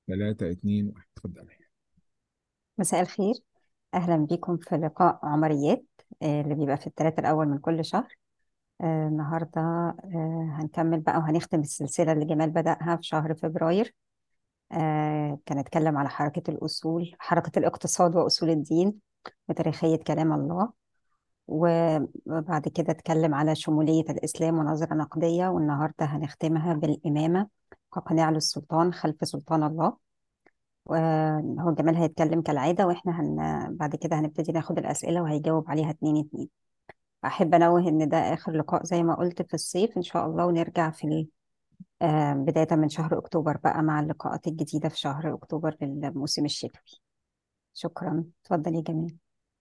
ثلاثة اتنين واحد اتفضل مساء الخير أهلا بكم في لقاء عمريات آه، اللي بيبقى في الثلاث الأول من كل شهر آه، النهاردة آه، هنكمل بقى وهنختم السلسلة اللي جمال بدأها في شهر فبراير آه، كان اتكلم على حركة الأصول حركة الاقتصاد وأصول الدين وتاريخية كلام الله وبعد كده اتكلم على شمولية الإسلام ونظرة نقدية والنهاردة هنختمها بالإمامة كقناع للسلطان خلف سلطان الله وهو جمال هيتكلم كالعادة واحنا هن... بعد كده هنبتدي ناخد الأسئلة وهيجاوب عليها اتنين اتنين أحب أنوه إن ده آخر لقاء زي ما قلت في الصيف إن شاء الله ونرجع في ال... آه، بداية من شهر أكتوبر بقى مع اللقاءات الجديدة في شهر أكتوبر للموسم الشتوي شكرا اتفضل يا جمال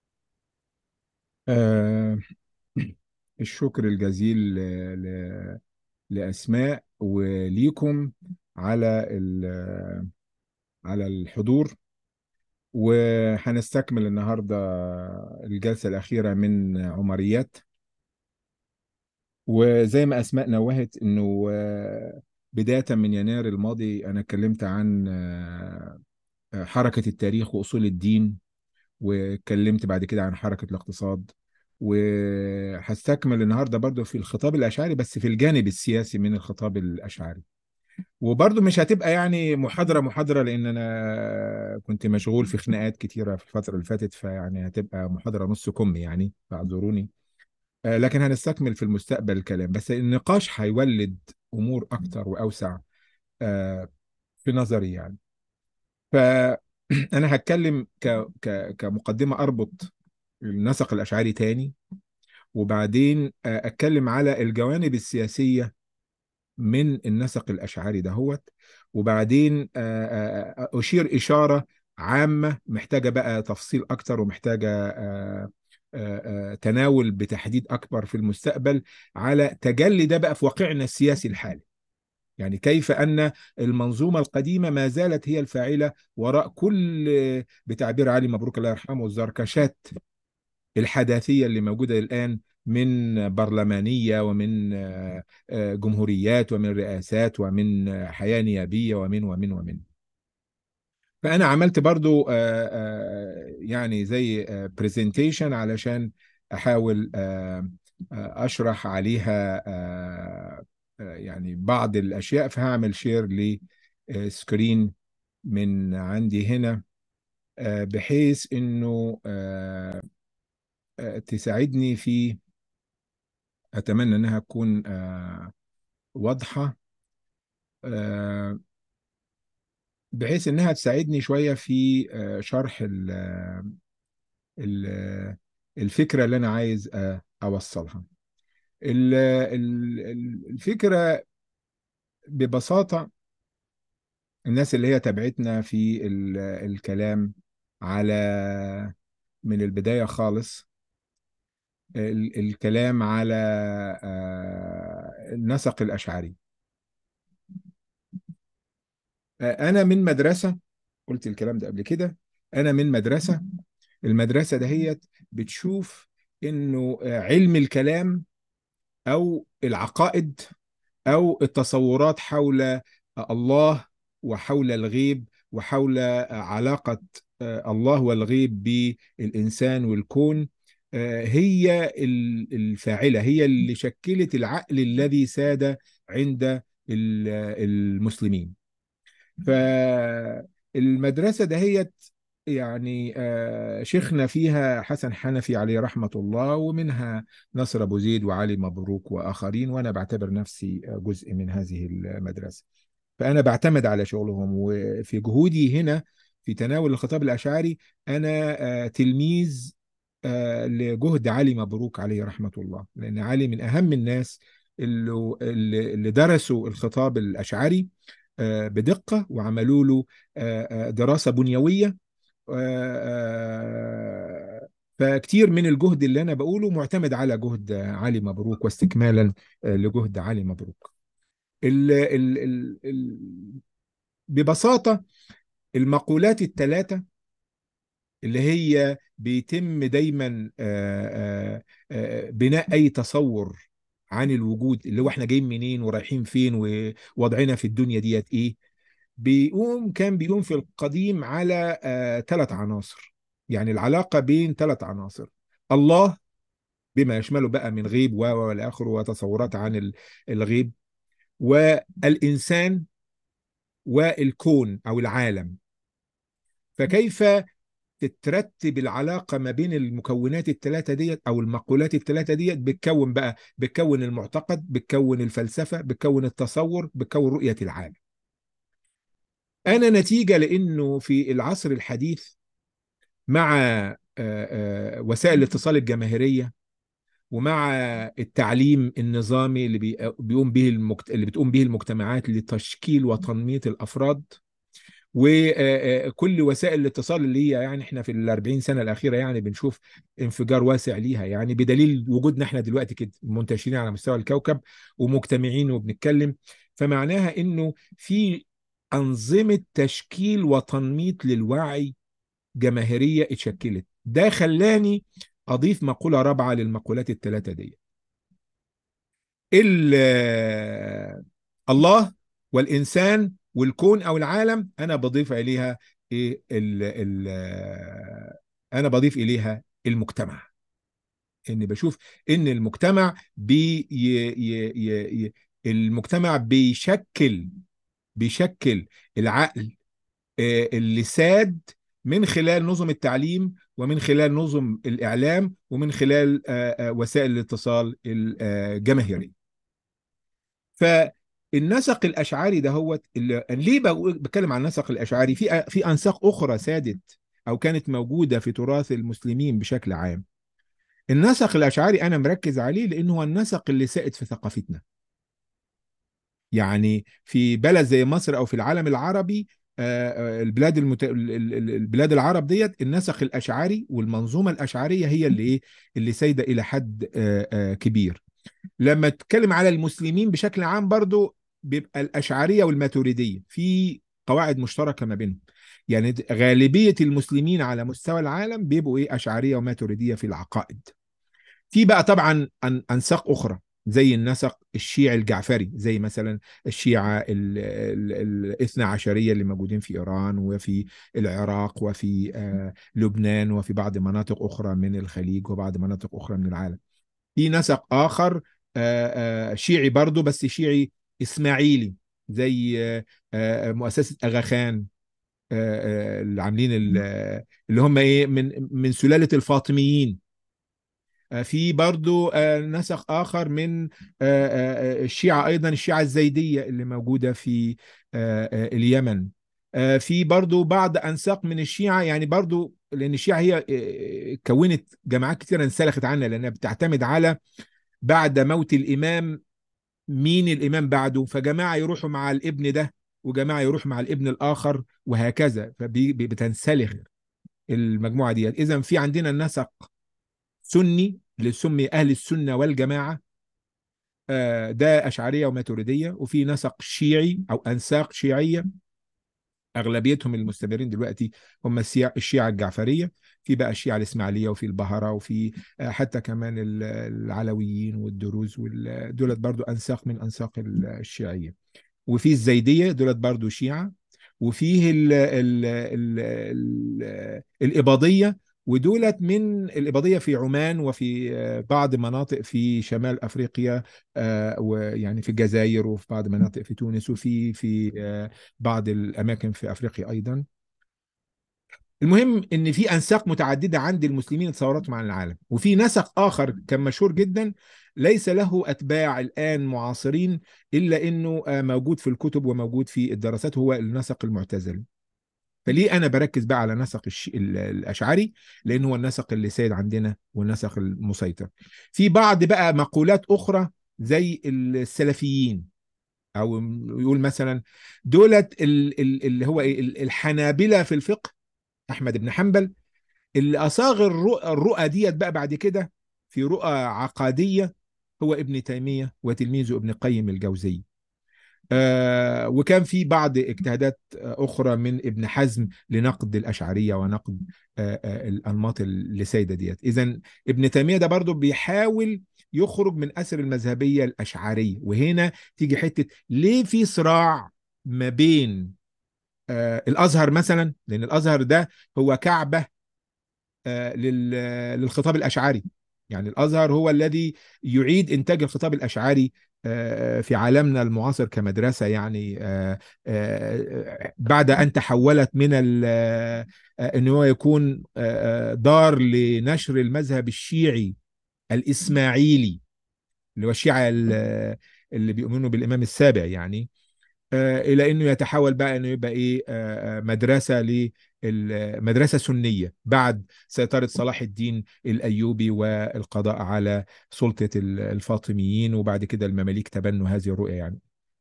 آه الشكر الجزيل ل- ل- لأسماء وليكم على ال- على الحضور وهنستكمل النهاردة الجلسة الأخيرة من عمريات وزي ما أسماء نوهت إنه آه، بداية من يناير الماضي أنا اتكلمت عن آه، حركة التاريخ وأصول الدين واتكلمت بعد كده عن حركة الاقتصاد وهستكمل النهارده برضو في الخطاب الأشعري بس في الجانب السياسي من الخطاب الأشعري وبرضو مش هتبقى يعني محاضرة محاضرة لأن أنا كنت مشغول في خناقات كتيرة في الفترة اللي فاتت فيعني هتبقى محاضرة نص كم يعني فاعذروني آه، لكن هنستكمل في المستقبل الكلام بس النقاش هيولد أمور أكتر وأوسع آه، في نظري يعني فأنا هتكلم ك... ك... كمقدمة أربط النسق الأشعري تاني وبعدين آه، أتكلم على الجوانب السياسية من النسق الأشعري دهوت وبعدين آه، آه، آه، أشير إشارة عامة محتاجة بقى تفصيل أكتر ومحتاجة آه، آه، آه، تناول بتحديد أكبر في المستقبل على تجلي ده بقى في واقعنا السياسي الحالي يعني كيف أن المنظومة القديمة ما زالت هي الفاعلة وراء كل بتعبير علي مبروك الله يرحمه الزركشات الحداثية اللي موجودة الآن من برلمانية ومن آه، آه، جمهوريات ومن رئاسات ومن آه، حياة نيابية ومن ومن ومن فأنا عملت برضو آه، آه، يعني زي برزنتيشن علشان أحاول آه، آه، أشرح عليها آه، آه، يعني بعض الأشياء فهعمل شير لسكرين من عندي هنا آه، بحيث إنه آه، آه، تساعدني في أتمنى إنها تكون آه، واضحة آه، بحيث إنها تساعدني شوية في آه، شرح ال- ال- الفكرة اللي أنا عايز آه، أوصلها ال- ال- ال- الفكرة ببساطة الناس اللي هي تابعتنا في ال- الكلام على من البداية خالص ال- الكلام على آه، النسق الأشعري آه، أنا من مدرسة قلت الكلام ده قبل كده أنا من مدرسة المدرسة دهيت بتشوف إنه آه، علم الكلام أو العقائد أو التصورات حول الله وحول الغيب وحول علاقة آه، الله والغيب بالإنسان والكون آه، هي ال- الفاعلة هي اللي شكلت العقل الذي ساد عند ال- المسلمين فالمدرسة دهيت يعني آه، شيخنا فيها حسن حنفي عليه رحمة الله ومنها نصر أبو زيد وعلي مبروك وآخرين وأنا بعتبر نفسي جزء من هذه المدرسة فأنا بعتمد على شغلهم وفي جهودي هنا في تناول الخطاب الأشعري أنا آه، تلميذ آه، لجهد علي مبروك عليه رحمة الله لأن علي من أهم الناس اللي اللي اللي درسوا الخطاب الأشعري آه، بدقة وعملوا له آه، آه، دراسة بنيوية آه، فكتير من الجهد اللي أنا بقوله معتمد على جهد علي مبروك واستكمالا آه، لجهد علي مبروك ال ال ال ال ببساطة المقولات الثلاثة اللي هي بيتم دايما آه، آه، آه، بناء أي تصور عن الوجود اللي هو احنا جايين منين ورايحين فين ووضعنا في الدنيا ديت ايه بيقوم كان بيقوم في القديم على آه ثلاث عناصر يعني العلاقة بين ثلاث عناصر الله بما يشمله بقى من غيب و والى اخره وتصورات عن ال- الغيب والإنسان والكون أو العالم فكيف تترتب العلاقة ما بين المكونات الثلاثة ديت أو المقولات الثلاثة ديت بتكون بقى بتكون المعتقد بتكون الفلسفة بتكون التصور بتكون رؤية العالم أنا نتيجة لأنه في العصر الحديث مع آه، آه، وسائل الاتصال الجماهيرية ومع التعليم النظامي اللي بي- بيقوم به المجت... اللي بتقوم به المجتمعات لتشكيل وتنميط الافراد وكل وسائل الاتصال اللي هي يعني احنا في ال 40 سنه الاخيره يعني بنشوف انفجار واسع ليها يعني بدليل وجودنا احنا دلوقتي كده منتشرين على مستوى الكوكب ومجتمعين وبنتكلم فمعناها انه في انظمه تشكيل وتنميط للوعي جماهيريه اتشكلت ده خلاني اضيف مقوله رابعه للمقولات الثلاثه دي ال- الله والإنسان والكون أو العالم أنا بضيف إليها إيه ال ال أنا بضيف إليها المجتمع إني بشوف إن المجتمع بي ي ي ي ي المجتمع بيشكل بيشكل العقل آه، اللي ساد من خلال نظم التعليم ومن خلال نظم الإعلام ومن خلال آه، آه، وسائل الاتصال الجماهيرية فالنسق الاشعري ده هو اللي ليه بقول- بتكلم عن النسق الاشعري في في انساق اخرى سادت او كانت موجوده في تراث المسلمين بشكل عام النسق الاشعري انا مركز عليه لانه هو النسق اللي سائد في ثقافتنا يعني في بلد زي مصر او في العالم العربي آه، آه، البلاد المت... ال- ال- ال- البلاد العرب ديت النسق الاشعري والمنظومه الاشعريه هي اللي ايه اللي سايده الى حد آه، آه، كبير لما تتكلم على المسلمين بشكل عام برضو بيبقى الأشعرية والماتريدية في قواعد مشتركة ما بينهم يعني غالبية المسلمين على مستوى العالم بيبقوا ايه أشعرية وماتريدية في العقائد في بقى طبعا أن- أنساق أخرى زي النسق الشيعي الجعفري زي مثلا الشيعة ال- ال- الاثنى عشرية اللي موجودين في إيران وفي العراق وفي آه، لبنان وفي بعض مناطق أخرى من الخليج وبعض مناطق أخرى من العالم في نسق آخر آه، آه، شيعي برضو بس شيعي إسماعيلي زي آه، آه، مؤسسة أغا خان آه، آه، اللي عاملين ال- آه، اللي هم إيه من من سلالة الفاطميين آه، في برضو آه، نسق آخر من آه، آه، آه، الشيعة أيضا الشيعة الزيدية اللي موجودة في آه، آه، اليمن آه، في برضو بعض أنساق من الشيعة يعني برضو لأن الشيعة هي آه، كونت جماعات كثيرة انسلخت عنها لأنها بتعتمد على بعد موت الإمام مين الإمام بعده فجماعة يروحوا مع الابن ده وجماعة يروحوا مع الابن الآخر وهكذا فبتنسلخ المجموعة دي إذا في عندنا نسق سني اللي سمي أهل السنة والجماعة آه، ده أشعرية وماتريدية وفي نسق شيعي أو أنساق شيعية أغلبيتهم المستمرين دلوقتي هم السيا- الشيعة الجعفرية في بقى الشيعة الإسماعيلية وفي البهرة وفي آه، حتى كمان ال- العلويين والدروز وال- دولت برضو أنساق من أنساق ال- الشيعية وفي الزيدية دولت برضو شيعة وفيه ال ال ال ال الإباضية ودولت من الإباضية في عمان وفي آه، بعض مناطق في شمال أفريقيا آه، ويعني في الجزائر وفي بعض مناطق في تونس وفي في آه، بعض الأماكن في أفريقيا أيضا المهم ان في انساق متعدده عند المسلمين تصوراتهم عن العالم وفي نسق اخر كان مشهور جدا ليس له اتباع الان معاصرين الا انه آه، موجود في الكتب وموجود في الدراسات هو النسق المعتزلي فليه انا بركز بقى على نسق الش... ال- الاشعري لان هو النسق اللي سائد عندنا والنسق المسيطر في بعض بقى مقولات اخرى زي السلفيين او يقول مثلا دولت ال- ال- اللي هو ايه ال- الحنابلة في الفقه احمد بن حنبل اللي اصاغ الرؤى, الرؤى ديت بقى بعد كده في رؤى عقاديه هو ابن تيميه وتلميذه ابن قيم الجوزي آه وكان في بعض اجتهادات آه، اخرى من ابن حزم لنقد الاشعريه ونقد آه آه الانماط اللي سايده ديت اذا ابن تيميه ده برضو بيحاول يخرج من اسر المذهبيه الاشعريه وهنا تيجي حته ليه في صراع ما بين آه، الازهر مثلا لان الازهر ده هو كعبه آه، لل- للخطاب الاشعري يعني الازهر هو الذي يعيد انتاج الخطاب الاشعري آه، في عالمنا المعاصر كمدرسه يعني آه، آه، بعد ان تحولت من ال- آه، ان هو يكون آه، آه، دار لنشر المذهب الشيعي الاسماعيلي اللي هو الشيعه ال- اللي بيؤمنوا بالامام السابع يعني آه، الى انه يتحول بقى انه يبقى ايه آه، آه، مدرسه ل مدرسه سنيه بعد سيطره صلاح الدين الايوبي والقضاء على سلطه ال- الفاطميين وبعد كده المماليك تبنوا هذه الرؤيه يعني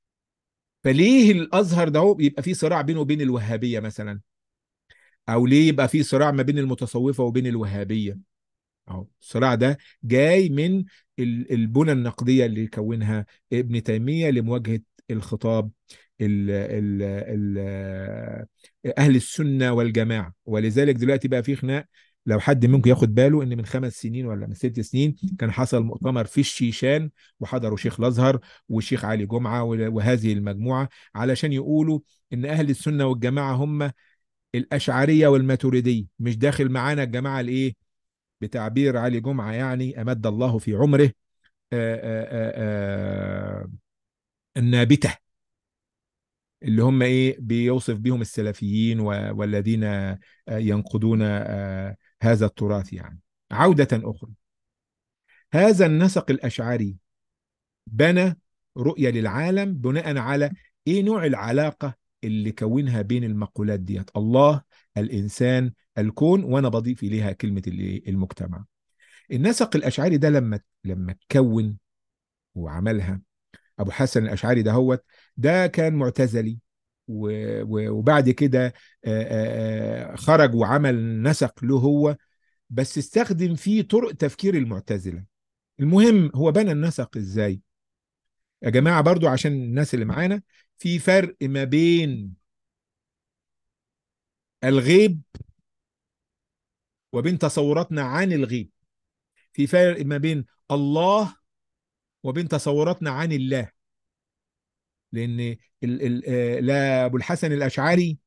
فليه الازهر ده هو يبقى فيه صراع بينه وبين الوهابيه مثلا او ليه يبقى فيه صراع ما بين المتصوفه وبين الوهابيه اهو الصراع ده جاي من ال- البنى النقديه اللي كونها ابن تيميه لمواجهه الخطاب ال ال ال اهل السنه والجماعه ولذلك دلوقتي بقى في خناق لو حد منكم ياخد باله ان من خمس سنين ولا من ست سنين كان حصل مؤتمر في الشيشان وحضروا شيخ الازهر والشيخ علي جمعه وهذه المجموعه علشان يقولوا ان اهل السنه والجماعه هم الاشعريه والماتريديه مش داخل معانا الجماعه الايه بتعبير علي جمعة يعني أمد الله في عمره آآ آآ آآ النابتة اللي هم إيه بيوصف بهم السلفيين و- والذين آه، ينقضون آه، هذا التراث يعني عودة أخرى هذا النسق الأشعري بنى رؤية للعالم بناء على إيه نوع العلاقة اللي كونها بين المقولات ديت الله الإنسان الكون وأنا بضيف إليها كلمة الإيه؟ المجتمع النسق الاشعري ده لما لما اتكون وعملها ابو حسن الاشعري ده هو ده كان معتزلي و- و- وبعد كده آه، آه، خرج وعمل نسق له هو بس استخدم فيه طرق تفكير المعتزلة المهم هو بنى النسق ازاي يا جماعة برضو عشان الناس اللي معانا في فرق ما بين الغيب وبين تصوراتنا عن الغيب في فرق ما بين الله وبين تصوراتنا عن الله لان ال ال آه، لا ابو الحسن الاشعري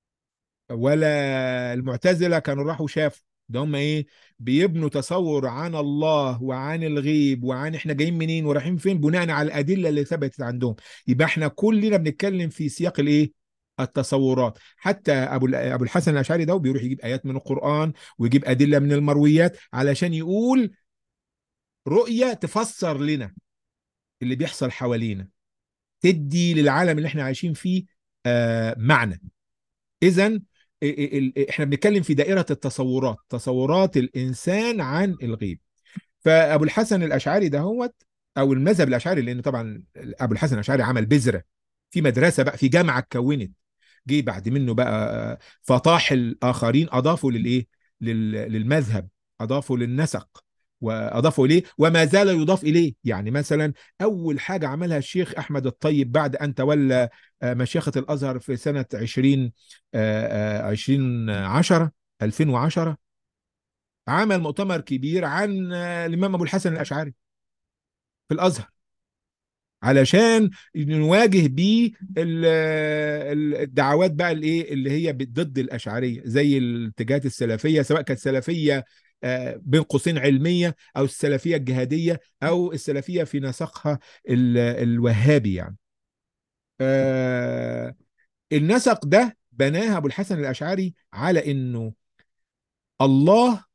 ولا المعتزله كانوا راحوا شافوا ده هم ايه بيبنوا تصور عن الله وعن الغيب وعن احنا جايين منين ورايحين فين بناء على الادله اللي ثبتت عندهم يبقى احنا كلنا بنتكلم في سياق الايه التصورات حتى ابو ال- ابو الحسن الاشعري ده بيروح يجيب ايات من القران ويجيب ادله من المرويات علشان يقول رؤيه تفسر لنا اللي بيحصل حوالينا تدي للعالم اللي احنا عايشين فيه آه معنى اذا احنا بنتكلم في دائرة التصورات تصورات الانسان عن الغيب فابو الحسن الاشعري ده هو او المذهب الاشعري لان طبعا ابو الحسن الاشعري عمل بذرة في مدرسة بقى في جامعة اتكونت جه بعد منه بقى فطاحل اخرين اضافوا للايه لل- للمذهب اضافوا للنسق واضافوا اليه وما زال يضاف اليه يعني مثلا اول حاجه عملها الشيخ احمد الطيب بعد ان تولى آه، مشيخه الازهر في سنه 20 آه، آه، 2010 2010 عمل مؤتمر كبير عن آه، الامام ابو الحسن الاشعري في الازهر علشان نواجه بيه ال- ال- الدعوات بقى الايه اللي هي ضد الاشعريه زي الاتجاهات السلفيه سواء كانت سلفيه آه، بين قوسين علميه او السلفيه الجهاديه او السلفيه في نسقها ال- الوهابي يعني آه، النسق ده بناها ابو الحسن الاشعري على انه الله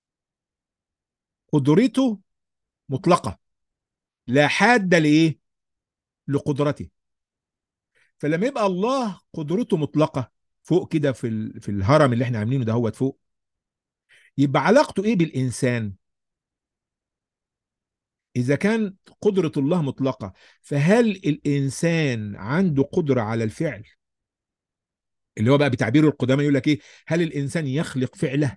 قدرته مطلقه لا حاد لايه لقدرته فلما يبقى الله قدرته مطلقه فوق كده في ال... في الهرم اللي احنا عاملينه ده هو فوق يبقى علاقته ايه بالانسان اذا كان قدره الله مطلقه فهل الانسان عنده قدره على الفعل اللي هو بقى بتعبير القدامى يقول لك ايه هل الانسان يخلق فعله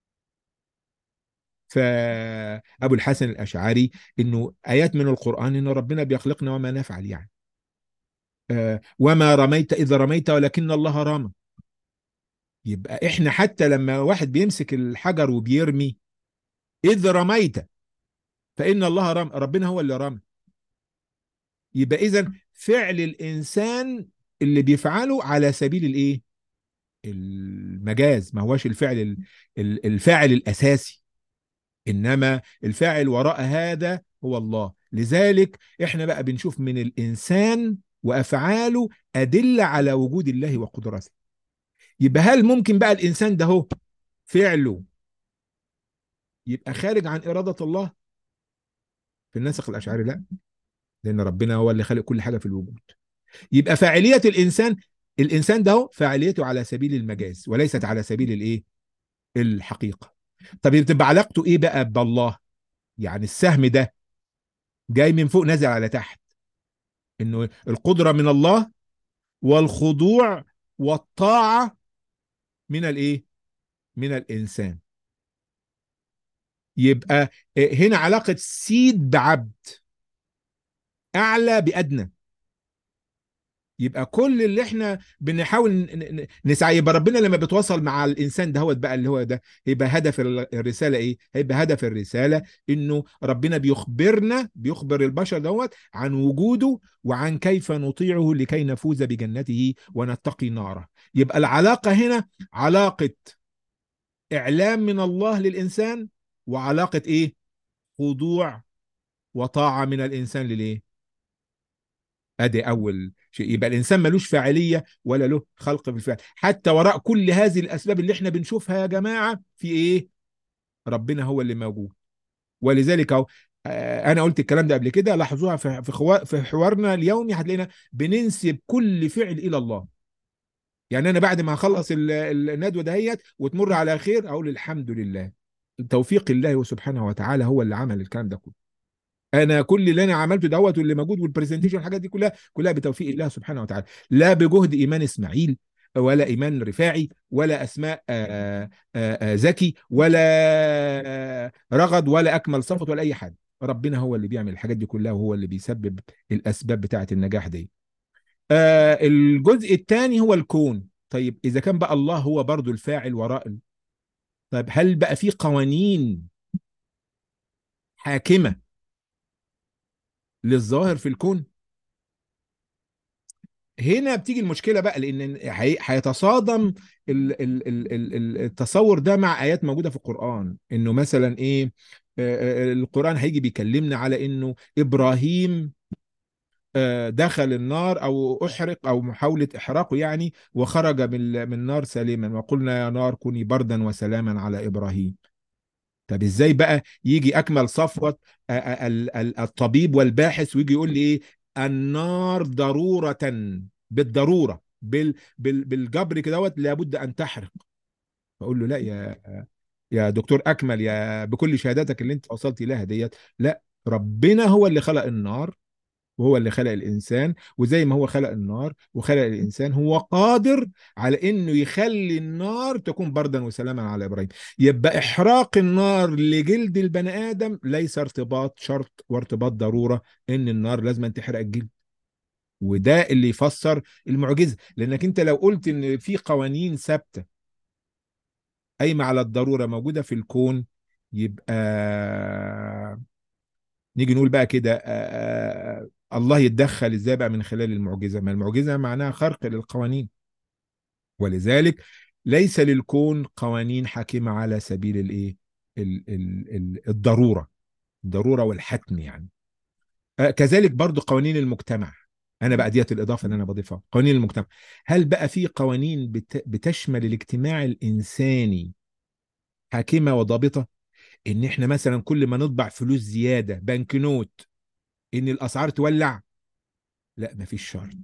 فابو الحسن الاشعري انه ايات من القران ان ربنا بيخلقنا وما نفعل يعني آه، وما رميت اذا رميت ولكن الله رمى يبقى احنا حتى لما واحد بيمسك الحجر وبيرمي اذ رميت فان الله رمى ربنا هو اللي رمى يبقى اذا فعل الانسان اللي بيفعله على سبيل الايه المجاز ما هوش الفعل ال- ال- الفاعل الاساسي انما الفاعل وراء هذا هو الله لذلك احنا بقى بنشوف من الانسان وافعاله ادله على وجود الله وقدرته يبقى هل ممكن بقى الانسان ده هو فعله يبقى خارج عن اراده الله في النسق الاشعري لا لان ربنا هو اللي خلق كل حاجه في الوجود يبقى فاعليه الانسان الانسان ده هو فاعليته على سبيل المجاز وليست على سبيل الايه الحقيقه طب بتبقى علاقته ايه بقى بالله يعني السهم ده جاي من فوق نازل على تحت انه القدره من الله والخضوع والطاعه من الايه من الانسان يبقى هنا علاقه سيد بعبد اعلى بادنى يبقى كل اللي احنا بنحاول ن- ن- نسعى يبقى ربنا لما بيتواصل مع الانسان دهوت بقى اللي هو ده يبقى هدف ال- الرساله ايه؟ هيبقى هدف الرساله انه ربنا بيخبرنا بيخبر البشر دوت عن وجوده وعن كيف نطيعه لكي نفوز بجنته ونتقي ناره. يبقى العلاقه هنا علاقه اعلام من الله للانسان وعلاقه ايه؟ خضوع وطاعه من الانسان للايه؟ ادي اول شيء يبقى الانسان ملوش فاعليه ولا له خلق بالفعل حتى وراء كل هذه الاسباب اللي احنا بنشوفها يا جماعه في ايه ربنا هو اللي موجود ولذلك اهو آه، انا قلت الكلام ده قبل كده لاحظوها في في خوا- في حوارنا اليومي هتلاقينا بننسب كل فعل الى الله يعني انا بعد ما اخلص ال- ال- الندوه دهيت وتمر على خير اقول الحمد لله توفيق الله سبحانه وتعالى هو اللي عمل الكلام ده كله انا كل اللي انا عملته دوت واللي موجود والبرزنتيشن والحاجات دي كلها كلها بتوفيق الله سبحانه وتعالى لا بجهد ايمان اسماعيل ولا ايمان رفاعي ولا اسماء آه، آه، آه، زكي ولا آه، رغد ولا اكمل صفوت ولا اي حاجه ربنا هو اللي بيعمل الحاجات دي كلها وهو اللي بيسبب الاسباب بتاعه النجاح دي آه، الجزء الثاني هو الكون طيب اذا كان بقى الله هو برضو الفاعل وراء ال- طيب هل بقى في قوانين حاكمه للظاهر في الكون هنا بتيجي المشكله بقى لان هي- هيتصادم ال- ال- ال- ال- ال- التصور ده مع ايات موجوده في القران انه مثلا ايه آه، آه، القران هيجي بيكلمنا على انه ابراهيم آه، دخل النار او احرق او محاوله احراقه يعني وخرج من من النار سالما وقلنا يا نار كوني بردا وسلاما على ابراهيم طب ازاي بقى يجي اكمل صفوه آه، آه، ال- ال- الطبيب والباحث ويجي يقول لي ايه النار ضروره بالضروره بال بال بالجبر كدهوت لابد ان تحرق فاقول له لا يا يا دكتور اكمل يا بكل شهاداتك اللي انت وصلت لها ديت لا ربنا هو اللي خلق النار وهو اللي خلق الانسان وزي ما هو خلق النار وخلق الانسان هو قادر على انه يخلي النار تكون بردا وسلاما على ابراهيم يبقى احراق النار لجلد البني ادم ليس ارتباط شرط وارتباط ضروره ان النار لازم أن تحرق الجلد وده اللي يفسر المعجزه لانك انت لو قلت ان في قوانين ثابته قايمه على الضروره موجوده في الكون يبقى نيجي نقول بقى كده آه، آه، الله يتدخل ازاي بقى من خلال المعجزه ما المعجزه معناها خرق للقوانين ولذلك ليس للكون قوانين حاكمه على سبيل الايه ال- ال- ال- الضروره الضروره والحتم يعني آه، كذلك برضو قوانين المجتمع انا بقى ديت الاضافه اللي انا بضيفها قوانين المجتمع هل بقى في قوانين بت- بتشمل الاجتماع الانساني حاكمه وضابطه ان احنا مثلا كل ما نطبع فلوس زياده بنك نوت ان الاسعار تولع لا مفيش شرط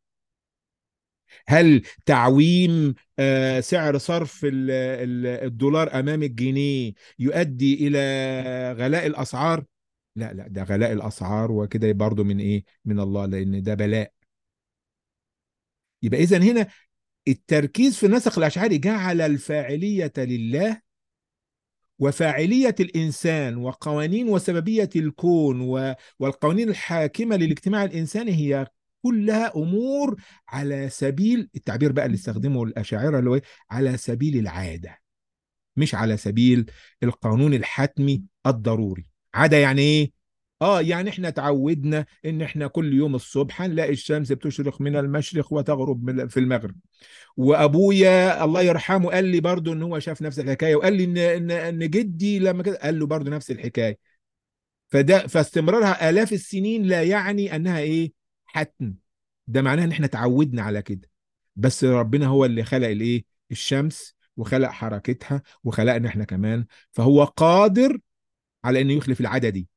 هل تعويم آه، سعر صرف ال- ال- الدولار امام الجنيه يؤدي الى غلاء الاسعار لا لا ده غلاء الاسعار وكده برضه من ايه من الله لان ده بلاء يبقى اذا هنا التركيز في النسق الاشعري جعل الفاعليه لله وفاعليه الانسان وقوانين وسببيه الكون و- والقوانين الحاكمه للاجتماع الانساني هي كلها امور على سبيل التعبير بقى اللي استخدمه الاشاعره اللي هو إيه؟ على سبيل العاده مش على سبيل القانون الحتمي الضروري عاده يعني ايه اه يعني احنا اتعودنا ان احنا كل يوم الصبح هنلاقي الشمس بتشرق من المشرق وتغرب من في المغرب وابويا الله يرحمه قال لي برضو ان هو شاف نفس الحكايه وقال لي ان ان ان جدي لما كده قال له برضو نفس الحكايه فده فاستمرارها آلاف السنين لا يعني انها ايه حتم ده معناه ان احنا اتعودنا على كده بس ربنا هو اللي خلق الايه الشمس وخلق حركتها وخلقنا احنا كمان فهو قادر على انه يخلف العادة دي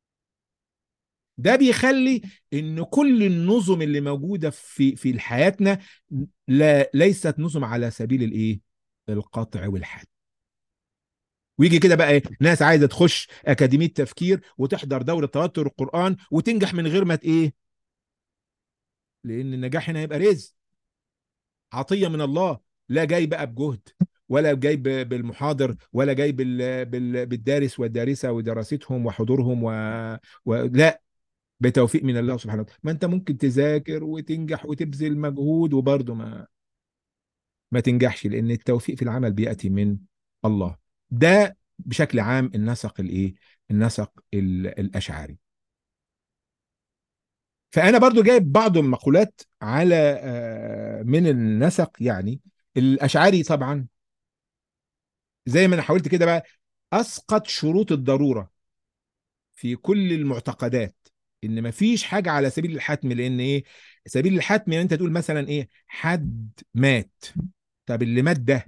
ده بيخلي ان كل النظم اللي موجودة في في حياتنا لا ليست نظم على سبيل الايه القطع والحد ويجي كده بقى ايه ناس عايزه تخش اكاديميه تفكير وتحضر دوره توتر القران وتنجح من غير ما ت- ايه لان النجاح هنا هيبقى رزق عطيه من الله لا جاي بقى بجهد ولا جاي ب- بالمحاضر ولا جاي بال... بال... بالدارس والدارسه ودراستهم وحضورهم و... و... لا بتوفيق من الله سبحانه وتعالى ما انت ممكن تذاكر وتنجح وتبذل مجهود وبرضه ما ما تنجحش لان التوفيق في العمل بياتي من الله ده بشكل عام النسق الايه النسق ال- الاشعري فانا برضو جايب بعض المقولات على آه، من النسق يعني الاشعري طبعا زي ما انا حاولت كده بقى اسقط شروط الضروره في كل المعتقدات ان مفيش حاجه على سبيل الحتم لان ايه سبيل الحتم يعني انت تقول مثلا ايه حد مات طب اللي مات ده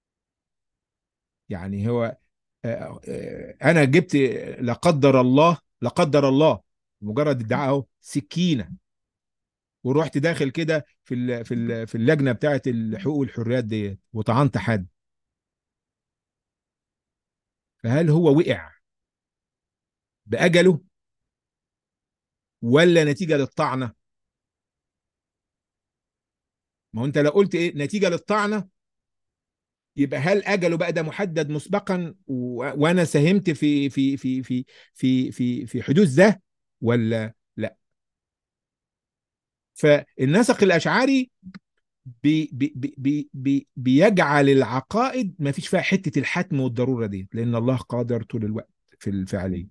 يعني هو آه، آه، انا جبت لا قدر الله لا قدر الله مجرد ادعاء اهو سكينه ورحت داخل كده في ال في ال في اللجنه بتاعه الحقوق والحريات ديت وطعنت حد فهل هو وقع باجله ولا نتيجه للطعنه ما هو انت لو قلت ايه نتيجه للطعنه يبقى هل اجله بقى ده محدد مسبقا و... وانا ساهمت في في في في في في في حدوث ده ولا لا فالنسق الاشعري بي بي بي بي بي بيجعل العقائد ما فيش فيها حته الحتم والضروره دي لان الله قادر طول الوقت في الفعليه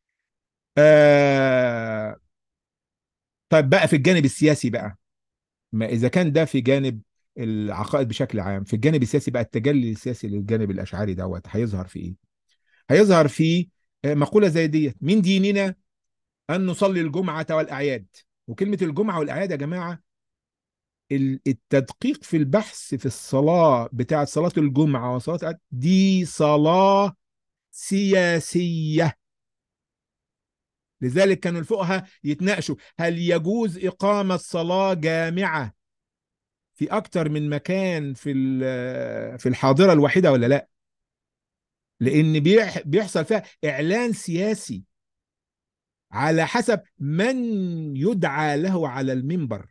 آه طيب بقى في الجانب السياسي بقى ما اذا كان ده في جانب العقائد بشكل عام في الجانب السياسي بقى التجلي السياسي للجانب الاشعري دوت هيظهر في ايه هيظهر في آه، مقوله زي ديت من ديننا ان نصلي الجمعه والاعياد وكلمه الجمعه والاعياد يا جماعه ال- التدقيق في البحث في الصلاه بتاعه صلاه الجمعه وصلاه الأعياد دي صلاه سياسيه لذلك كانوا الفقهاء يتناقشوا هل يجوز اقامه صلاه جامعه في اكتر من مكان في ال- في الحاضره الواحده ولا لا لان بيح- بيحصل فيها اعلان سياسي على حسب من يدعى له على المنبر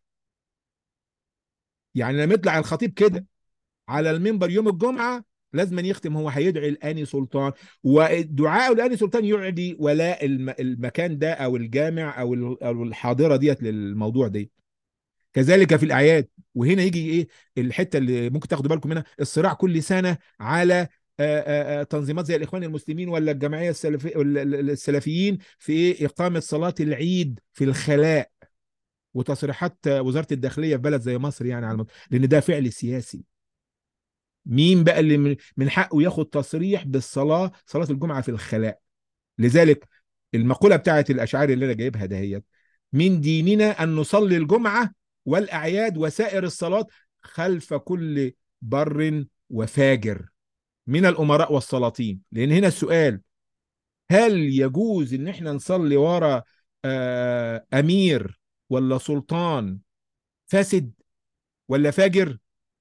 يعني لما يطلع الخطيب كده على المنبر يوم الجمعه لازم يختم هو هيدعي الاني سلطان ودعاء الاني سلطان يعلي ولاء الم- المكان ده او الجامع او ال- أو الحاضره ديت للموضوع دي كذلك في الاعياد وهنا يجي ايه الحته اللي ممكن تاخدوا بالكم منها الصراع كل سنه على آه، آه، آه، تنظيمات زي الاخوان المسلمين ولا الجمعيه السلفي ولا ال- ال- السلفيين في ايه اقامه صلاه العيد في الخلاء وتصريحات آه، وزاره الداخليه في بلد زي مصر يعني على المط... لان ده فعل سياسي مين بقى اللي من من حقه ياخد تصريح بالصلاه صلاه الجمعه في الخلاء لذلك المقوله بتاعت الاشعري اللي انا جايبها دهيت من ديننا ان نصلي الجمعه والاعياد وسائر الصلاه خلف كل بر وفاجر من الامراء والسلاطين لان هنا السؤال هل يجوز ان احنا نصلي ورا آه، امير ولا سلطان فاسد ولا فاجر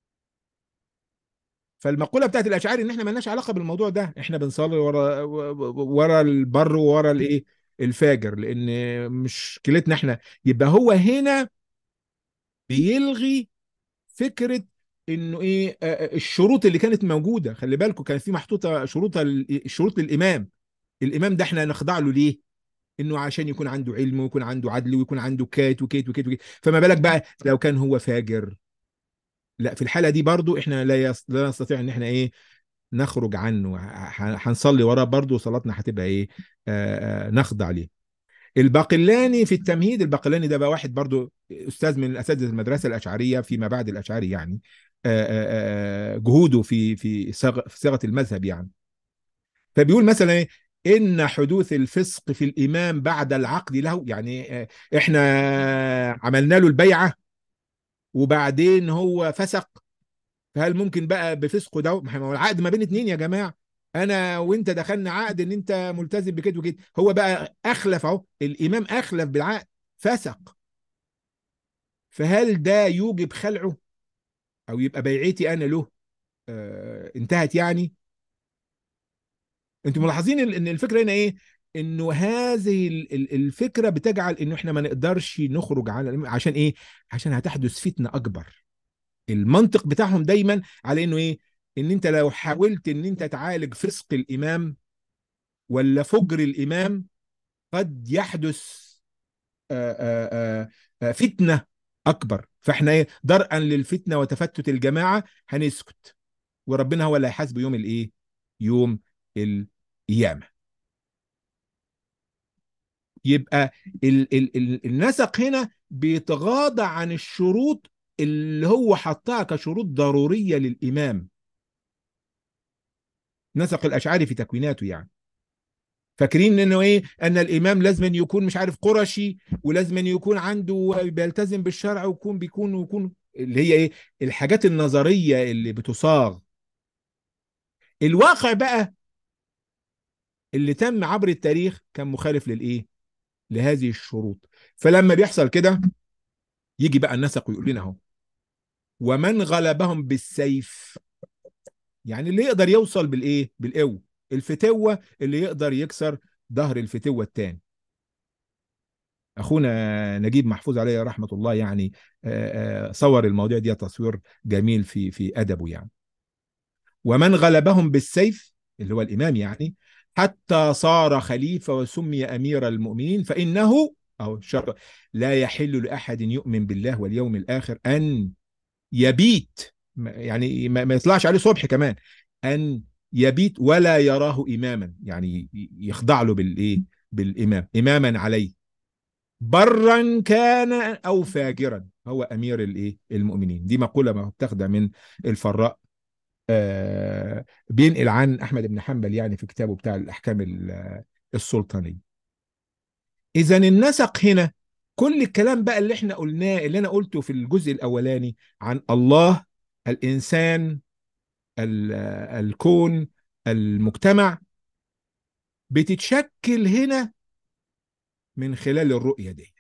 فالمقوله بتاعت الاشعري ان احنا مالناش علاقه بالموضوع ده احنا بنصلي ورا ورا البر وورا الايه الفاجر لان مشكلتنا احنا يبقى هو هنا بيلغي فكره انه ايه آه، الشروط اللي كانت موجوده خلي بالكم كان في محطوطه شروط الشروط للامام الامام ده احنا نخضع له ليه انه عشان يكون عنده علم ويكون عنده عدل ويكون عنده كات وكيت وكيت وكيت فما بالك بقى لو كان هو فاجر لا في الحاله دي برضو احنا لا يس... لا نستطيع ان احنا ايه نخرج عنه ه- هنصلي وراه برضو صلاتنا هتبقى ايه آه آه نخضع ليه الباقلاني في التمهيد الباقلاني ده بقى واحد برضو استاذ من اساتذه المدرسه الاشعريه فيما بعد الاشعري يعني آه، آه، آه، جهوده في في صيغ- في صيغه المذهب يعني فبيقول مثلا ايه ان حدوث الفسق في الامام بعد العقد له يعني آه، احنا عملنا له البيعه وبعدين هو فسق فهل ممكن بقى بفسقه ده ما هو العقد ما بين اتنين يا جماعه انا وانت دخلنا عقد ان انت ملتزم بكده وكده هو بقى اخلف اهو الامام اخلف بالعقد فسق فهل ده يوجب خلعه او يبقى بيعتي انا له آه انتهت يعني انتوا ملاحظين ال- ان الفكره هنا ايه انه هذه ال- ال- الفكره بتجعل انه احنا ما نقدرش نخرج على عشان ايه عشان هتحدث فتنه اكبر المنطق بتاعهم دايما على انه ايه ان انت لو حاولت ان انت تعالج فسق الامام ولا فجر الامام قد يحدث آه، آه، آه، آه، فتنه اكبر فاحنا ايه درءا للفتنه وتفتت الجماعه هنسكت وربنا هو اللي هيحاسبه يوم الايه يوم القيامه يبقى ال ال ال النسق هنا بيتغاضى عن الشروط اللي هو حطها كشروط ضروريه للامام نسق الاشعري في تكويناته يعني فاكرين انه ايه ان الامام لازم أن يكون مش عارف قرشي ولازم أن يكون عنده بيلتزم بالشرع ويكون بيكون ويكون اللي هي ايه الحاجات النظريه اللي بتصاغ الواقع بقى اللي تم عبر التاريخ كان مخالف للايه لهذه الشروط فلما بيحصل كده يجي بقى النسق ويقول لنا اهو ومن غلبهم بالسيف يعني اللي يقدر يوصل بالايه بالقوه الفتوه اللي يقدر يكسر ظهر الفتوه التاني اخونا نجيب محفوظ عليه رحمه الله يعني آه، آه، صور المواضيع دي تصوير جميل في في ادبه يعني ومن غلبهم بالسيف اللي هو الامام يعني حتى صار خليفه وسمي امير المؤمنين فانه او الشرط لا يحل لاحد يؤمن بالله واليوم الاخر ان يبيت ما- يعني ما ما يطلعش عليه صبح كمان ان يبيت ولا يراه اماما يعني ي- يخضع له بالايه بالامام اماما عليه برا كان او فاجرا هو امير الايه المؤمنين دي مقوله متاخده من الفراء آه بينقل عن احمد بن حنبل يعني في كتابه بتاع الاحكام ال- السلطانيه اذا النسق هنا كل الكلام بقى اللي احنا قلناه اللي انا قلته في الجزء الاولاني عن الله الانسان ال- الكون المجتمع بتتشكل هنا من خلال الرؤيه دي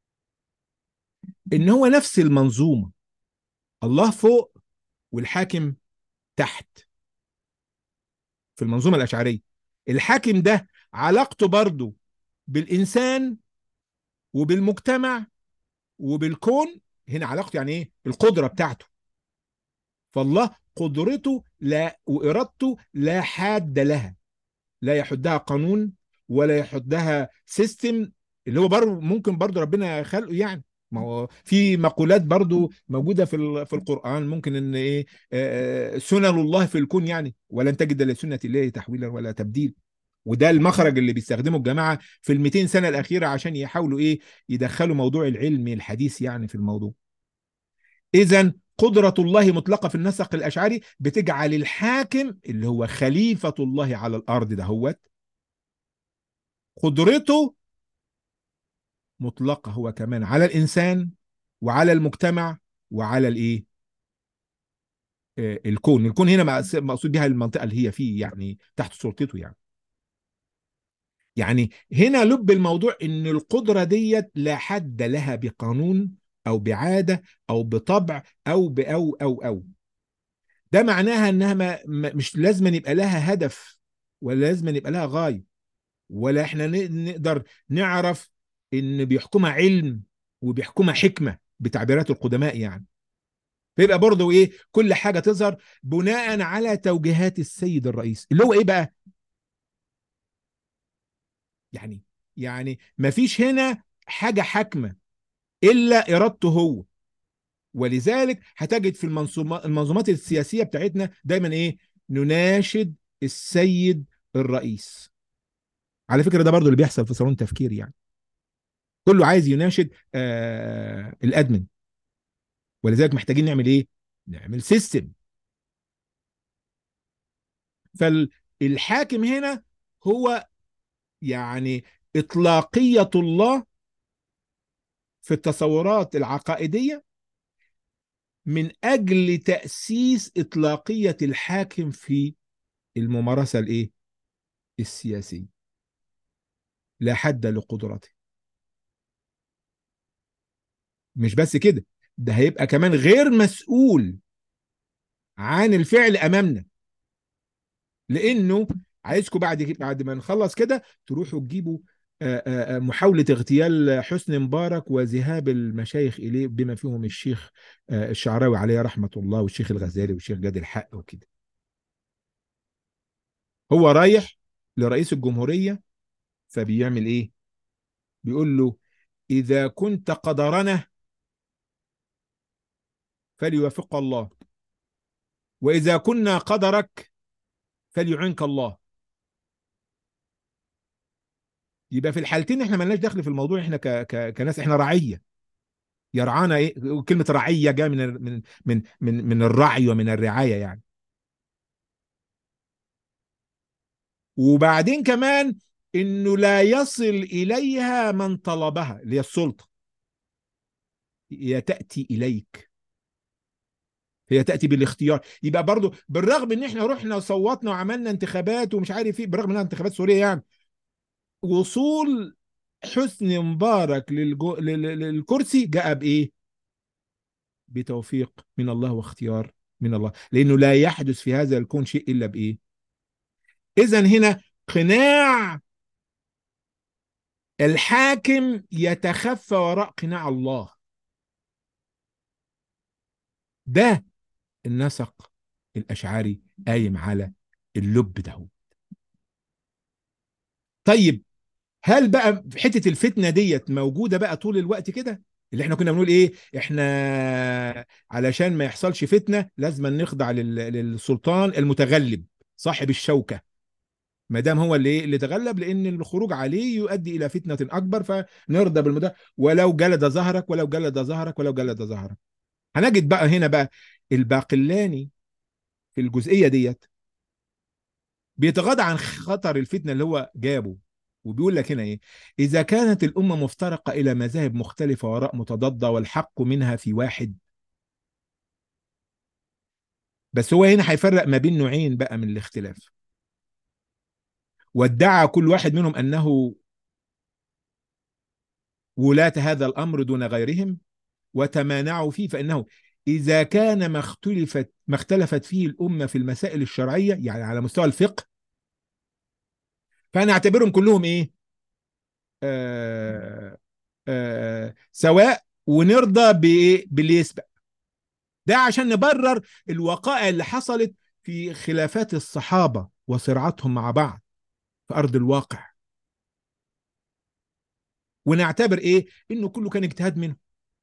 ان هو نفس المنظومه الله فوق والحاكم تحت في المنظومه الاشعريه الحاكم ده علاقته برضه بالانسان وبالمجتمع وبالكون هنا علاقته يعني ايه القدره بتاعته فالله قدرته لا وارادته لا حاد لها لا يحدها قانون ولا يحدها سيستم اللي هو برضه ممكن برضه ربنا خلقه يعني ما هو في مقولات برضه موجوده في ال- في القران ممكن ان ايه آه، سنن الله في الكون يعني ولن تجد لسنه الله تحويلا ولا تبديل وده المخرج اللي بيستخدمه الجماعه في ال 200 سنه الاخيره عشان يحاولوا ايه يدخلوا موضوع العلم الحديث يعني في الموضوع اذا قدرة الله مطلقة في النسق الأشعري بتجعل الحاكم اللي هو خليفة الله على الأرض دهوت قدرته مطلقة هو كمان على الإنسان وعلى المجتمع وعلى الإيه آه، الكون الكون هنا مقص- مقصود بها المنطقة اللي هي فيه يعني تحت سلطته يعني يعني هنا لب الموضوع ان القدرة ديت لا حد لها بقانون او بعادة او بطبع او بأو او او ده معناها انها ما ما- مش لازم يبقى لها هدف ولا لازم يبقى لها غاية ولا احنا ن- نقدر نعرف ان بيحكمها علم وبيحكمها حكمة بتعبيرات القدماء يعني فيبقى برضه ايه كل حاجة تظهر بناء على توجيهات السيد الرئيس اللي هو ايه بقى يعني يعني ما فيش هنا حاجة حاكمة إلا إرادته هو ولذلك هتجد في المنظومات المنظومات السياسية بتاعتنا دايما إيه نناشد السيد الرئيس على فكرة ده برضو اللي بيحصل في صالون تفكير يعني كله عايز يناشد آه الادمن ولذلك محتاجين نعمل ايه نعمل سيستم فالحاكم هنا هو يعني اطلاقيه الله في التصورات العقائديه من اجل تاسيس اطلاقيه الحاكم في الممارسه الايه السياسيه لا حد لقدرته مش بس كده ده هيبقى كمان غير مسؤول عن الفعل امامنا لانه عايزكم بعد بعد ما نخلص كده تروحوا تجيبوا محاولة اغتيال حسني مبارك وذهاب المشايخ إليه بما فيهم الشيخ الشعراوي عليه رحمة الله والشيخ الغزالي والشيخ جاد الحق وكده هو رايح لرئيس الجمهورية فبيعمل إيه بيقول له إذا كنت قدرنا فليوافق الله وإذا كنا قدرك فليعنك الله يبقى في الحالتين احنا مالناش دخل في الموضوع احنا ك... ك... كناس احنا رعيه يرعانا ايه كلمه رعيه جايه من من من من من الرعي ومن الرعايه يعني وبعدين كمان انه لا يصل اليها من طلبها اللي هي السلطه هي تاتي اليك هي تاتي بالاختيار يبقى برضو بالرغم ان احنا رحنا وصوتنا وعملنا انتخابات ومش عارف ايه بالرغم انها انتخابات سوريه يعني وصول حسني مبارك للجو... للكرسي جاء بايه بتوفيق من الله واختيار من الله لانه لا يحدث في هذا الكون شيء الا بايه اذا هنا قناع الحاكم يتخفى وراء قناع الله ده النسق الاشعري قايم على اللب ده طيب هل بقى حته الفتنه ديت موجوده بقى طول الوقت كده اللي احنا كنا بنقول ايه احنا علشان ما يحصلش فتنه لازم نخضع للسلطان المتغلب صاحب الشوكه ما دام هو اللي اللي تغلب لان الخروج عليه يؤدي الى فتنه اكبر فنرضى بالمدى ولو جلد ظهرك ولو جلد ظهرك ولو جلد ظهرك هنجد بقى هنا بقى الباقلاني في الجزئيه ديت بيتغاضى عن خطر الفتنه اللي هو جابه وبيقول لك هنا ايه اذا كانت الامه مفترقه الى مذاهب مختلفه وراء متضاده والحق منها في واحد بس هو هنا هيفرق ما بين نوعين بقى من الاختلاف وادعى كل واحد منهم انه ولاة هذا الامر دون غيرهم وتمانعوا فيه فانه اذا كان ما اختلفت ما اختلفت فيه الامه في المسائل الشرعيه يعني على مستوى الفقه فانا اعتبرهم كلهم ايه آه آه سواء ونرضى بايه باللي يسبق ده عشان نبرر الوقائع اللي حصلت في خلافات الصحابه وصراعاتهم مع بعض في ارض الواقع ونعتبر ايه انه كله كان اجتهاد منه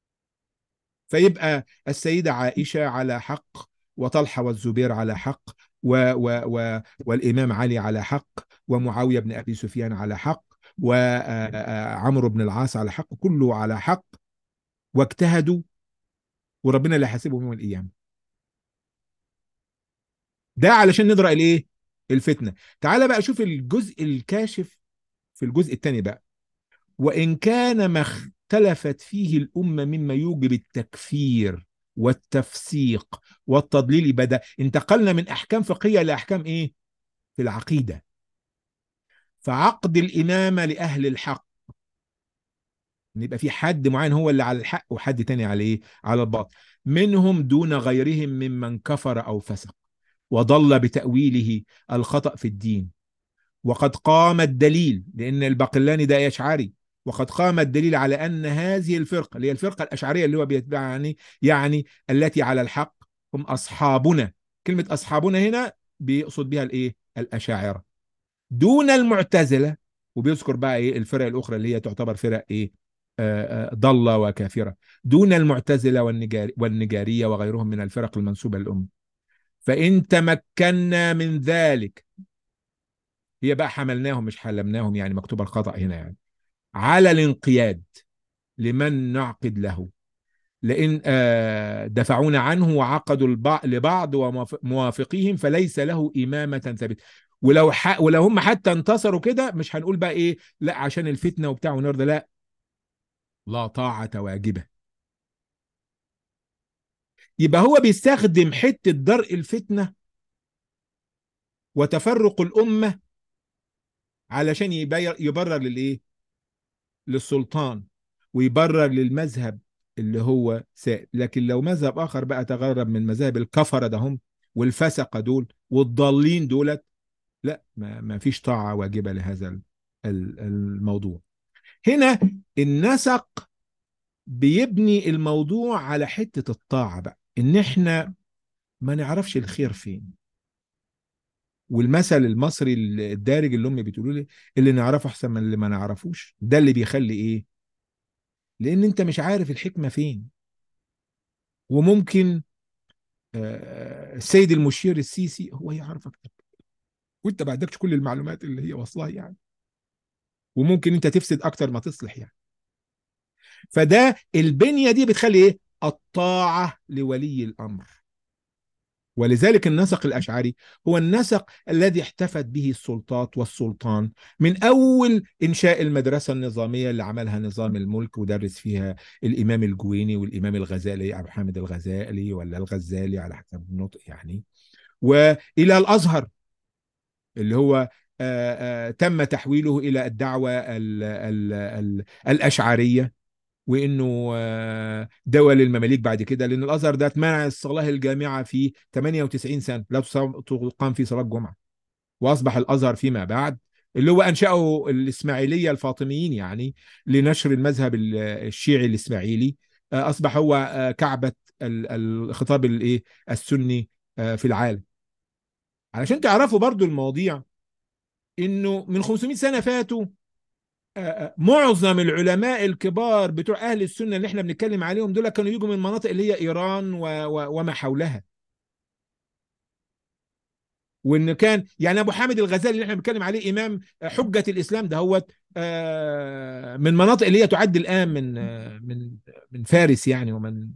فيبقى السيده عائشه على حق وطلحه والزبير على حق و و و والامام علي على حق ومعاويه بن ابي سفيان على حق وعمرو بن العاص على حق كله على حق واجتهدوا وربنا اللي هيحاسبهم يوم القيامه ده علشان ندرأ الايه الفتنه تعال بقى شوف الجزء الكاشف في الجزء الثاني بقى وان كان ما اختلفت فيه الامه مما يوجب التكفير والتفسيق والتضليل يبقى ده انتقلنا من احكام فقهيه لاحكام ايه في العقيده فعقد الامامه لاهل الحق ان يبقى في حد معين هو اللي على الحق وحد تاني على ايه على الباطل منهم دون غيرهم ممن كفر او فسق وضل بتاويله الخطا في الدين وقد قام الدليل لان الباقلاني ده اشعري وقد قام الدليل على ان هذه الفرقه اللي هي الفرقه الاشعريه اللي هو بيتبعها يعني يعني التي على الحق هم اصحابنا كلمه اصحابنا هنا بيقصد بها الايه الاشاعره دون المعتزله وبيذكر بقى ايه الفرق الاخرى اللي هي تعتبر فرق ايه آه آه ضاله وكافره دون المعتزله والنجار والنجاريه وغيرهم من الفرق المنسوبه للامه فان تمكنا من ذلك هي بقى حملناهم مش حلمناهم يعني مكتوبه الخطا هنا يعني على الانقياد لمن نعقد له لئن آه، دفعونا عنه وعقدوا البع- لبعض وموافقيهم فليس له إمامة ثابتة ولو ح... ولو هم حتى انتصروا كده مش هنقول بقى ايه لا عشان الفتنة وبتاع ونرضى لا لا طاعة واجبة يبقى هو بيستخدم حتة درء الفتنة وتفرق الأمة علشان يبير- يبرر للإيه؟ للسلطان ويبرر للمذهب اللي هو سائد لكن لو مذهب آخر بقى تغرب من مذاهب الكفرة ده هم والفسقة دول والضالين دولت لا ما, ما فيش طاعة واجبة لهذا ال- ال- الموضوع هنا النسق بيبني الموضوع على حتة الطاعة بقى إن إحنا ما نعرفش الخير فين والمثل المصري الدارج اللي امي بتقولوا لي اللي نعرفه احسن من اللي ما نعرفوش ده اللي بيخلي ايه لان انت مش عارف الحكمة فين وممكن آه، السيد المشير السيسي هو يعرف اكتر وانت ما عندكش كل المعلومات اللي هي واصلها يعني وممكن انت تفسد اكتر ما تصلح يعني فده البنية دي بتخلي ايه الطاعة لولي الامر ولذلك النسق الأشعري هو النسق الذي احتفت به السلطات والسلطان من أول إنشاء المدرسة النظامية اللي عملها نظام الملك ودرس فيها الإمام الجويني والإمام الغزالي أبو حامد الغزالي ولا الغزالي على حسب النطق يعني وإلى الأزهر اللي هو آه، آه، تم تحويله إلى الدعوة ال ال ال الأشعرية وانه آه، دول المماليك بعد كده لان الازهر ده اتمنع الصلاه الجامعه في 98 سنه لا تصام- تقام في صلاه جمعه واصبح الازهر فيما بعد اللي هو انشاه الاسماعيليه الفاطميين يعني لنشر المذهب ال- الشيعي الاسماعيلي آه، اصبح هو آه، كعبه ال- الخطاب الايه السني آه، في العالم علشان تعرفوا برضو المواضيع انه من 500 سنه فاتوا معظم العلماء الكبار بتوع اهل السنه اللي احنا بنتكلم عليهم دول كانوا يجوا من مناطق اللي هي ايران و و وما حولها وان كان يعني ابو حامد الغزالي اللي احنا بنتكلم عليه امام حجه الاسلام ده هو من مناطق اللي هي تعد الان من آه، من من فارس يعني ومن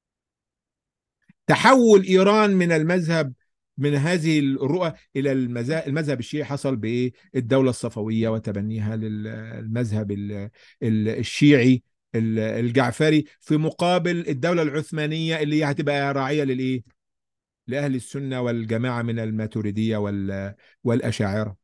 تحول ايران من المذهب من هذه الرؤى الى المذا- المذهب الشيعي حصل بايه الدوله الصفويه وتبنيها للمذهب ال- ال- الشيعي ال- الجعفري في مقابل الدوله العثمانيه اللي هي هتبقى راعيه للايه لاهل السنه والجماعه من الماتريديه وال- والاشاعره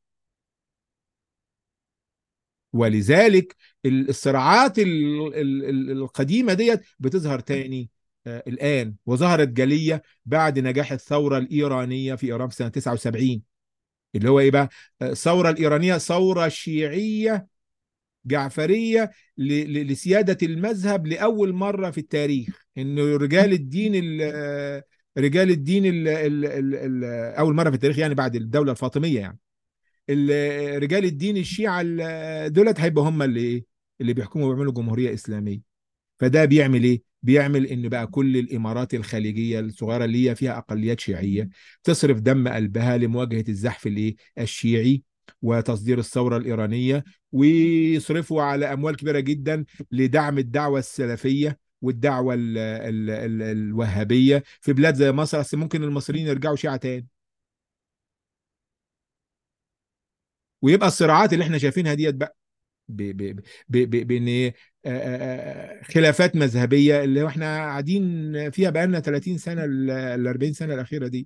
ولذلك ال- الصراعات ال- ال- ال- القديمة ديت بتظهر تاني آه، الآن وظهرت جلية بعد نجاح الثورة الإيرانية في إيران في سنة 79 اللي هو إيه بقى؟ آه، الثورة الإيرانية ثورة شيعية جعفرية ل- ل- لسيادة المذهب لأول مرة في التاريخ إنه رجال الدين ال- آه، رجال الدين ال ال ال ال أول مرة في التاريخ يعني بعد الدولة الفاطمية يعني ال- رجال الدين الشيعة ال- دولت هيبقوا هم اللي ايه اللي بيحكموا ويعملوا جمهورية إسلامية فده بيعمل ايه بيعمل ان بقى كل الامارات الخليجيه الصغيره اللي هي فيها اقليات شيعيه تصرف دم قلبها لمواجهه الزحف الايه الشيعي وتصدير الثوره الايرانيه ويصرفوا على اموال كبيره جدا لدعم الدعوه السلفيه والدعوه ال ال ال الوهابيه في بلاد زي مصر بس ممكن المصريين يرجعوا شيعه تاني ويبقى الصراعات اللي احنا شايفينها ديت بقى ب- ب- ب- ب- بان إيه، آه، آه، آه، خلافات مذهبيه اللي احنا قاعدين فيها بقالنا 30 سنه ال 40 سنه الاخيره دي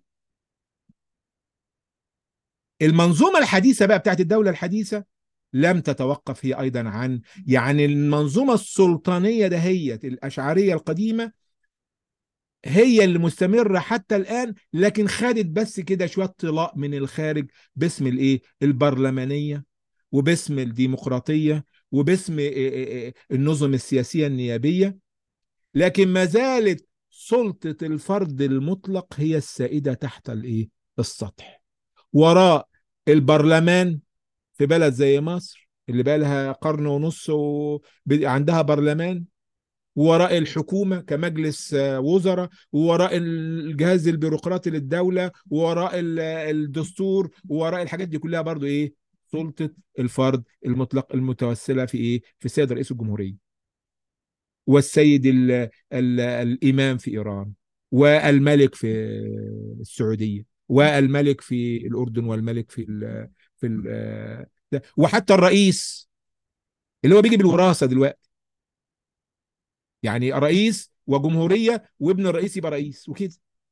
المنظومه الحديثه بقى بتاعت الدوله الحديثه لم تتوقف هي ايضا عن يعني المنظومه السلطانيه دهيت الاشعريه القديمه هي اللي مستمرة حتى الآن لكن خدت بس كده شوية طلاء من الخارج باسم الإيه؟ البرلمانية وباسم الديمقراطية وباسم إيه إيه إيه النظم السياسية النيابية لكن ما زالت سلطة الفرد المطلق هي السائدة تحت الإيه؟ السطح وراء البرلمان في بلد زي مصر اللي بقى لها قرن ونص وعندها برلمان ووراء الحكومة كمجلس آه، وزراء ووراء الجهاز البيروقراطي للدولة ووراء ال- الدستور ووراء الحاجات دي كلها برضو ايه سلطة الفرد المطلق المتوسلة في ايه في السيد رئيس الجمهورية والسيد ال ال الإمام في إيران والملك في السعودية والملك في الأردن والملك في ال في ال وحتى الرئيس اللي هو بيجي بالوراثة دلوقتي يعني رئيس وجمهورية وابن الرئيس يبقى رئيس وكده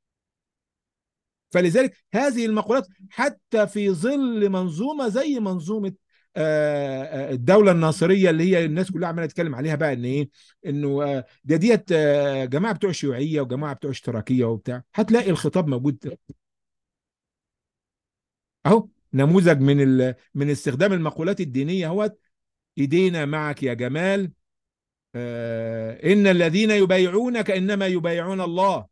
فلذلك هذه المقولات حتى في ظل منظومة زي منظومة الدولة الناصرية اللي هي الناس كلها عمالة تتكلم عليها بقى ان ايه انه ده ديت جماعة بتوع شيوعية وجماعة بتوع اشتراكية وبتاع هتلاقي الخطاب موجود اهو نموذج من ال... من استخدام المقولات الدينية هو ايدينا معك يا جمال آه ان الذين يبايعونك انما يبايعون الله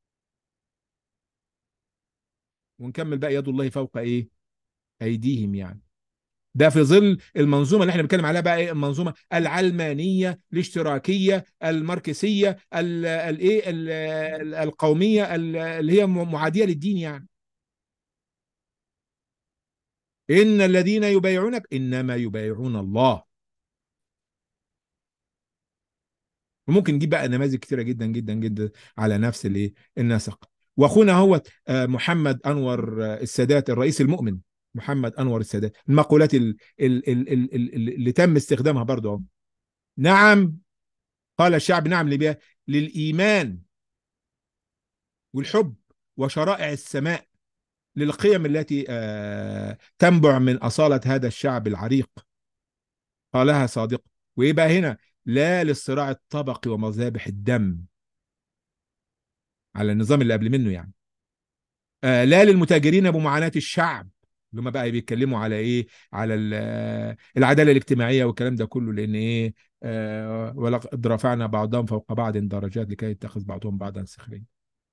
ونكمل بقى يد الله فوق ايه ايديهم يعني ده في ظل المنظومه اللي احنا بنتكلم عليها بقى ايه المنظومه العلمانيه الاشتراكيه الماركسيه الايه القوميه اللي هي معاديه للدين يعني ان الذين يبايعونك انما يبايعون الله وممكن نجيب بقى نماذج كثيره جدا جدا جدا على نفس الايه النسق واخونا هو محمد انور السادات الرئيس المؤمن محمد انور السادات المقولات ال ال ال ال ال اللي تم استخدامها برضه نعم قال الشعب نعم لبيا للايمان والحب وشرائع السماء للقيم التي آه تنبع من اصاله هذا الشعب العريق قالها صادق ويبقى هنا لا للصراع الطبقي ومذابح الدم على النظام اللي قبل منه يعني آه لا للمتاجرين بمعاناة الشعب اللي هم بقى بيتكلموا على ايه على العداله الاجتماعيه والكلام ده كله لان ايه آه ولقد رفعنا بعضهم فوق بعض درجات لكي يتخذ بعضهم بعضا سخريا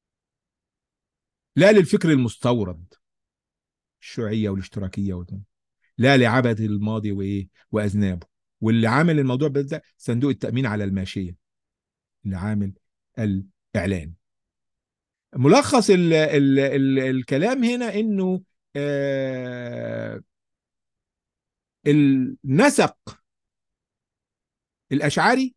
لا للفكر المستورد الشيوعيه والاشتراكيه والكلام. لا لعبث الماضي وايه واذنابه واللي عامل الموضوع ده صندوق التامين على الماشيه اللي عامل الاعلان ملخص ال ال ال الكلام هنا انه آه النسق الاشعري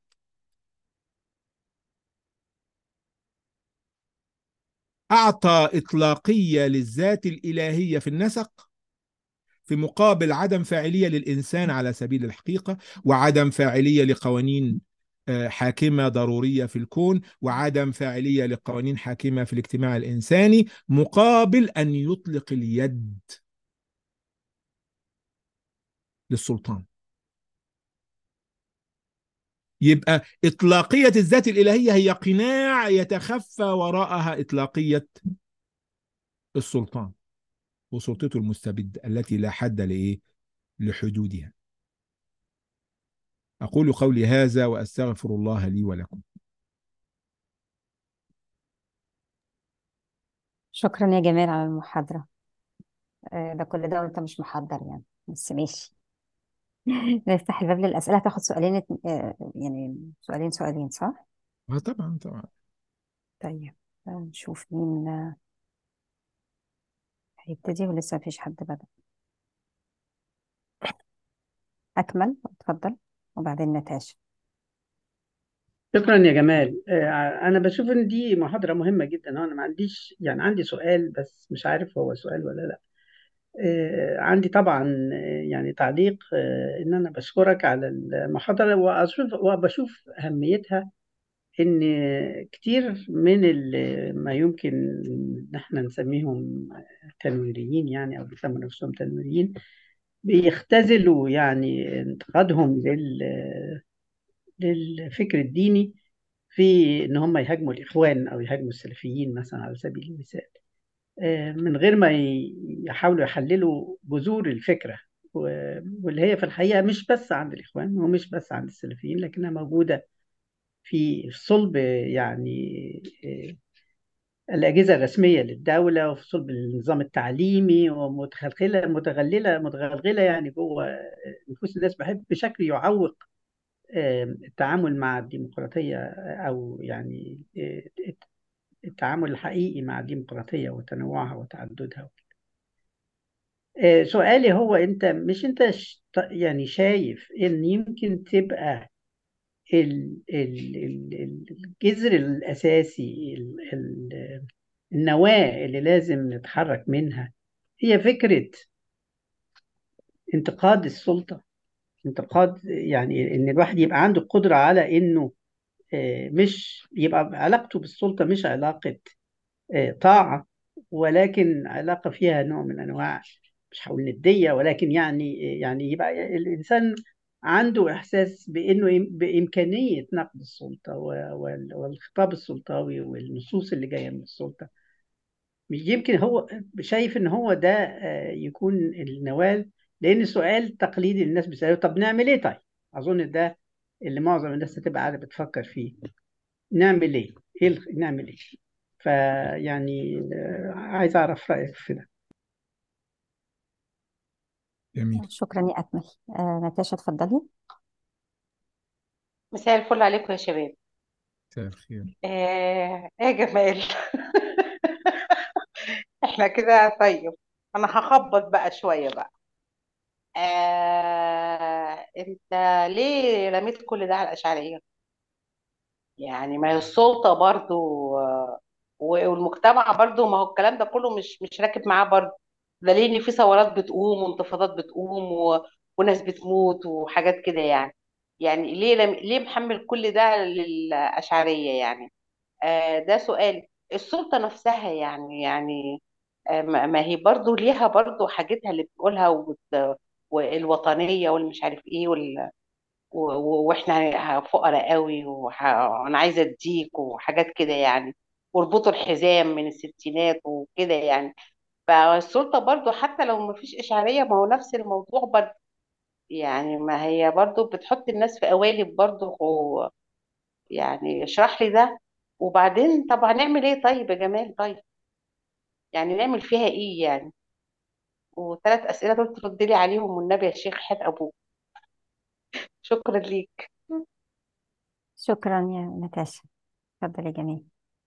اعطى اطلاقيه للذات الالهيه في النسق في مقابل عدم فاعليه للانسان على سبيل الحقيقه وعدم فاعليه لقوانين حاكمه ضروريه في الكون وعدم فاعليه لقوانين حاكمه في الاجتماع الانساني مقابل ان يطلق اليد للسلطان يبقى اطلاقيه الذات الالهيه هي قناع يتخفى وراءها اطلاقيه السلطان وسلطته المستبده التي لا حد لايه لحدودها أقول قولي هذا وأستغفر الله لي ولكم شكرا يا جمال على المحاضرة آه، ده كل ده وانت مش محضر يعني بس ماشي نفتح الباب للأسئلة هتاخد سؤالين ات- آه، يعني سؤالين سؤالين صح؟ آه طبعا طبعا طيب آه، نشوف مين آه، هيبتدي ولسه مفيش حد بدأ أكمل اتفضل وبعدين نتاشا شكرا يا جمال آه، أنا بشوف إن دي محاضرة مهمة جدا أنا ما عنديش يعني عندي سؤال بس مش عارف هو سؤال ولا لا آه، عندي طبعا آه، يعني تعليق آه، إن أنا بشكرك على المحاضرة وأشوف وبشوف أهميتها إن كتير من ال- ما يمكن إن إحنا نسميهم تنويريين يعني أو بيسموا نفسهم تنويريين بيختزلوا يعني انتقادهم لل للفكر الديني في ان هم يهاجموا الاخوان او يهاجموا السلفيين مثلا على سبيل المثال آه، من غير ما ي- يحاولوا يحللوا جذور الفكره و- واللي هي في الحقيقه مش بس عند الاخوان ومش بس عند السلفيين لكنها موجوده في صلب يعني آه، الأجهزة الرسمية للدولة وفي صلب النظام التعليمي ومتخلخلة متغللة متغلغلة يعني جوه نفوس الناس بحب بشكل يعوق آه، التعامل مع الديمقراطية أو يعني آه، التعامل الحقيقي مع الديمقراطية وتنوعها وتعددها آه، سؤالي هو أنت مش أنت ش- يعني شايف إن يمكن تبقى ال- ال- ال- الجذر الأساسي ال- ال- النواة اللي لازم نتحرك منها هي فكرة انتقاد السلطة انتقاد يعني إن الواحد يبقى عنده قدرة على إنه آه، مش يبقى علاقته بالسلطة مش علاقة آه، طاعة ولكن علاقة فيها نوع من أنواع مش هقول ندية ولكن يعني يعني يبقى الإنسان عنده إحساس بإنه إم- بإمكانية نقد السلطة و- وال- والخطاب السلطوي والنصوص اللي جاية من السلطة يمكن هو شايف إن هو ده آه، يكون النواة لأن سؤال تقليدي الناس بيسألوا طب نعمل إيه طيب؟ أظن ده اللي معظم الناس هتبقى قاعدة بتفكر فيه نعمل إيه؟ إيه الخ- نعمل إيه؟ فيعني آه، عايز أعرف رأيك في ده جميل شكرا يا أكمل آه نتاشا اتفضلي مساء الفل عليكم يا شباب مساء الخير آه ايه يا جمال احنا كده طيب انا هخبط بقى شوية بقى آه انت ليه رميت كل ده على الأشعرية يعني ما هي السلطة برضو آه، والمجتمع برضو ما هو الكلام ده كله مش مش راكب معاه برضو دليل ان في ثورات بتقوم وانتفاضات بتقوم و... وناس بتموت وحاجات كده يعني يعني ليه لم... ليه محمل كل ده للأشعرية يعني آه، ده سؤال السلطة نفسها يعني يعني آه، ما ما هي برضو ليها برضو حاجتها اللي بتقولها وبت- والوطنية والمش عارف ايه وال... و- و- واحنا فقراء قوي وح- وانا عايزة اديك وحاجات كده يعني واربطوا الحزام من الستينات وكده يعني فالسلطة برضو حتى لو ما فيش إشعارية ما هو نفس الموضوع برضو يعني ما هي برضو بتحط الناس في قوالب برضو يعني اشرح لي ده وبعدين طب هنعمل ايه طيب يا جمال طيب يعني نعمل فيها ايه يعني وثلاث اسئله دول ترد لي عليهم والنبي يا شيخ حياة ابوك شكرا ليك شكرا يا نتاشا اتفضلي يا جميل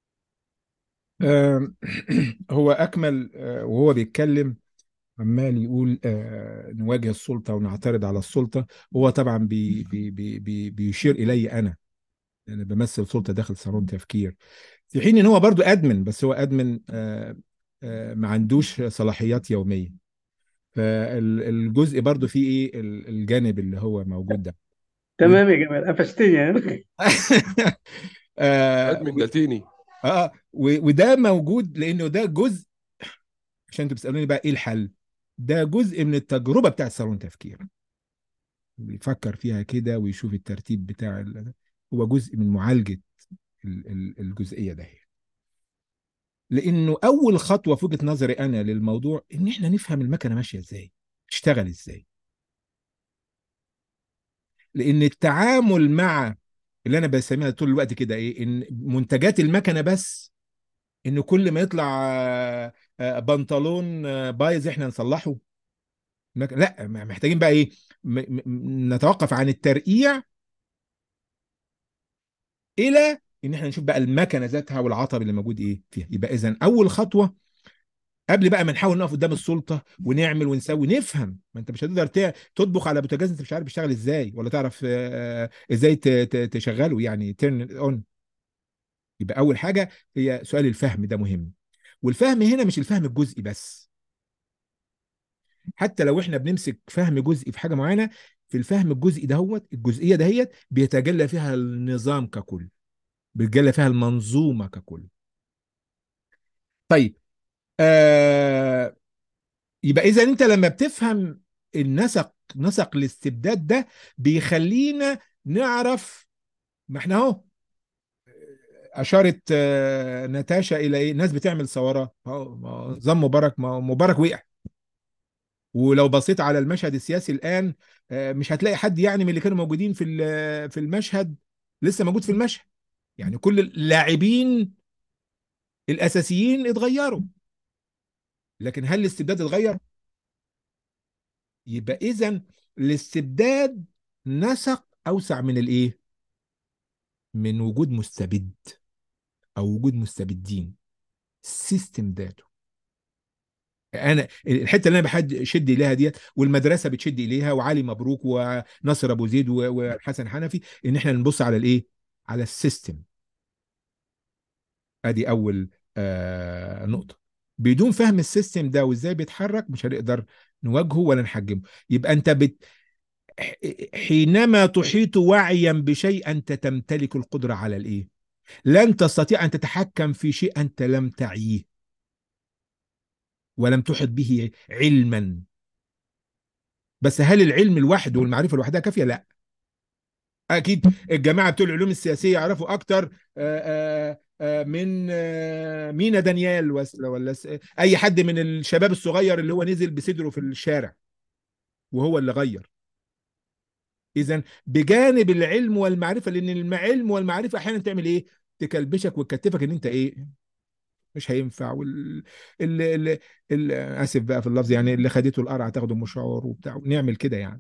آم، هو أكمل آه، وهو بيتكلم عمال يقول آه، نواجه السلطة ونعترض على السلطة هو طبعا بي بي بي بي بيشير إلي أنا أنا بمثل سلطة داخل صالون تفكير في حين إن هو برضو أدمن بس هو أدمن آه، آه، ما عندوش صلاحيات يومية فالجزء برضو فيه إيه ال- الجانب اللي هو موجود ده تمام يا جمال قفشتني يعني آه، ادمن لاتيني اه و- وده موجود لانه ده جزء عشان انتوا بتسالوني بقى ايه الحل ده جزء من التجربه بتاعت صالون تفكير بيفكر فيها كده ويشوف الترتيب بتاع ال- هو جزء من معالجه ال- ال- الجزئيه ده لانه اول خطوه في وجهه نظري انا للموضوع ان احنا نفهم المكنه ماشيه ازاي تشتغل ازاي لان التعامل مع اللي انا بسميها طول الوقت كده ايه ان منتجات المكنه بس ان كل ما يطلع آه، آه، بنطلون آه، بايظ احنا نصلحه مك- لا م- محتاجين بقى ايه م- م- نتوقف عن الترقيع الى ان احنا نشوف بقى المكنه ذاتها والعطب اللي موجود ايه فيها يبقى اذا اول خطوه قبل بقى ما نحاول نقف قدام السلطه ونعمل ونسوي نفهم ما انت مش هتقدر ت- تطبخ على بوتاجاز انت مش عارف بيشتغل ازاي ولا تعرف آه، ازاي ت- ت- تشغله يعني تيرن اون يبقى اول حاجه هي سؤال الفهم ده مهم والفهم هنا مش الفهم الجزئي بس حتى لو احنا بنمسك فهم جزئي في حاجه معينه في الفهم الجزئي دهوت الجزئيه دهيت بيتجلى فيها النظام ككل بيتجلى فيها المنظومه ككل طيب آه يبقى اذا انت لما بتفهم النسق نسق الاستبداد ده بيخلينا نعرف ما احنا اهو اشارت آه، ناتاشا الى ايه ناس بتعمل ثورات أهو، ما هو نظام مبارك ما هو مبارك وقع ولو بصيت على المشهد السياسي الآن آه، مش هتلاقي حد يعني من اللي كانوا موجودين في ال- في المشهد لسه موجود في المشهد يعني كل اللاعبين الأساسيين اتغيروا لكن هل الاستبداد اتغير؟ يبقى إذا الاستبداد نسق أوسع من الإيه؟ من وجود مستبد أو وجود مستبدين السيستم ذاته انا الحته اللي انا بحد شد اليها ديت والمدرسه بتشد اليها وعلي مبروك ونصر ابو زيد و- وحسن حنفي ان احنا نبص على الايه على السيستم ادي اول آه نقطه بدون فهم السيستم ده وازاي بيتحرك مش هنقدر نواجهه ولا نحجمه يبقى انت بت ح- حينما تحيط وعيا بشيء انت تمتلك القدره على الايه لن تستطيع ان تتحكم في شيء انت لم تعيه ولم تحط به علما بس هل العلم لوحده والمعرفه لوحدها كافيه لا اكيد الجماعه بتوع العلوم السياسيه يعرفوا اكتر آه، آه، آه، من آه، مينا دانيال وس- ولا س- اي حد من الشباب الصغير اللي هو نزل بصدره في الشارع وهو اللي غير اذا بجانب العلم والمعرفه لان العلم والمعرفه احيانا تعمل ايه تكلبشك وتكتفك ان انت ايه مش هينفع وال ال... ال... ال... اسف بقى في اللفظ يعني اللي خدته القرعه تاخده مشوار وبتاع ونعمل كده يعني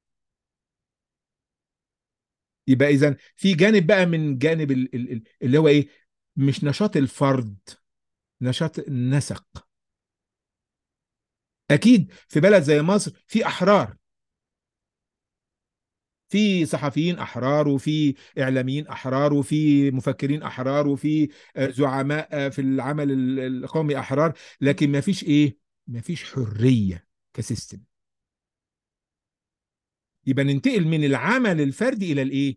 يبقى اذا في جانب بقى من جانب ال... ال... ال- اللي هو ايه مش نشاط الفرد نشاط النسق اكيد في بلد زي مصر في احرار في صحفيين احرار وفي اعلاميين احرار وفي مفكرين احرار وفي آه، زعماء آه، في العمل ال- القومي احرار لكن ما فيش ايه ما فيش حريه كسيستم يبقى ننتقل من العمل الفردي الى الايه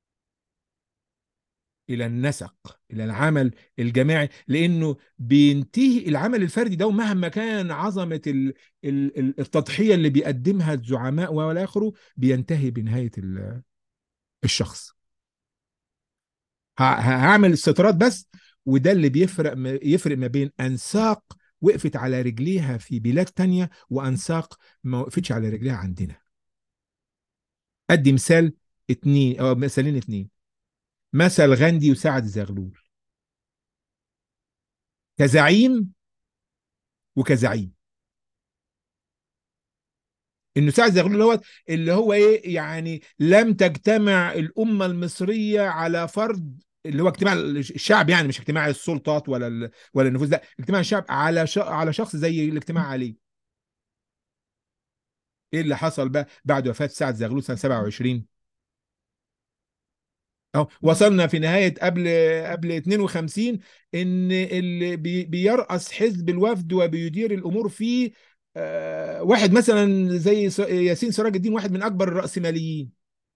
الى النسق الى العمل الجماعي لانه بينتهي العمل الفردي ده ومهما كان عظمه ال- ال- ال- التضحيه اللي بيقدمها الزعماء والى اخره بينتهي بنهايه ال- الشخص ه- ه- هعمل استطراد بس وده اللي بيفرق ما- يفرق ما بين انساق وقفت على رجليها في بلاد تانية وانساق ما وقفتش على رجليها عندنا ادي مثال اتنين او مثالين اتنين مثل غاندي وسعد زغلول كزعيم وكزعيم انه سعد زغلول هو اللي هو ايه يعني لم تجتمع الامه المصريه على فرد اللي هو اجتماع الشعب يعني مش اجتماع السلطات ولا ال... ولا النفوذ لا اجتماع الشعب على ش... على شخص زي الاجتماع عليه ايه اللي حصل بقى بعد وفاه سعد زغلول سنه 27 اهو وصلنا في نهايه قبل قبل 52 ان اللي بي... بيرأس حزب الوفد وبيدير الامور فيه آه، واحد مثلا زي س- ياسين سراج الدين واحد من اكبر الرأسماليين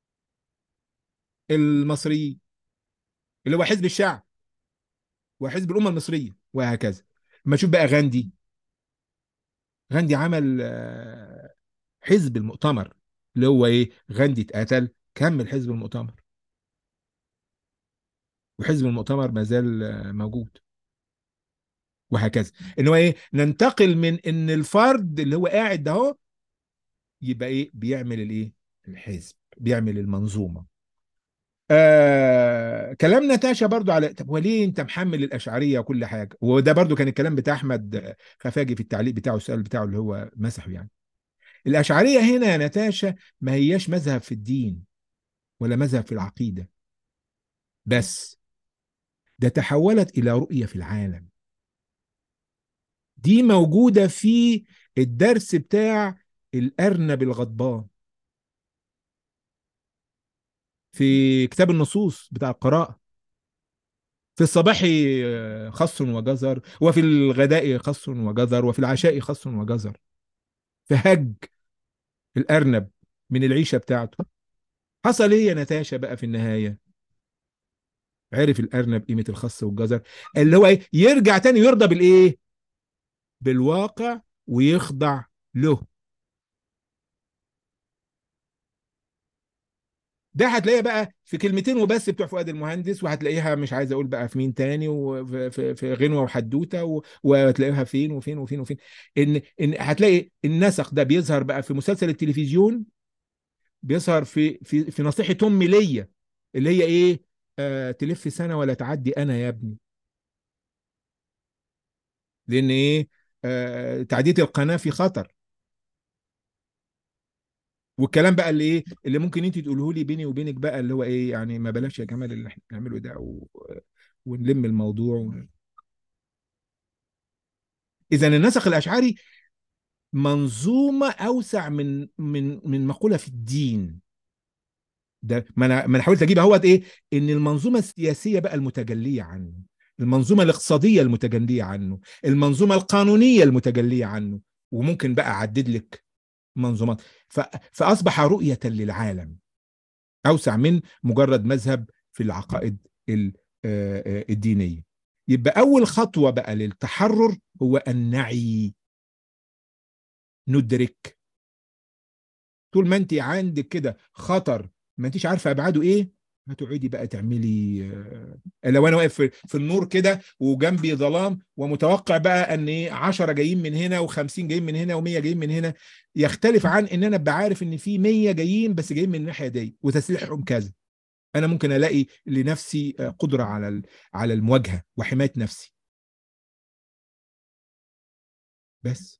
المصريين اللي هو حزب الشعب وحزب الامه المصريه وهكذا ما اشوف بقى غاندي غاندي عمل آه، حزب المؤتمر اللي هو ايه غاندي اتقتل كمل حزب المؤتمر وحزب المؤتمر ما زال آه، موجود وهكذا ان هو ايه ننتقل من ان الفرد اللي هو قاعد ده اهو يبقى ايه بيعمل الايه الحزب بيعمل المنظومه آه كلام ناتاشا برضو على طب وليه انت محمل الاشعريه وكل حاجه وده برضو كان الكلام بتاع احمد خفاجي في التعليق بتاعه السؤال بتاعه اللي هو مسحه يعني الاشعريه هنا يا ناتاشا ما هياش مذهب في الدين ولا مذهب في العقيده بس ده تحولت الى رؤيه في العالم دي موجوده في الدرس بتاع الارنب الغضبان في كتاب النصوص بتاع القراءه في الصباح آه، خس وجزر وفي الغداء خس وجزر وفي العشاء خس وجزر فهج الأرنب من العيشة بتاعته حصل ايه يا نتاشا بقى في النهاية عرف الأرنب قيمة الخس والجزر اللي هو ايه يرجع تاني يرضى بالايه بالواقع ويخضع له ده هتلاقيها بقى في كلمتين وبس بتوع فؤاد المهندس وهتلاقيها مش عايز اقول بقى في مين تاني وفي في في غنوه وحدوته و- وهتلاقيها فين وفين وفين وفين ان ان هتلاقي النسق ده بيظهر بقى في مسلسل التلفزيون بيظهر في في في نصيحه امي ليا اللي هي ايه آه تلف سنه ولا تعدي انا يا ابني لان ايه آه تعديه القناه في خطر والكلام بقى اللي ايه اللي ممكن انت تقوله لي بيني وبينك بقى اللي هو ايه يعني ما بلاش يا جمال اللي احنا بنعمله ده و... ونلم الموضوع و... اذا النسق الاشعري منظومة أوسع من من من مقولة في الدين ده ما أنا ما أنا حاولت أجيب اهوت إيه إن المنظومة السياسية بقى المتجلية عنه المنظومة الاقتصادية المتجلية عنه المنظومة القانونية المتجلية عنه وممكن بقى أعدد لك منظومات ف... فأصبح رؤية للعالم أوسع من مجرد مذهب في العقائد ال- آه، آه، الدينية يبقى أول خطوة بقى للتحرر هو أن نعي ندرك طول ما أنت عندك كده خطر ما أنتيش عارفة أبعاده إيه هتقعدي بقى تعملي آه، لو أنا واقف في, في النور كده وجنبي ظلام ومتوقع بقى أن إيه 10 جايين من هنا و50 جايين من هنا و100 جايين من هنا يختلف عن ان انا ابقى عارف ان في 100 جايين بس جايين من الناحيه دي وتسليحهم كذا انا ممكن الاقي لنفسي آه، قدره على ال- على المواجهه وحمايه نفسي بس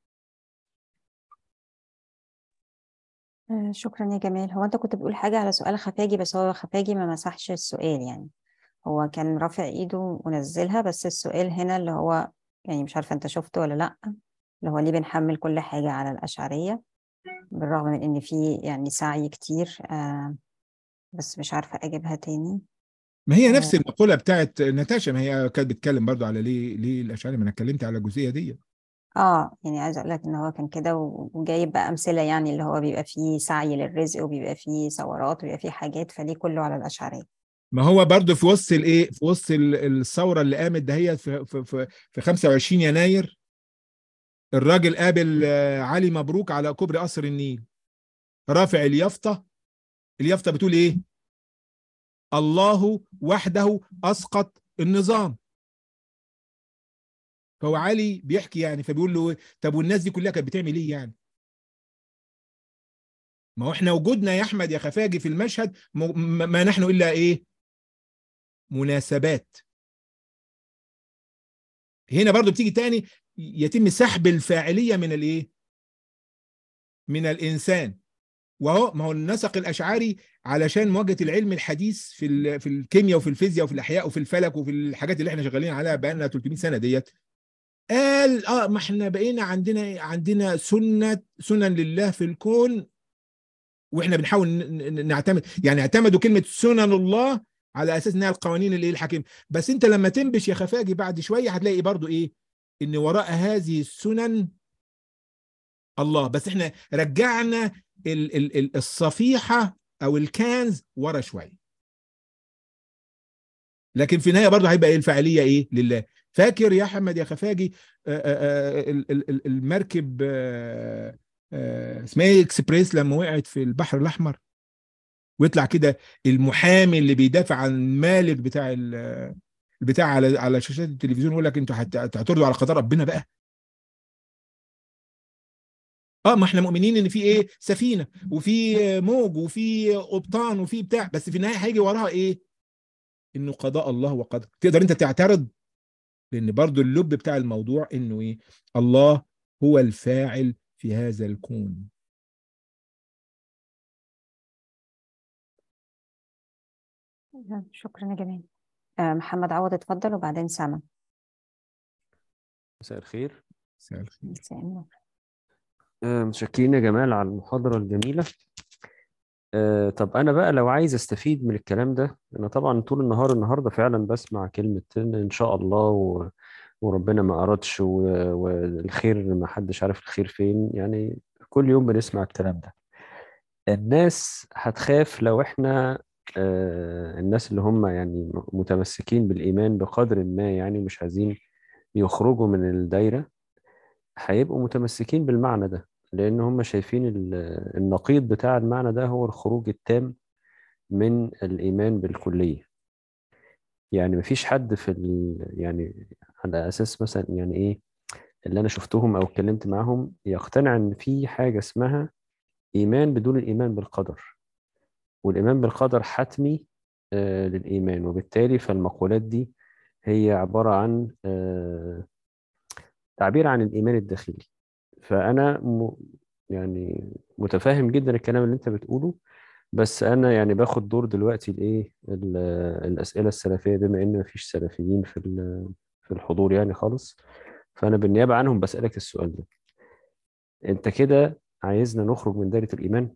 آه، شكرا يا جمال هو انت كنت بتقول حاجة على سؤال خفاجي بس هو خفاجي ما مسحش السؤال يعني هو كان رافع ايده ونزلها بس السؤال هنا اللي هو يعني مش عارفة انت شفته ولا لأ اللي هو ليه بنحمل كل حاجة على الأشعرية بالرغم من ان في يعني سعي كتير آه بس مش عارفة اجيبها تاني ما هي آه، نفس المقوله بتاعت ناتاشا ما هي كانت بتتكلم برضو على ليه ليه الاشعري ما انا اتكلمت على الجزئيه دي اه يعني عايزه اقول لك ان هو كان كده و- وجايب بقى امثله يعني اللي هو بيبقى فيه سعي للرزق وبيبقى فيه ثورات وبيبقى فيه حاجات فليه كله على الاشعريه ما هو برضو في وسط الايه في وسط ال- الثوره اللي قامت دهيت في في في, في 25 يناير الراجل قابل آه، علي مبروك على كوبري قصر النيل رافع اليافطه اليافطه بتقول ايه الله وحده اسقط النظام فهو علي بيحكي يعني فبيقول له طب والناس دي كلها كانت بتعمل ايه يعني ما هو احنا وجودنا يا احمد يا خفاجي في المشهد م- م- ما نحن الا ايه مناسبات هنا برضو بتيجي تاني يتم سحب الفاعليه من الايه من الانسان وهو ما هو النسق الاشعري علشان مواجهه العلم الحديث في ال- في الكيمياء وفي الفيزياء وفي الاحياء وفي الفلك وفي الحاجات اللي احنا شغالين عليها بقالنا 300 سنه ديت قال اه ما احنا بقينا عندنا عندنا سنه سنن لله في الكون واحنا بنحاول ن- ن- نعتمد يعني اعتمدوا كلمه سنن الله على اساس انها القوانين اللي الحكيم بس انت لما تنبش يا خفاجي بعد شويه هتلاقي برضو ايه ان وراء هذه السنن الله بس احنا رجعنا ال ال ال الصفيحه او الكنز ورا شويه لكن في النهايه برضه هيبقى ايه الفاعليه ايه لله فاكر يا احمد يا خفاجي آه، آه، آه، ال- ال- ال- المركب آه، آه، اسمها ايه اكسبريس لما وقعت في البحر الاحمر ويطلع كده المحامي اللي بيدافع عن المالك بتاع ال- البتاع على على شاشات التلفزيون يقول لك انتوا هت- هتعترضوا على قضاء ربنا بقى اه ما احنا مؤمنين ان في ايه سفينه وفي موج وفي قبطان وفي بتاع بس في النهايه هيجي وراها ايه انه قضاء الله وقدر تقدر انت تعترض لان برضو اللب بتاع الموضوع انه ايه الله هو الفاعل في هذا الكون شكرا يا جمال آه، محمد عوض اتفضل وبعدين سما مساء الخير مساء الخير مساء النور آه، متشكرين يا جمال على المحاضرة الجميلة آه، طب أنا بقى لو عايز أستفيد من الكلام ده أنا طبعا طول النهار النهاردة فعلا بسمع كلمة إن إن شاء الله و... وربنا ما أردش و... والخير ما حدش عارف الخير فين يعني كل يوم بنسمع الكلام ده الناس هتخاف لو إحنا آه، الناس اللي هم يعني متمسكين بالإيمان بقدر ما يعني مش عايزين يخرجوا من الدايرة هيبقوا متمسكين بالمعنى ده لأن هم شايفين ال- النقيض بتاع المعنى ده هو الخروج التام من الإيمان بالكلية يعني مفيش حد في ال... يعني على أساس مثلا يعني إيه اللي أنا شفتهم أو اتكلمت معاهم يقتنع إن في حاجة اسمها إيمان بدون الإيمان بالقدر والإيمان بالقدر حتمي آه للإيمان وبالتالي فالمقولات دي هي عبارة عن آه تعبير عن الإيمان الداخلي فأنا م... يعني متفاهم جدا الكلام اللي أنت بتقوله بس أنا يعني باخد دور دلوقتي الإيه ال- الأسئلة السلفية بما إن مفيش سلفيين في ال- في الحضور يعني خالص فأنا بالنيابة عنهم بسألك السؤال ده انت كده عايزنا نخرج من دايرة الإيمان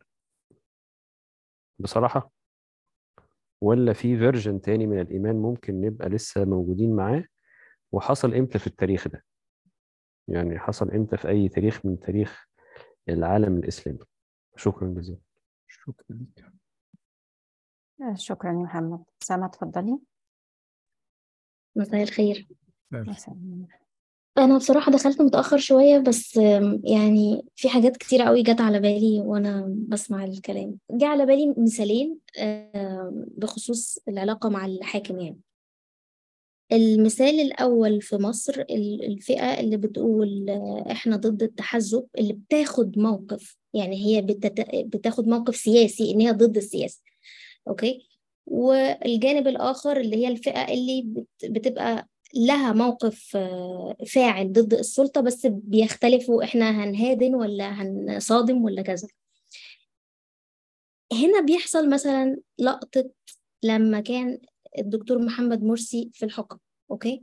بصراحة ولا في فيرجن تاني من الإيمان ممكن نبقى لسه موجودين معاه وحصل امتى في التاريخ ده يعني حصل امتى في أي تاريخ من تاريخ العالم الإسلامي شكرا جزيلا شكرا لك آه، شكرا يا محمد سما اتفضلي مساء الخير مثلا انا بصراحة دخلت متأخر شوية بس آم، يعني في حاجات كتيرة قوي جت على بالي وانا بسمع الكلام جه على بالي مثالين آم، بخصوص العلاقة مع الحاكم يعني المثال الأول في مصر ال- الفئة اللي بتقول آه، إحنا ضد التحزب اللي بتاخد موقف يعني هي بتت... بتاخد موقف سياسي إن هي ضد السياسة أوكي والجانب الآخر اللي هي الفئة اللي بت... بتبقى لها موقف آه، فاعل ضد السلطة بس بيختلفوا إحنا هنهادن ولا هنصادم ولا كذا هنا بيحصل مثلا لقطة لما كان الدكتور محمد مرسي في الحكم أوكي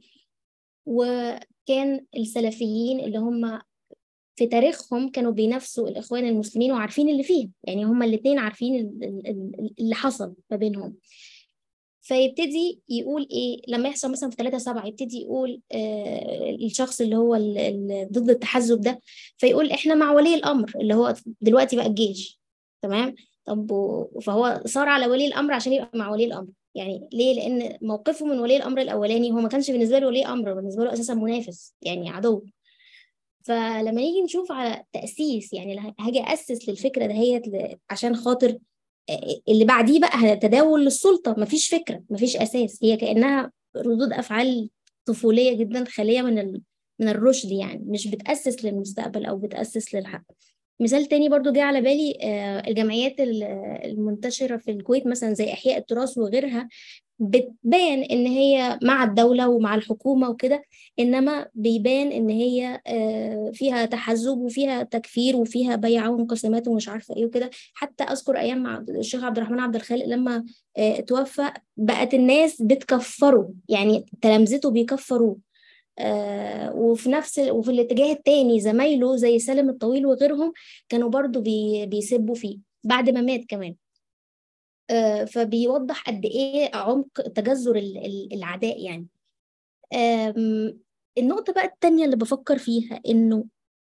وكان السلفيين اللي هم في تاريخهم كانوا بينافسوا الإخوان المسلمين وعارفين اللي فيه يعني هما الاتنين عارفين ال- ال- ال- اللي حصل ما بينهم فيبتدي يقول ايه لما يحصل مثلا في 3 7 يبتدي يقول آه الشخص اللي هو ال- ال- ضد التحزب ده فيقول احنا مع ولي الامر اللي هو دلوقتي بقى الجيش تمام طب و- فهو صار على ولي الامر عشان يبقى مع ولي الامر يعني ليه لان موقفه من ولي الامر الاولاني هو ما كانش بالنسبه له ولي امر بالنسبه له اساسا منافس يعني عدو فلما نيجي نشوف على تأسيس يعني له- هاجي أسس للفكرة دهيت ل- عشان خاطر آه، اللي بعديه بقى تداول للسلطة مفيش فكرة مفيش أساس هي كأنها ردود أفعال طفولية جدا خالية من ال... من الرشد يعني مش بتأسس للمستقبل أو بتأسس للحق مثال تاني برضو جه على بالي آه، الجمعيات ال- المنتشرة في الكويت مثلا زي إحياء التراث وغيرها بتبان إن هي مع الدولة ومع الحكومة وكده إنما بيبان إن هي آه، فيها تحزب وفيها تكفير وفيها بيع وانقسامات ومش عارفة إيه وكده حتى أذكر أيام مع الشيخ عبد الرحمن عبد الخالق لما آه، توفى بقت الناس بتكفره يعني تلامذته بيكفروه آه وفي نفس ال... وفي الاتجاه التاني زمايله زي سالم الطويل وغيرهم كانوا برضو بي... بيسبوا فيه بعد ما مات كمان آه فبيوضح قد ايه عمق تجذر ال... ال- العداء يعني آم، النقطة بقى التانية اللي بفكر فيها إنه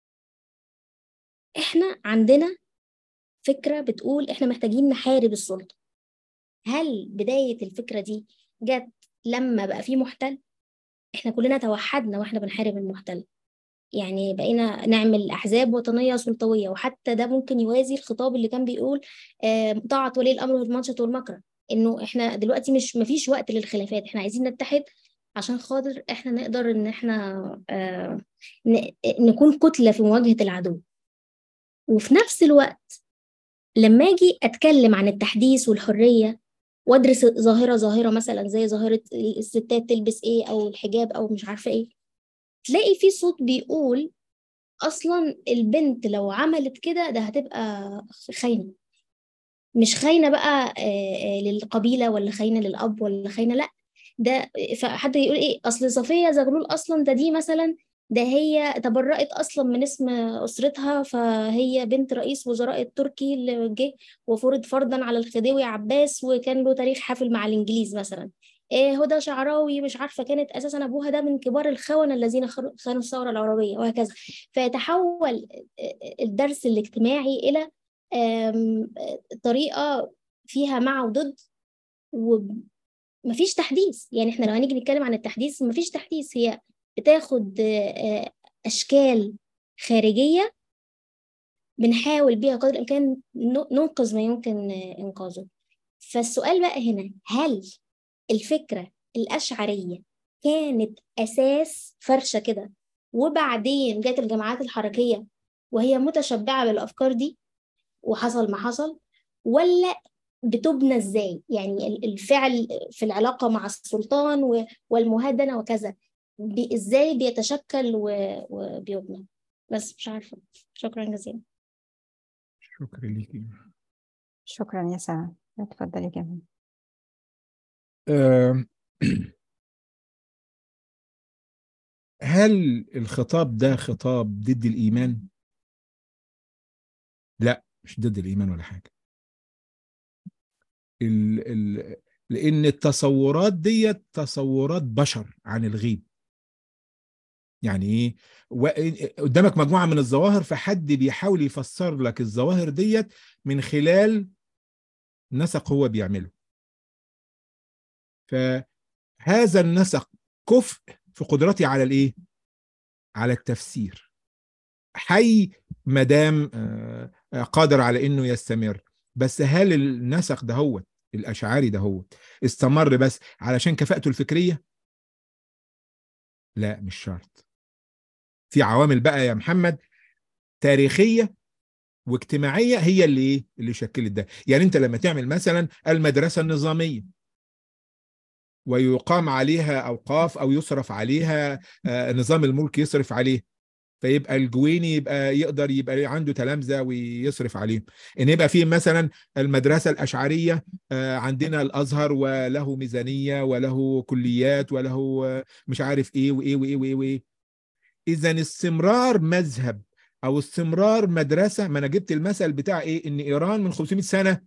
إحنا عندنا فكرة بتقول إحنا محتاجين نحارب السلطة هل بداية الفكرة دي جت لما بقى في محتل؟ إحنا كلنا توحدنا وإحنا بنحارب المحتل يعني بقينا نعمل أحزاب وطنية سلطوية وحتى ده ممكن يوازي الخطاب اللي كان بيقول آه، طاعة ولي الأمر في المنشط والمكره إنه إحنا دلوقتي مش مفيش وقت للخلافات إحنا عايزين نتحد عشان خاطر إحنا نقدر إن إحنا آه، ن- نكون كتلة في مواجهة العدو وفي نفس الوقت لما أجي أتكلم عن التحديث والحرية وأدرس ظاهرة ظاهرة مثلا زي ظاهرة الستات تلبس إيه أو الحجاب أو مش عارفة إيه تلاقي في صوت بيقول اصلا البنت لو عملت كده ده هتبقى خاينه مش خاينه بقى آه، آه، للقبيله ولا خاينه للاب ولا خاينه لا ده فحد يقول ايه اصل صفيه زغلول اصلا ده دي مثلا ده هي تبرأت اصلا من اسم اسرتها فهي بنت رئيس وزراء التركي اللي جه وفرض فرضا على الخديوي عباس وكان له تاريخ حافل مع الانجليز مثلا إيه هدى شعراوي مش عارفه كانت اساسا ابوها ده من كبار الخونه الذين خر- خانوا الثوره العربيه وهكذا فيتحول الدرس الاجتماعي الى آم، طريقه فيها مع وضد ومفيش تحديث يعني احنا لو هنيجي نتكلم عن التحديث مفيش تحديث هي بتاخد آه، اشكال خارجيه بنحاول بيها قدر الامكان ن- ننقذ ما يمكن آه، انقاذه فالسؤال بقى هنا هل الفكره الاشعريه كانت اساس فرشه كده وبعدين جت الجماعات الحركيه وهي متشبعه بالافكار دي وحصل ما حصل ولا بتبنى ازاي يعني ال- الفعل في العلاقة مع السلطان و- والمهادنة وكذا بي- ازاي بيتشكل و- وبيبنى بس مش عارفة شكرا جزيلا شكرا ليكي شكرا يا سما اتفضلي كمان آم، هل الخطاب ده خطاب ضد الإيمان؟ لا مش ضد الايمان ولا حاجه ال ال لان التصورات ديت تصورات بشر عن الغيب يعني ايه و- قدامك مجموعه من الظواهر فحد بيحاول يفسر لك الظواهر ديت من خلال نسق هو بيعمله فهذا النسق كفء في قدرتي على الايه على التفسير حي مدام آه، آه، قادر على انه يستمر بس هل النسق ده هو الاشعري ده هو استمر بس علشان كفاءته الفكريه لا مش شرط في عوامل بقى يا محمد تاريخيه واجتماعيه هي اللي ايه اللي شكلت ده يعني انت لما تعمل مثلا المدرسه النظاميه ويقام عليها اوقاف او يصرف عليها آه، نظام الملك يصرف عليه فيبقى الجويني يبقى يقدر يبقى عنده تلامذه ويصرف عليهم ان يبقى في مثلا المدرسه الاشعريه آه، عندنا الازهر وله ميزانيه وله كليات وله آه، مش عارف ايه وايه وايه وايه وايه اذا استمرار مذهب او استمرار مدرسه ما انا جبت المثل بتاع ايه ان ايران من 500 سنه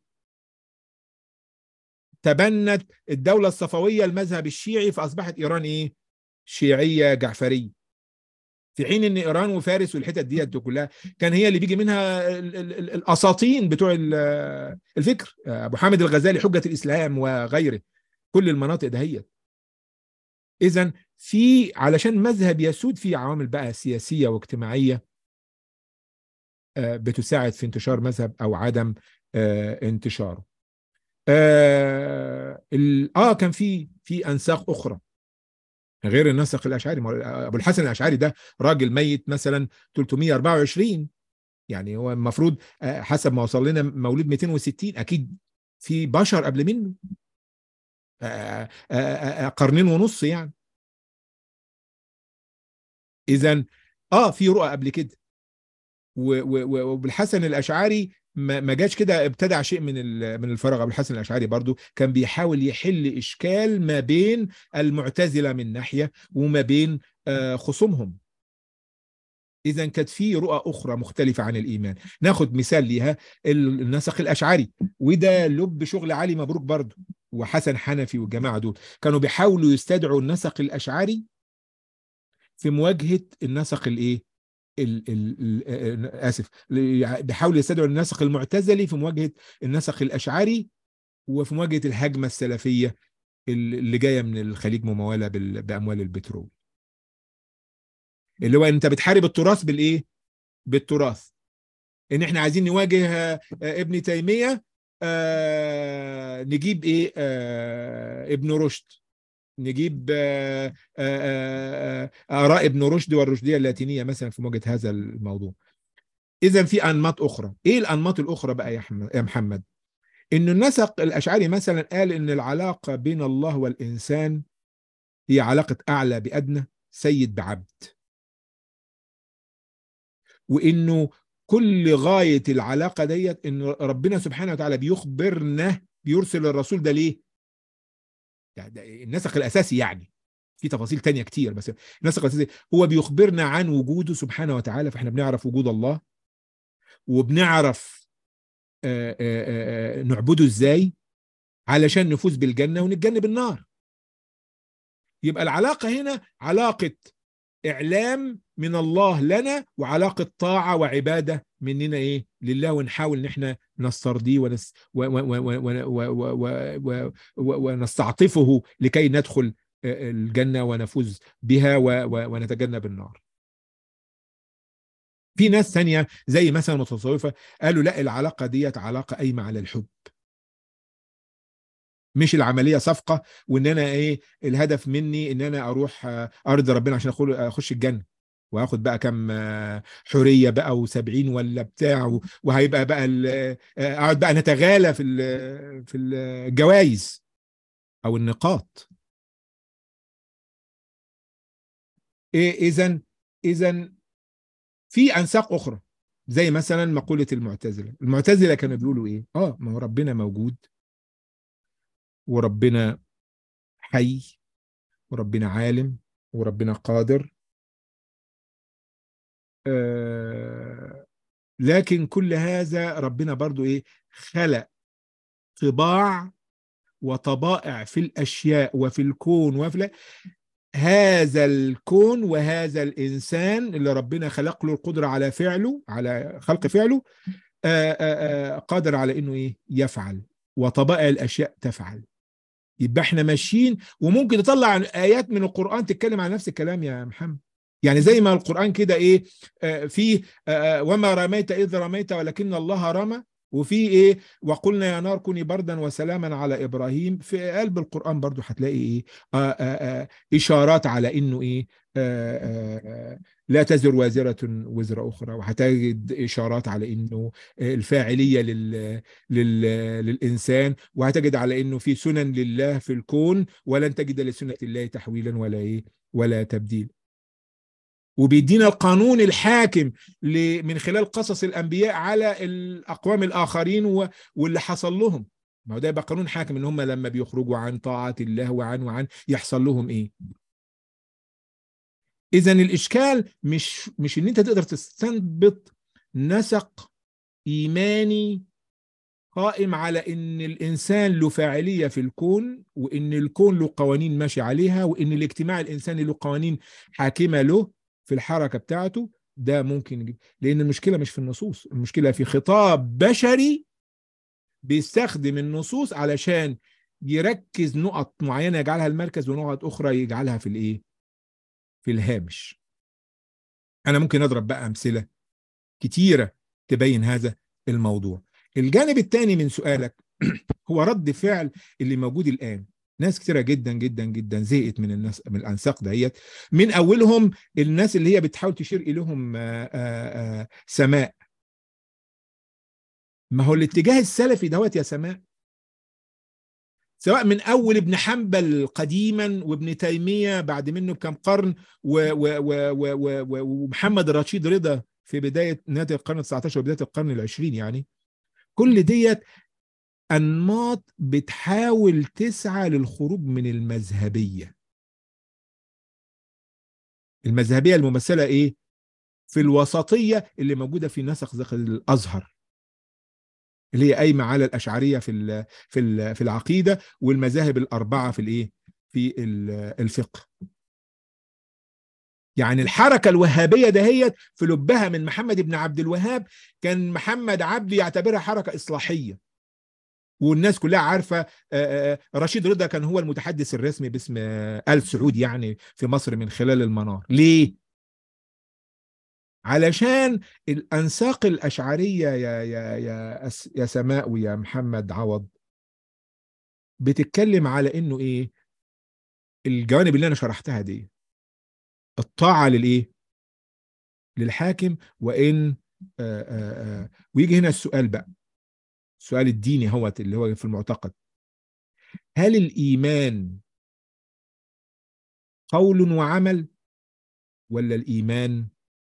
تبنت الدوله الصفويه المذهب الشيعي فاصبحت ايران ايه شيعيه جعفريه في حين ان ايران وفارس والحتت ديت دي كلها كان هي اللي بيجي منها ال- ال- ال- الاساطين بتوع ال- الفكر ابو حامد الغزالي حجه الاسلام وغيره كل المناطق دهيت اذا في علشان مذهب يسود في عوامل بقى سياسيه واجتماعيه آه، بتساعد في انتشار مذهب او عدم آه، انتشاره اه ال- آه، كان في في انساق اخرى غير النسق الاشعري ما هو ابو الحسن الاشعري ده راجل ميت مثلا 324 يعني هو المفروض آه، حسب ما وصل لنا مولود 260 اكيد في بشر قبل منه آه، آه، آه، آه، قرنين ونص يعني اذا اه في رؤى قبل كده و- و- و- وبالحسن الاشعري ما ما جاش كده ابتدع شيء من ال- من الفراغ ابو الحسن الاشعري برضو كان بيحاول يحل اشكال ما بين المعتزله من ناحيه وما بين آه، خصومهم اذا كانت في رؤى اخرى مختلفه عن الايمان ناخد مثال ليها ال- النسق الاشعري وده لب شغل علي مبروك برضو وحسن حنفي والجماعه دول كانوا بيحاولوا يستدعوا النسق الاشعري في مواجهه النسق الايه ال ال ال اسف بيحاولوا يستدعوا النسق المعتزلي في مواجهه النسق الاشعري وفي مواجهه الهجمه السلفيه اللي جايه من الخليج مموله بال- باموال البترول اللي هو انت بتحارب التراث بالايه بالتراث ان احنا عايزين نواجه آه، آه، ابن تيميه آه، نجيب ايه آه، ابن رشد نجيب آه، آه، آه، آراء ابن رشد والرشدية اللاتينية مثلا في مواجهة هذا الموضوع إذا في أنماط أخرى إيه الأنماط الأخرى بقى يا أحمد- يا محمد إن النسق الأشعري مثلا قال إن العلاقة بين الله والإنسان هي علاقة أعلى بأدنى سيد بعبد وإنه كل غاية العلاقة ديت إن ربنا سبحانه وتعالى بيخبرنا بيرسل الرسول ده ليه؟ يعني ده النسق الأساسي يعني في تفاصيل تانية كتير بس النسق الأساسي هو بيخبرنا عن وجوده سبحانه وتعالى فإحنا بنعرف وجود الله وبنعرف آه، آه، آه، نعبده إزاي علشان نفوز بالجنة ونتجنب النار يبقى العلاقة هنا علاقة إعلام من الله لنا وعلاقة طاعة وعبادة مننا إيه لله ونحاول إن إحنا نسترضيه ونس و و و و و و و و ونستعطفه لكي ندخل آه، الجنة ونفوز بها و و ونتجنب النار في ناس ثانية زي مثلا المتصوفة قالوا لا العلاقة ديت علاقة قايمة على الحب مش العملية صفقة وان انا ايه الهدف مني ان انا اروح آه، ارضي ربنا عشان أخل- اخش الجنة وهاخد بقى كم آه، حورية بقى وسبعين ولا بتاع و- وهيبقى بقى ال- آه، اقعد بقى نتغالى في ال- في الجوائز او النقاط ايه اذا اذا في انساق اخرى زي مثلا مقولة المعتزلة المعتزلة كانوا بيقولوا ايه اه ما هو ربنا موجود وربنا حي وربنا عالم وربنا قادر آه لكن كل هذا ربنا برضو ايه خلق طباع وطبائع في الاشياء وفي الكون وفي لا- هذا الكون وهذا الانسان اللي ربنا خلق له القدره على فعله على خلق فعله آآ آآ قادر على انه ايه يفعل وطبائع الاشياء تفعل يبقى احنا ماشيين وممكن تطلع ايات من القران تتكلم عن نفس الكلام يا محمد يعني زي ما القران كده ايه آه، في آه، وما رميت اذ رميت ولكن الله رمى وفي ايه وقلنا يا نار كوني بردا وسلاما على ابراهيم في قلب القران برضو هتلاقي ايه آه آه آه اشارات على انه ايه آه آه آه لا تزر وازرة وزر أخرى وهتجد إشارات على إنه الفاعلية لل... لل... للإنسان وهتجد على إنه في سنن لله في الكون ولن تجد لسنة الله تحويلا ولا إيه ولا تبديل وبيدينا القانون الحاكم ل... من خلال قصص الأنبياء على الأقوام الآخرين و... واللي حصل لهم ما هو ده يبقى قانون حاكم إن هم لما بيخرجوا عن طاعة الله وعن وعن يحصل لهم إيه اذا الاشكال مش مش ان انت تقدر تستنبط نسق ايماني قائم على ان الانسان له فاعليه في الكون وان الكون له قوانين ماشي عليها وان الاجتماع الانساني له قوانين حاكمه له في الحركه بتاعته ده ممكن يجيب لان المشكله مش في النصوص المشكله في خطاب بشري بيستخدم النصوص علشان يركز نقط معينه يجعلها المركز ونقط اخرى يجعلها في الايه في الهامش انا ممكن اضرب بقى امثله كتيره تبين هذا الموضوع الجانب الثاني من سؤالك هو رد فعل اللي موجود الان ناس كتيره جدا جدا جدا زهقت من الناس من الانساق دهيت من اولهم الناس اللي هي بتحاول تشير اليهم آآ آآ سماء ما هو الاتجاه السلفي دوت يا سماء سواء من اول ابن حنبل قديما وابن تيميه بعد منه بكم قرن ومحمد رشيد رضا في بدايه نهايه القرن ال19 وبدايه القرن العشرين يعني كل ديت انماط بتحاول تسعى للخروج من المذهبيه المذهبيه الممثله ايه في الوسطيه اللي موجوده في نسق ذاق الازهر اللي هي قايمه على الاشعريه في ال في ال في العقيده والمذاهب الاربعه في الايه في الفقه يعني الحركه الوهابيه دهيت في لبها من محمد بن عبد الوهاب كان محمد عبده يعتبرها حركه اصلاحيه والناس كلها عارفه رشيد رضا كان هو المتحدث الرسمي باسم ال سعود يعني في مصر من خلال المنار ليه علشان الانساق الاشعريه يا يا يا يا سماء ويا محمد عوض بتتكلم على انه ايه الجوانب اللي انا شرحتها دي الطاعه للايه للحاكم وان آآ آآ ويجي هنا السؤال بقى السؤال الديني هو اللي هو في المعتقد هل الايمان قول وعمل ولا الايمان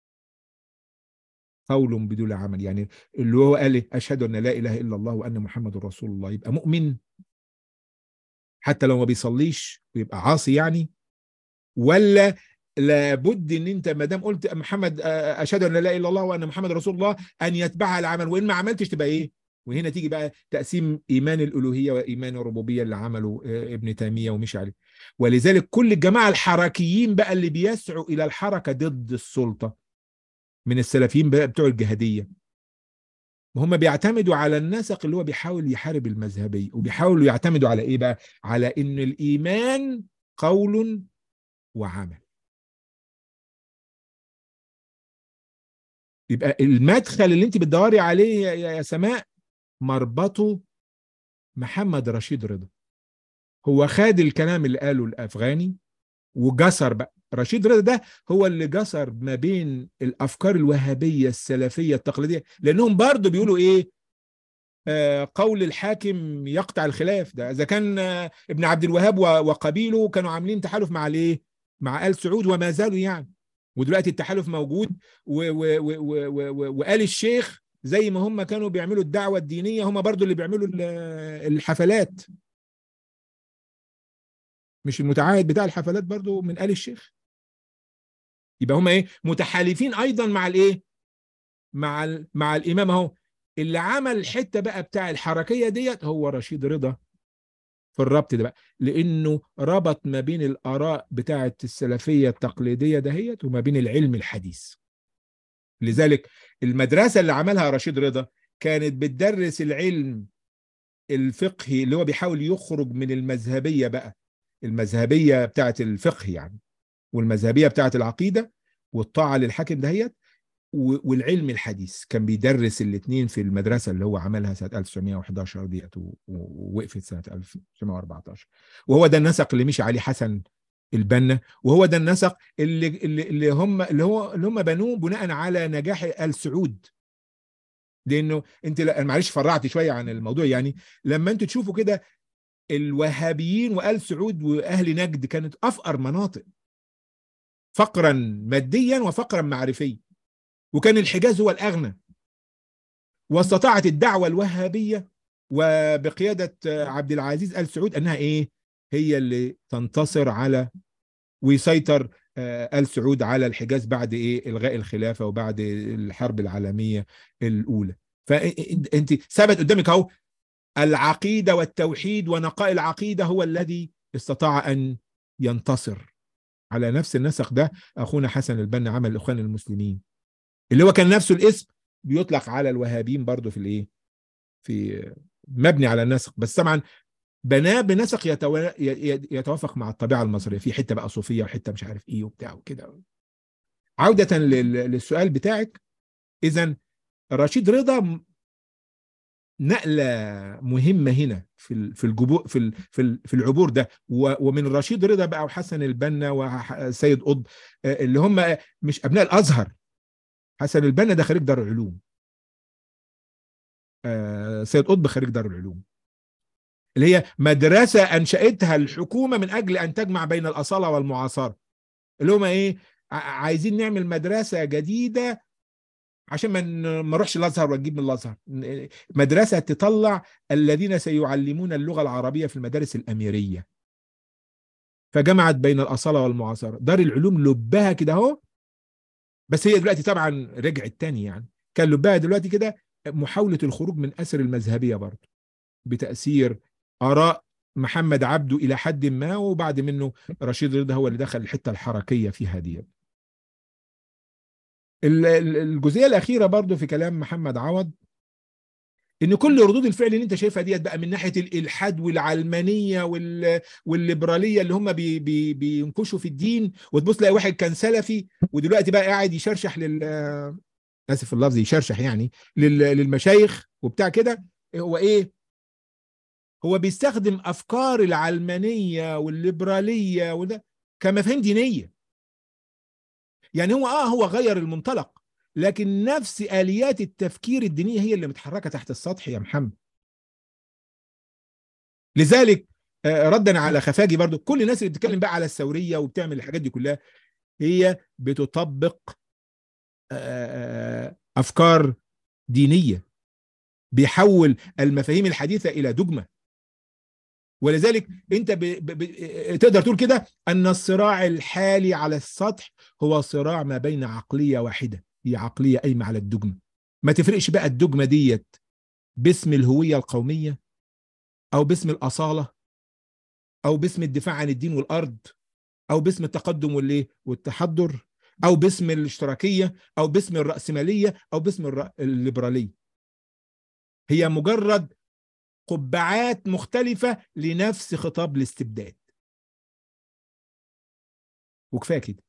قول بدون عمل يعني اللي هو قال اشهد ان لا اله الا الله وان محمد رسول الله يبقى مؤمن حتى لو ما بيصليش ويبقى عاصي يعني ولا لابد ان انت ما دام قلت محمد اشهد ان لا اله الا الله وان محمد رسول الله ان يتبعها العمل وان ما عملتش تبقى ايه وهنا تيجي بقى تقسيم ايمان الالوهيه وايمان الربوبيه اللي عمله ابن تيميه ومشي عليه ولذلك كل الجماعه الحركيين بقى اللي بيسعوا الى الحركه ضد السلطه من السلفيين بقى بتوع الجهاديه وهم بيعتمدوا على النسق اللي هو بيحاول يحارب المذهبيه وبيحاولوا يعتمدوا على ايه بقى على ان الايمان قول وعمل يبقى المدخل اللي انت بتدوري عليه يا, يا سماء مربطه محمد رشيد رضا هو خد الكلام اللي قاله الافغاني وجسر بقى رشيد رضا ده هو اللي جسر ما بين الافكار الوهابيه السلفيه التقليديه لانهم برضو بيقولوا ايه آه قول الحاكم يقطع الخلاف ده اذا كان آه ابن عبد الوهاب وقبيله كانوا عاملين تحالف مع الايه مع ال سعود وما زالوا يعني ودلوقتي التحالف موجود وقال الشيخ زي ما هم كانوا بيعملوا الدعوه الدينيه هم برضو اللي بيعملوا الحفلات مش المتعاهد بتاع الحفلات برضو من آل الشيخ يبقى هم ايه متحالفين ايضا مع الايه مع ال... مع الامام اهو اللي عمل الحته بقى بتاع الحركيه ديت هو رشيد رضا في الربط ده بقى لانه ربط ما بين الاراء بتاعه السلفيه التقليديه دهيت وما بين العلم الحديث لذلك المدرسه اللي عملها رشيد رضا كانت بتدرس العلم الفقهي اللي هو بيحاول يخرج من المذهبيه بقى المذهبيه بتاعه الفقه يعني والمذهبيه بتاعه العقيده والطاعه للحاكم دهيت والعلم الحديث كان بيدرس الاثنين في المدرسه اللي هو عملها سنه 1911 ديت ووقفت سنه 1914 وهو ده النسق اللي مشي عليه حسن البنا وهو ده النسق اللي اللي, اللي هم اللي هو اللي هم بنوه بناء على نجاح ال سعود لانه انت معلش فرعت شويه عن الموضوع يعني لما انتوا تشوفوا كده الوهابيين وال سعود واهل نجد كانت افقر مناطق فقرا ماديا وفقرا معرفيا وكان الحجاز هو الاغنى واستطاعت الدعوه الوهابيه وبقياده عبد العزيز ال سعود انها ايه هي اللي تنتصر على ويسيطر ال سعود على الحجاز بعد ايه الغاء الخلافه وبعد الحرب العالميه الاولى فانت ثبت قدامك اهو العقيده والتوحيد ونقاء العقيده هو الذي استطاع ان ينتصر على نفس النسق ده اخونا حسن البنا عمل الاخوان المسلمين اللي هو كان نفسه الاسم بيطلق على الوهابيين برضو في الايه في مبني على النسق بس طبعا بناه بنسق يتو... يتوافق مع الطبيعه المصريه في حته بقى صوفيه وحته مش عارف ايه وبتاع وكده عوده لل... للسؤال بتاعك اذا رشيد رضا نقله مهمه هنا في في الجبور في في العبور ده ومن رشيد رضا بقى وحسن البنا وسيد قطب اللي هم مش ابناء الازهر حسن البنا ده خريج دار العلوم سيد قطب خريج دار العلوم اللي هي مدرسة أنشأتها الحكومة من أجل أن تجمع بين الأصالة والمعاصرة اللي هم إيه عايزين نعمل مدرسة جديدة عشان ما ما نروحش الازهر ونجيب من الازهر مدرسه تطلع الذين سيعلمون اللغه العربيه في المدارس الاميريه فجمعت بين الاصاله والمعاصره دار العلوم لبها كده اهو بس هي دلوقتي طبعا رجعت تاني يعني كان لبها دلوقتي كده محاوله الخروج من اسر المذهبيه برضه بتاثير اراء محمد عبده الى حد ما وبعد منه رشيد رضا هو اللي دخل الحته الحركيه فيها دي الجزئيه الاخيره برضو في كلام محمد عوض ان كل ردود الفعل اللي انت شايفها ديت بقى من ناحيه الالحاد والعلمانيه وال... والليبراليه اللي هم بي... بي... بينكشوا في الدين وتبص تلاقي واحد كان سلفي ودلوقتي بقى قاعد يشرشح لل اسف في اللفظ يشرشح يعني لل... للمشايخ وبتاع كده هو ايه هو بيستخدم افكار العلمانيه والليبراليه وده كمفاهيم دينيه يعني هو اه هو غير المنطلق لكن نفس اليات التفكير الدينيه هي اللي متحركه تحت السطح يا محمد لذلك آه ردا على خفاجي برضو كل الناس اللي بتتكلم بقى على الثوريه وبتعمل الحاجات دي كلها هي بتطبق آه افكار دينيه بيحول المفاهيم الحديثه الى دجمه ولذلك انت ب... ب... ب... تقدر تقول كده ان الصراع الحالي على السطح هو صراع ما بين عقليه واحده هي عقليه قايمه على الدجمه ما تفرقش بقى الدجمه ديت باسم الهويه القوميه او باسم الاصاله او باسم الدفاع عن الدين والارض او باسم التقدم والايه والتحضر او باسم الاشتراكيه او باسم الراسماليه او باسم الر... الليبراليه هي مجرد قبعات مختلفة لنفس خطاب الاستبداد وكفاية كده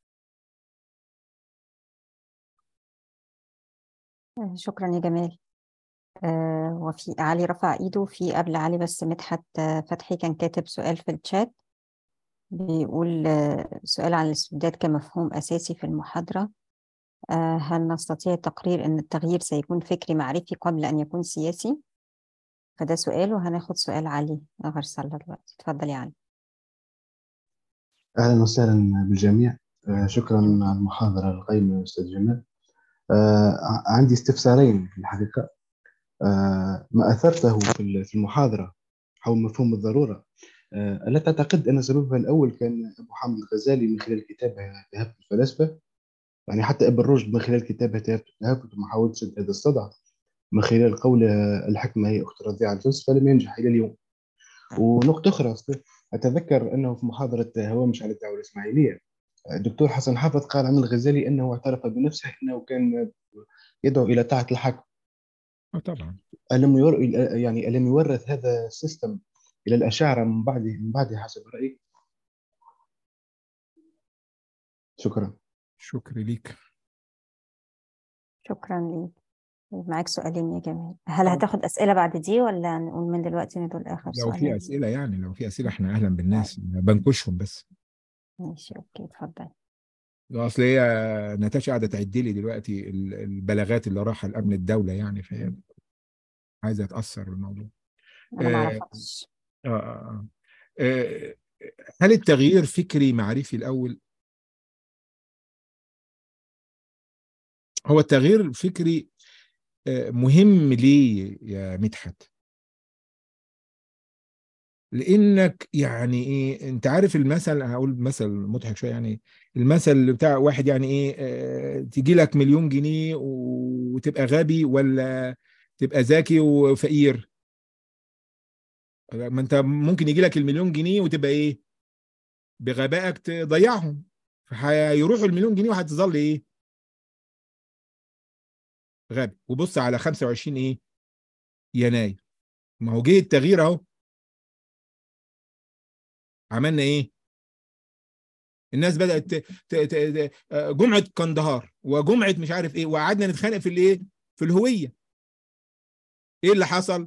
شكرا يا جمال آه وفي علي رفع ايده في قبل علي بس مدحت فتحي كان كاتب سؤال في الشات بيقول آه سؤال عن الاستبداد كمفهوم أساسي في المحاضرة آه هل نستطيع التقرير أن التغيير سيكون فكري معرفي قبل أن يكون سياسي؟ فده سؤال وهناخد سؤال علي غرسلة دلوقتي اتفضل يا علي أهلا وسهلا بالجميع آه شكرا على المحاضرة القيمة أستاذ جمال آه عندي استفسارين في الحقيقة آه ما أثرته في المحاضرة حول مفهوم الضرورة ألا تعتقد أن سببها الأول كان أبو حامد الغزالي من خلال كتابه ذهب الفلاسفة يعني حتى ابن رشد من خلال كتابه تهافت ومحاولة سد هذا الصدع من خلال قوله الحكمة هي أخت رضيعة الفلسفة لم ينجح إلى اليوم ونقطة أخرى أتذكر أنه في محاضرة هوامش على الدعوة الإسماعيلية الدكتور حسن حافظ قال عن الغزالي أنه اعترف بنفسه أنه كان يدعو إلى طاعة الحكم آه طبعا ألم يور... يعني ألم يورث هذا السيستم إلى الأشاعرة من بعده من بعده حسب رأيك شكرا شكرا ليك شكرا ليك معاك سؤالين يا جمال هل آه. هتاخد أسئلة بعد دي ولا نقول من دلوقتي ندول آخر لو في سؤالين أسئلة يعني لو في أسئلة احنا أهلا بالناس بنكشهم بس ماشي أوكي اتفضل اصل هي ناتاشا قاعده تعد لي دلوقتي ال- البلاغات اللي راحه لامن الدوله يعني فهي عايزه تاثر بالموضوع أنا ما آه، أعرفش آه، آه، آه. هل التغيير فكري معرفي الاول هو التغيير الفكري آه، مهم ليه يا مدحت لانك يعني ايه انت عارف المثل هقول مثل مضحك شويه يعني المثل اللي بتاع واحد يعني ايه آه، تيجي لك مليون جنيه وتبقى غبي ولا تبقى ذكي وفقير ما انت ممكن يجي لك المليون جنيه وتبقى ايه بغبائك تضيعهم فهيروحوا المليون جنيه وهتظل ايه غبي وبص على 25 ايه يناير ما هو جه التغيير اهو عملنا ايه الناس بدأت ت... ت... ت... ت- جمعة قندهار وجمعة مش عارف ايه وقعدنا نتخانق في الايه في الهوية ايه اللي حصل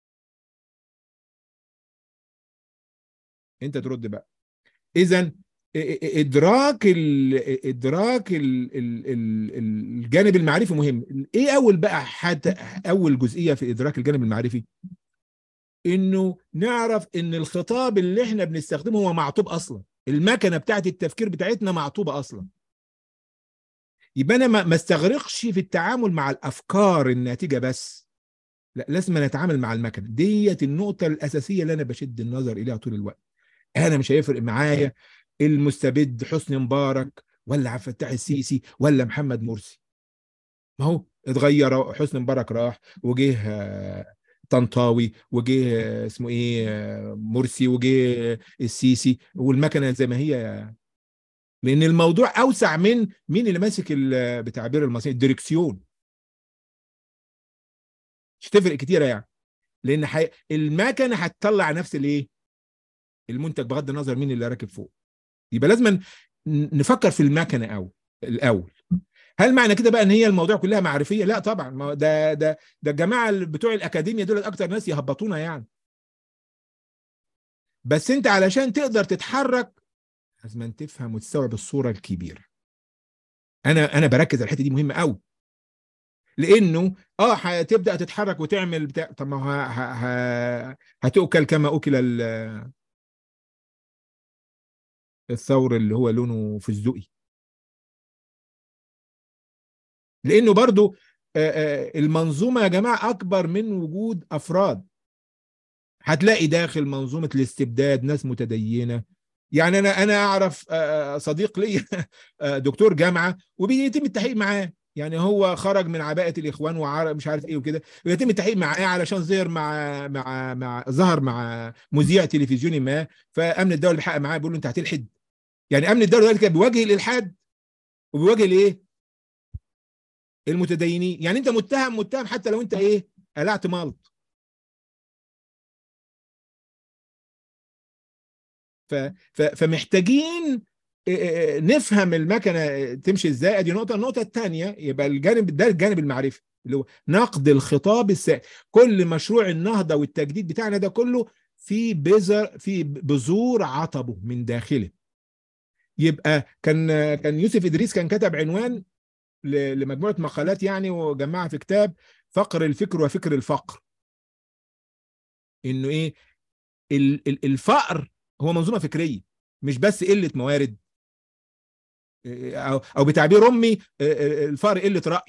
انت ترد بقى اذا ادراك ال... ادراك ال... ال... ال- الجانب المعرفي مهم ايه اول بقى حتى اول جزئية في ادراك الجانب المعرفي انه نعرف ان الخطاب اللي احنا بنستخدمه هو معطوب اصلا المكنه بتاعت التفكير بتاعتنا معطوبه اصلا يبقى انا ما ما استغرقش في التعامل مع الافكار الناتجه بس لا لازم نتعامل مع المكنه ديت النقطه الاساسيه اللي انا بشد النظر اليها طول الوقت انا مش هيفرق معايا المستبد حسني مبارك ولا عبد الفتاح السيسي ولا محمد مرسي ما هو اتغير حسني مبارك راح وجه آه، طنطاوي وجه آه، اسمه ايه آه، مرسي وجه السيسي والمكنه زي ما هي لان الموضوع اوسع من مين اللي ماسك ال- بتعبير المصري الديركسيون مش تفرق كتيره يعني لان حي... المكنه هتطلع نفس الايه المنتج بغض النظر مين اللي راكب فوق يبقى لازم ن- نفكر في المكنه اول الاول هل معنى كده بقى ان هي الموضوع كلها معرفيه لا طبعا ما هو ده ده ده الجماعه اللي بتوع الاكاديميا دول اكتر ناس يهبطونا يعني بس انت علشان تقدر تتحرك لازم تفهم وتستوعب الصوره الكبيره انا انا بركز على الحته دي مهمه قوي لانه اه هتبدا تتحرك وتعمل بتاع طب ما هو ه- ه- ه- هتؤكل كما اكل ال- الثور اللي هو لونه فستقي لانه برضو آه، آه، المنظومه يا جماعه اكبر من وجود افراد هتلاقي داخل منظومه الاستبداد ناس متدينه يعني انا انا اعرف آه، صديق لي آه، دكتور جامعه وبيتم التحقيق معاه يعني هو خرج من عباءه الاخوان ومش عارف ايه وكده ويتم التحقيق معاه علشان ظهر مع مع مع ظهر مع مذيع تلفزيوني ما فامن الدوله بيحقق معاه بيقول له انت هتلحد يعني امن الدوله دلوقتي كان بيواجه الالحاد وبيواجه الايه المتدينين يعني انت متهم متهم حتى لو انت ايه قلعت مالط ف... ف... فمحتاجين آه، آه، نفهم المكنه تمشي ازاي ادي نقطه النقطه الثانيه يبقى الجانب ده الجانب المعرفي اللي هو نقد الخطاب السائد كل مشروع النهضه والتجديد بتاعنا ده كله في بذر في بذور عطبه من داخله يبقى كان كان يوسف ادريس كان كتب عنوان ل- لمجموعه مقالات يعني وجمعها في كتاب فقر الفكر وفكر الفقر انه ايه ال- ال- الفقر هو منظومه فكريه مش بس قله موارد او او بتعبير امي الفقر قله راي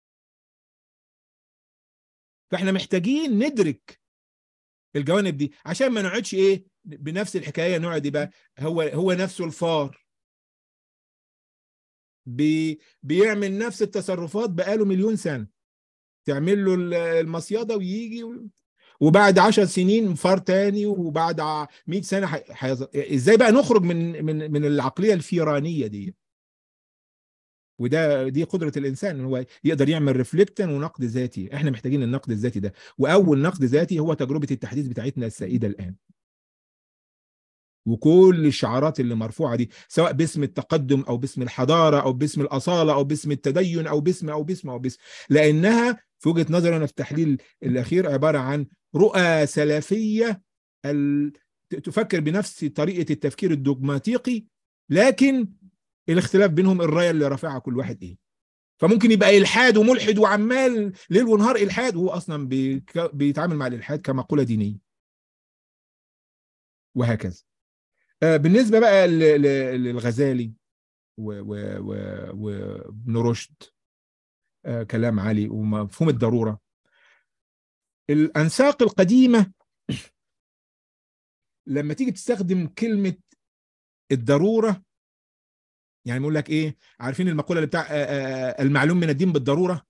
فاحنا محتاجين ندرك الجوانب دي عشان ما نقعدش ايه بنفس الحكايه نقعد يبقى هو هو نفسه الفار بي بيعمل نفس التصرفات بقاله مليون سنة تعمل له ال- المصيدة ويجي و- وبعد عشر سنين فار تاني وبعد ع- 100 سنة حي... حيظ... ازاي بقى نخرج من من من العقلية الفيرانية دي وده دي قدرة الإنسان إن هو يقدر يعمل ريفليكتن ونقد ذاتي احنا محتاجين النقد الذاتي ده وأول نقد ذاتي هو تجربة التحديث بتاعتنا السائدة الآن وكل الشعارات اللي مرفوعة دي سواء باسم التقدم أو باسم الحضارة أو باسم الأصالة أو باسم التدين أو باسم أو باسم أو باسم لأنها في وجهة نظري أنا في التحليل الأخير عبارة عن رؤى سلفية ال... ت- تفكر بنفس طريقة التفكير الدogماتيقي لكن الاختلاف بينهم الراية اللي رافعها كل واحد ايه فممكن يبقى الحاد وملحد وعمال ليل ونهار الحاد وهو اصلا بيك... بيتعامل مع الالحاد كمقولة دينية وهكذا آه، بالنسبة بقى ل- ل- للغزالي و- و- و- وابن رشد آه، كلام عالي ومفهوم الضرورة الأنساق القديمة لما تيجي تستخدم كلمة الضرورة يعني بيقول لك ايه عارفين المقولة اللي بتاع آه، آه، المعلوم من الدين بالضرورة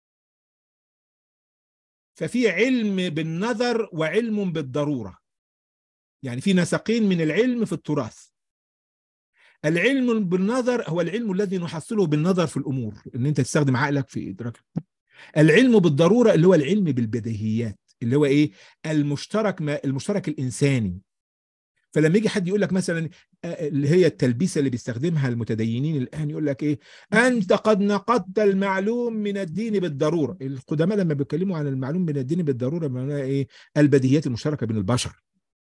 ففي علم بالنظر وعلم بالضرورة يعني في نسقين من العلم في التراث العلم بالنظر هو العلم الذي نحصله بالنظر في الامور ان انت تستخدم عقلك في ادراك العلم بالضروره اللي هو العلم بالبديهيات اللي هو ايه المشترك ما المشترك الانساني فلما يجي حد يقول لك مثلا آه، اللي هي التلبيسه اللي بيستخدمها المتدينين الان يقول لك ايه انت قد نقضت المعلوم من الدين بالضروره القدماء لما بيتكلموا عن المعلوم من الدين بالضروره معناها ايه البديهيات المشتركه بين البشر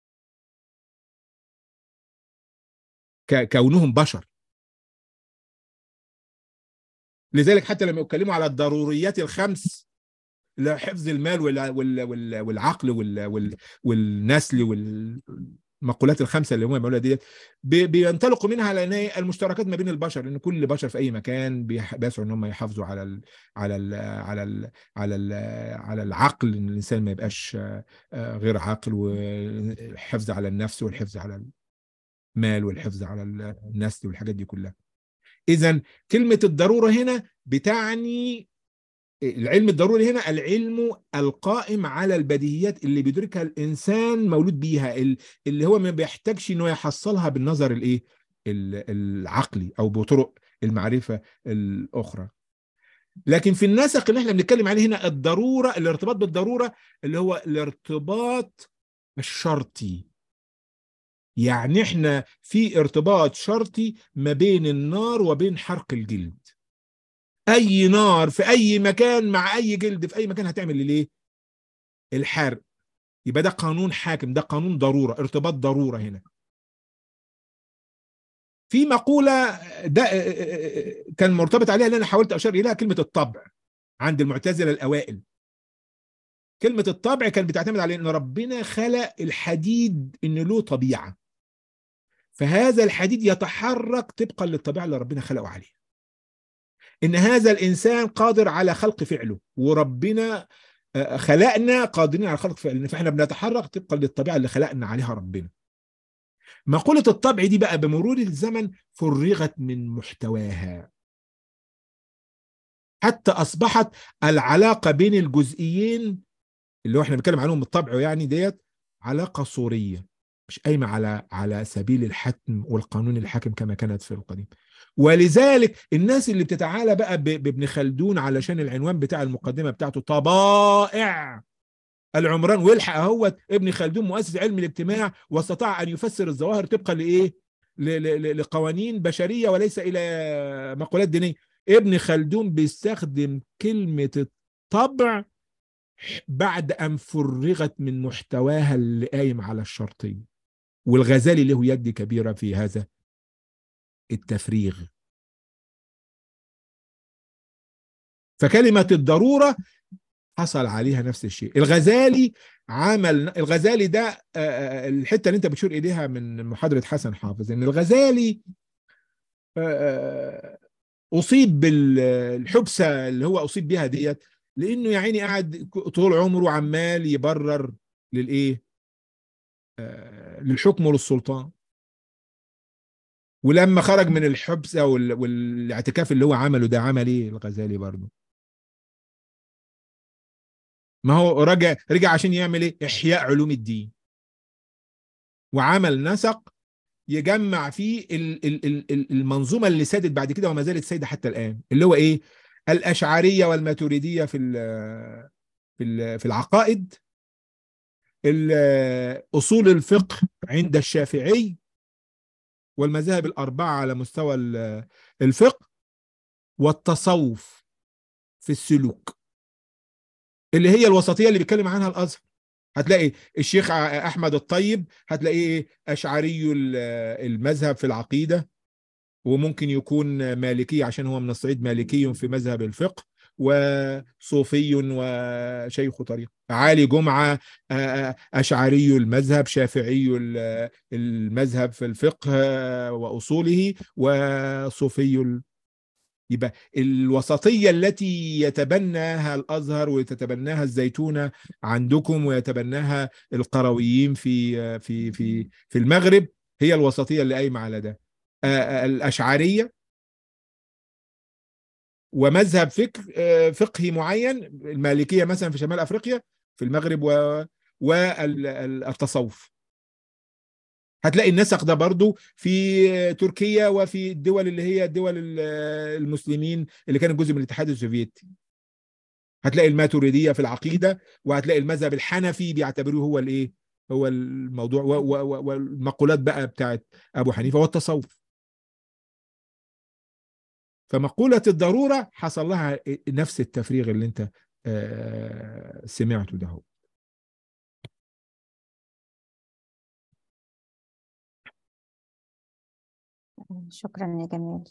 ك- كونهم بشر لذلك حتى لما يتكلموا على الضروريات الخمس اللي هو حفظ المال وال- وال- وال- والعقل وال- وال- والنسل والمقولات الخمسه اللي هم بيقولوها ديت بي- بينطلقوا منها على ان هي المشتركات ما بين البشر ان كل بشر في اي مكان بيح- بيسعوا ان هم يحافظوا على ال على ال على ال على ال على العقل ان الانسان ما يبقاش آه، آه، غير عاقل والحفظ على النفس والحفظ على المال والحفظ على النسل والحاجات دي كلها اذا كلمه الضروره هنا بتعني العلم الضروري هنا العلم القائم على البديهيات اللي بيدركها الانسان مولود بيها ال- اللي هو ما بيحتاجش انه يحصلها بالنظر الايه ال- العقلي او بطرق المعرفه الاخرى لكن في النسق اللي احنا بنتكلم عليه هنا الضروره الارتباط بالضروره اللي هو الارتباط الشرطي يعني احنا في ارتباط شرطي ما بين النار وبين حرق الجلد اي نار في اي مكان مع اي جلد في اي مكان هتعمل ليه الحرق يبقى ده قانون حاكم ده قانون ضرورة ارتباط ضرورة هنا في مقولة ده كان مرتبط عليها اللي انا حاولت اشار اليها كلمة الطبع عند المعتزلة الاوائل كلمة الطبع كانت بتعتمد على ان ربنا خلق الحديد ان له طبيعة فهذا الحديد يتحرك طبقا للطبيعة اللي ربنا خلقه عليها ان هذا الانسان قادر على خلق فعله وربنا آه، خلقنا قادرين على خلق فعلنا فاحنا بنتحرك طبقا للطبيعه اللي خلقنا عليها ربنا مقوله الطبع دي بقى بمرور الزمن فرغت من محتواها حتى اصبحت العلاقه بين الجزئيين اللي هو احنا بنتكلم عنهم الطبع يعني ديت علاقه صوريه مش قايمه على على سبيل الحتم والقانون الحاكم كما كانت في القديم ولذلك الناس اللي بتتعالى بقى ب- بابن خلدون علشان العنوان بتاع المقدمه بتاعته طبائع العمران والحق اهوت ابن خلدون مؤسس علم الاجتماع واستطاع ان يفسر الظواهر طبقا لايه؟ ل- ل- ل- لقوانين بشريه وليس الى مقولات دينيه. ابن خلدون بيستخدم كلمه الطبع بعد ان فرغت من محتواها اللي قايم على الشرطيه. والغزالي له يد كبيره في هذا التفريغ. فكلمه الضروره حصل عليها نفس الشيء الغزالي عمل الغزالي ده آه، آه، الحته اللي انت بتشير اليها من محاضره حسن حافظ ان الغزالي آه، اصيب بالحبسه اللي هو اصيب بها ديت لانه يا عيني قاعد طول عمره عمال يبرر للايه آه، للحكم وللسلطان ولما خرج من الحبس وال... والاعتكاف اللي هو عمله ده عمل ايه الغزالي برضه ما هو رجع رجع عشان يعمل ايه احياء علوم الدين وعمل نسق يجمع فيه ال- ال- ال- ال- المنظومه اللي سادت بعد كده وما زالت سايده حتى الان اللي هو ايه الاشعريه والماتريديه في ال- في ال- في العقائد ال- اصول الفقه عند الشافعي والمذاهب الاربعه على مستوى ال- الفقه والتصوف في السلوك اللي هي الوسطيه اللي بيتكلم عنها الازهر هتلاقي الشيخ ع- احمد الطيب هتلاقيه اشعري ال- المذهب في العقيده وممكن يكون مالكي عشان هو من الصعيد مالكي في مذهب الفقه وصوفي وشيخ طريق علي جمعة آه، آه، أشعري المذهب شافعي ال- المذهب في الفقه آه، وأصوله وصوفي ال- يبقى الوسطية التي يتبناها الأزهر ويتبناها الزيتونة عندكم ويتبناها القرويين في في في في المغرب هي الوسطية اللي قايمة على ده آه، آه، الأشعرية ومذهب فكر آه، فقهي معين المالكية مثلا في شمال أفريقيا في المغرب و والتصوف هتلاقي النسق ده برضو في تركيا وفي الدول اللي هي الدول ال- المسلمين اللي كانت جزء من الاتحاد السوفيتي هتلاقي الماتريدية في العقيدة وهتلاقي المذهب الحنفي بيعتبروه هو الايه هو الموضوع و- و- و- والمقولات بقى بتاعت ابو حنيفة والتصوف فمقولة الضرورة حصل لها نفس التفريغ اللي انت آه، سمعته ده هو شكرا يا جمال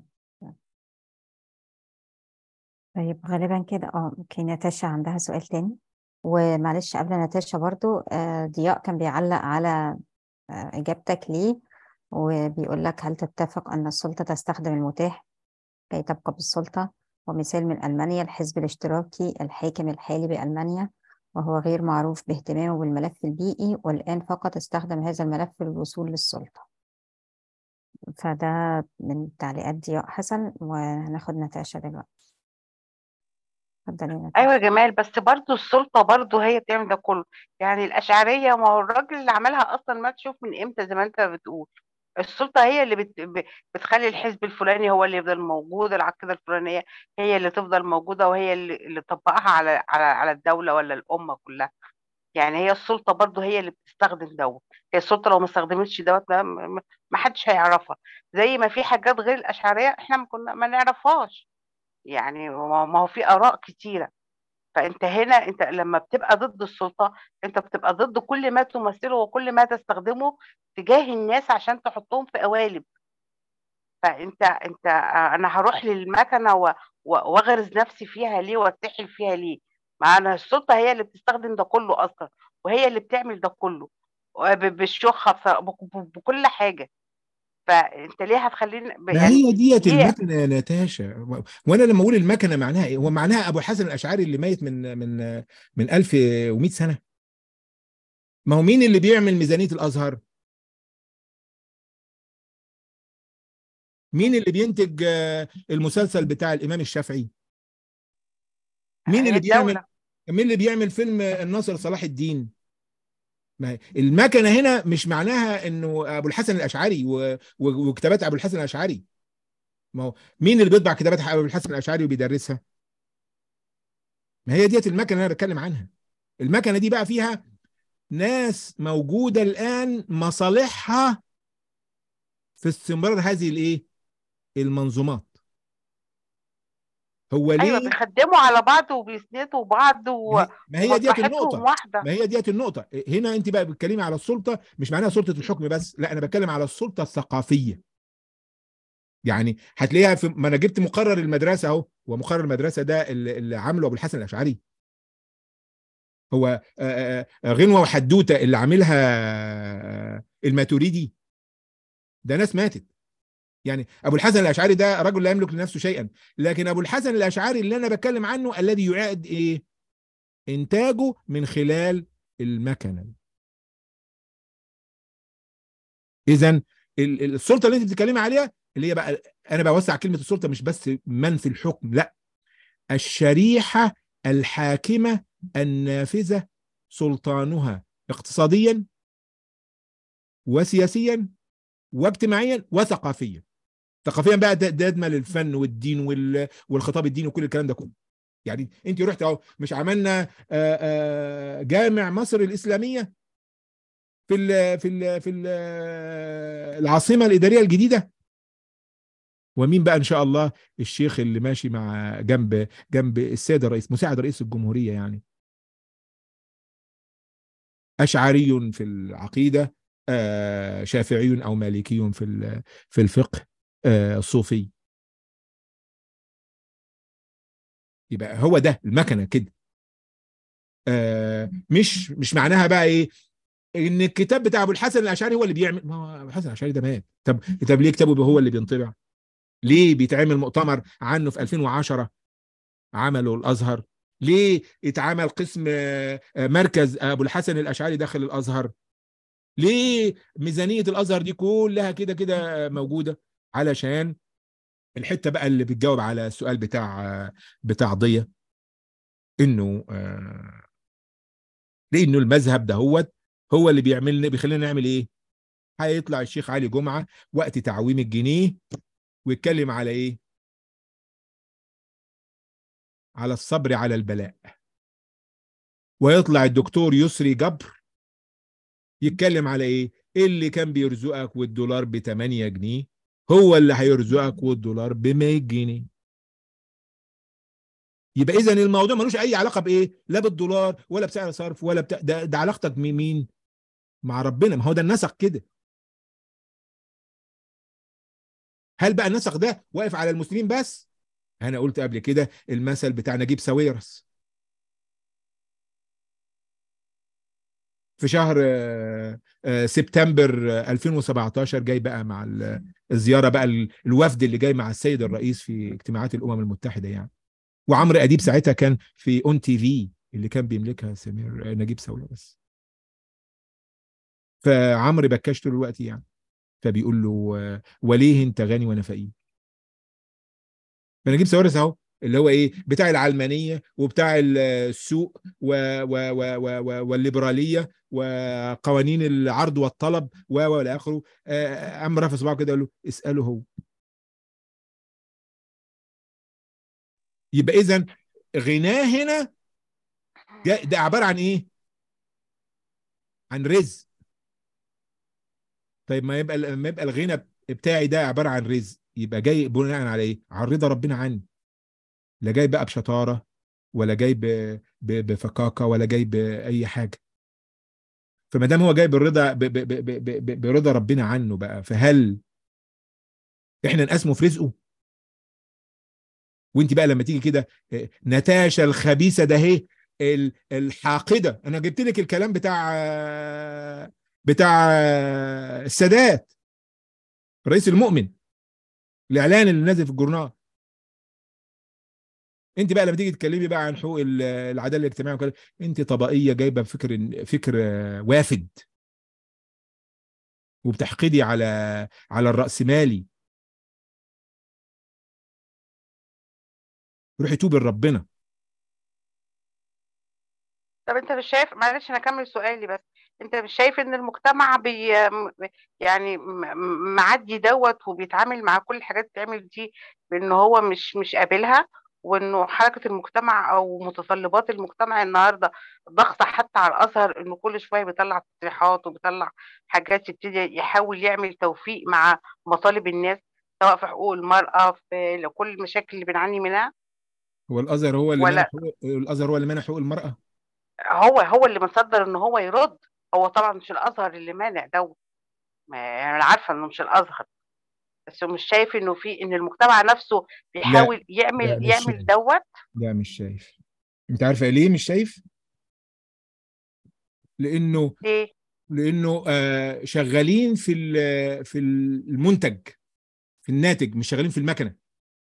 طيب غالبا كده اه اوكي ناتاشا عندها سؤال تاني ومعلش قبل ناتاشا برضو آه، ضياء كان بيعلق على آه، إجابتك ليه وبيقول لك هل تتفق أن السلطة تستخدم المتاح كي تبقى بالسلطة ومثال من ألمانيا الحزب الاشتراكي الحاكم الحالي بألمانيا وهو غير معروف باهتمامه بالملف البيئي والآن فقط استخدم هذا الملف للوصول للسلطة فده من تعليقات ضياء حسن وهناخد ناتاشا دلوقتي اتفضلي يا ناتاشا ايوه يا جمال بس برضو السلطه برضو هي بتعمل ده كله يعني الاشعريه ما هو الراجل اللي عملها اصلا ما تشوف من امتى زي ما انت بتقول السلطه هي اللي بت... ب- بتخلي الحزب الفلاني هو اللي يفضل موجود العقيده الفلانيه هي اللي تفضل موجوده وهي اللي, اللي تطبقها على على على الدوله ولا الامه كلها يعني هي السلطه برضو هي اللي بتستخدم دوت هي السلطه لو ما استخدمتش دوت ما, ما ما حدش هيعرفها زي ما في حاجات غير الاشعريه احنا ما كنا ما نعرفهاش يعني ما ما هو في اراء كتيره فانت هنا انت لما بتبقى ضد السلطه انت بتبقى ضد كل ما تمثله وكل ما تستخدمه تجاه الناس عشان تحطهم في قوالب فانت انت انا هروح للمكنه و- و- واغرز نفسي فيها ليه واتسحل فيها ليه ما انا السلطه هي اللي بتستخدم ده كله اصلا وهي اللي بتعمل ده كله ب- بالشخه بص- ب- ب- بكل حاجه فانت ليه هتخليني ب- ما يعني هي ديت ليه المكنه يا ناتاشا و- وانا لما اقول المكنه معناها ايه هو معناها ابو الحسن الاشعري اللي ميت من من من 1100 سنه ما هو مين اللي بيعمل ميزانيه الازهر مين اللي بينتج آه، المسلسل بتاع الامام الشافعي مين هي اللي بيعمل الدوله مين اللي بيعمل فيلم الناصر صلاح الدين ما هي المكنه هنا مش معناها انه ابو الحسن الاشعري و- و- وكتابات ابو الحسن الاشعري ما هو مين اللي بيطبع كتابات ابو الحسن الاشعري وبيدرسها ما هي ديت المكنه اللي انا بتكلم عنها المكنه دي بقى فيها ناس موجوده الان مصالحها في استمرار هذه الايه المنظومات هو ايوه ليه بيخدموا على بعض وبيسندوا بعض ما و- هي ما هي ديت ومصلحتهم النقطه واحده ما هي ديت النقطه هنا انت بقى بتتكلمي على السلطه مش معناها سلطه الحكم بس لا انا بتكلم على السلطه الثقافيه يعني هتلاقيها في ما انا جبت مقرر المدرسه اهو ومقرر المدرسه ده اللي, اللي عامله ابو الحسن الاشعري هو آه، آه، غنوه وحدوته اللي عاملها آه، الماتوريدي ده ناس ماتت يعني ابو الحسن الاشعري ده رجل لا يملك لنفسه شيئا لكن ابو الحسن الاشعري اللي انا بتكلم عنه الذي يعاد ايه انتاجه من خلال المكنه اذا ال- ال- السلطه اللي انت بتتكلمي عليها اللي هي بقى انا بوسع كلمه السلطه مش بس من في الحكم لا الشريحه الحاكمه النافذه سلطانها اقتصاديا وسياسيا واجتماعيا وثقافيا ثقافيا بقى ده ده يدمل الفن والدين وال- والخطاب الديني وكل الكلام ده كله يعني انت رحت اهو مش عملنا آه، آه، جامع مصر الاسلاميه في ال في ال في ال العاصمه الاداريه الجديده ومين بقى ان شاء الله الشيخ اللي ماشي مع جنب جنب السيد الرئيس مساعد رئيس الجمهوريه يعني اشعري في العقيده آه، شافعي او مالكي في ال- في الفقه آه، صوفي يبقى هو ده المكنه كده آه، مش مش معناها بقى ايه ان الكتاب بتاع ابو الحسن الاشعري هو اللي بيعمل ما هو ابو الحسن الاشعري ده مات طب طب ليه كتابه هو اللي بينطبع ليه بيتعمل مؤتمر عنه في 2010 عمله الازهر ليه اتعمل قسم آه، آه، مركز ابو الحسن الاشعري داخل الازهر ليه ميزانيه الازهر دي كلها كده كده موجوده علشان الحته بقى اللي بتجاوب على السؤال بتاع آه، بتاع ضيه انه آه، لانه المذهب ده هو هو اللي بيعملنا بيخلينا نعمل ايه هيطلع الشيخ علي جمعه وقت تعويم الجنيه ويتكلم على ايه على الصبر على البلاء ويطلع الدكتور يسري جبر يتكلم على ايه اللي كان بيرزقك والدولار ب 8 جنيه هو اللي هيرزقك والدولار ب 100 جنيه يبقى اذا الموضوع ملوش اي علاقه بايه لا بالدولار ولا بسعر صرف ولا بتاع ده, ده علاقتك بمين مع ربنا ما هو ده النسق كده هل بقى النسق ده واقف على المسلمين بس انا قلت قبل كده المثل بتاع نجيب ساويرس في شهر آه، آه، سبتمبر آه، 2017 جاي بقى مع ال- الزياره بقى ال- الوفد اللي جاي مع السيد الرئيس في اجتماعات الامم المتحده يعني وعمرو اديب ساعتها كان في اون تي في اللي كان بيملكها سمير آه، نجيب ساويرس فعمرو بكاش طول الوقت يعني فبيقول له آه، وليه انت غني وانا فقير فنجيب ساويرس اهو اللي هو ايه بتاع العلمانيه وبتاع ال- السوق و و و و و والليبراليه وقوانين العرض والطلب و و الى اخره آه، قام رافع صباعه كده قال له اساله هو يبقى اذا غناه هنا جا- ده عباره عن ايه؟ عن رزق طيب ما يبقى لما يبقى الغنى بتاعي ده عباره عن رزق يبقى جاي بناء على ايه؟ عن رضا ربنا عني لا جاي بقى بشطاره ولا جاي ب- ب- بفكاكه ولا جاي باي حاجه فما دام هو جاي بالرضا ب- ب- ب- ب- ب- برضا ربنا عنه بقى فهل احنا نقسمه في رزقه وانت بقى لما تيجي كده آه، نتاشا الخبيثه ده اهي ال- الحاقده انا جبت لك الكلام بتاع آه، بتاع آه، السادات رئيس المؤمن الاعلان اللي نازل في الجورنال انت بقى لما تيجي تتكلمي بقى عن حقوق ال- العداله الاجتماعيه وكده انت طبقيه جايبه فكر فكر آه، وافد وبتحقدي على على الرأسمالي روحي توبي لربنا طب انت مش شايف معلش انا اكمل سؤالي بس انت مش شايف ان المجتمع بي يعني م- م- معدي دوت وبيتعامل مع كل الحاجات اللي بتعمل دي بان هو مش مش قابلها وانه حركة المجتمع او متطلبات المجتمع النهارده ضغط حتى على الازهر انه كل شوية بيطلع تصريحات وبيطلع حاجات يبتدي يحاول يعمل توفيق مع مطالب الناس سواء في حقوق المرأة في كل المشاكل اللي بنعاني منها هو الازهر هو اللي منع ولا حقوق الازهر هو اللي منع حقوق المرأة هو هو اللي مصدر ان هو يرد هو طبعا مش الازهر اللي مانع دوت ما يعني انا عارفه انه مش الازهر بس مش شايف انه في ان المجتمع نفسه لا بيحاول لا يعمل مش يعمل شايف دوت لا مش شايف انت عارفه ليه مش شايف لانه ليه لانه آه شغالين في ال- في المنتج في الناتج مش شغالين في المكنه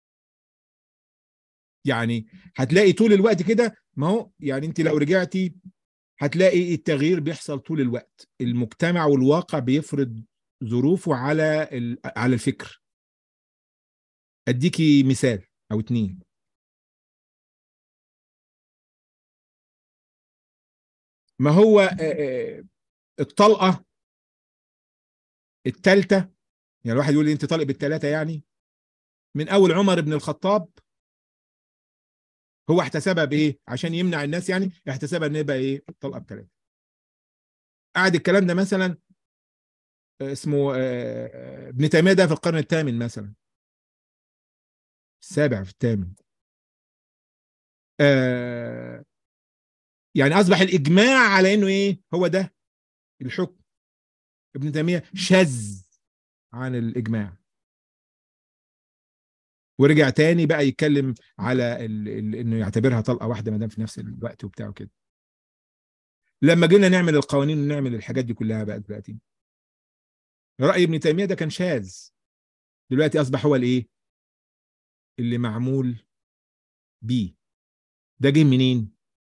يعني هتلاقي طول الوقت كده ما هو يعني انت لو رجعتي هتلاقي التغيير بيحصل طول الوقت المجتمع والواقع بيفرض ظروفه على ال- على الفكر اديكي مثال او اتنين ما هو آه، آه، الطلقه الثالثه يعني الواحد يقول لي انت طالق بالثلاثه يعني من اول عمر بن الخطاب هو احتسبها بايه عشان يمنع الناس يعني احتسبها ان يبقى ايه طلقه بثلاثه قعد الكلام ده مثلا آه، اسمه آه، آه، ابن تيميه ده في القرن الثامن مثلا السابع في الثامن آه يعني اصبح الاجماع على انه ايه هو ده الحكم ابن تيميه شذ عن الاجماع ورجع تاني بقى يتكلم على ال... ال... انه يعتبرها طلقه واحده ما دام في نفس الوقت وبتاع كده لما جينا نعمل القوانين ونعمل الحاجات دي كلها بقى دلوقتي راي ابن تيميه ده كان شاذ دلوقتي اصبح هو الايه اللي معمول بيه ده جه منين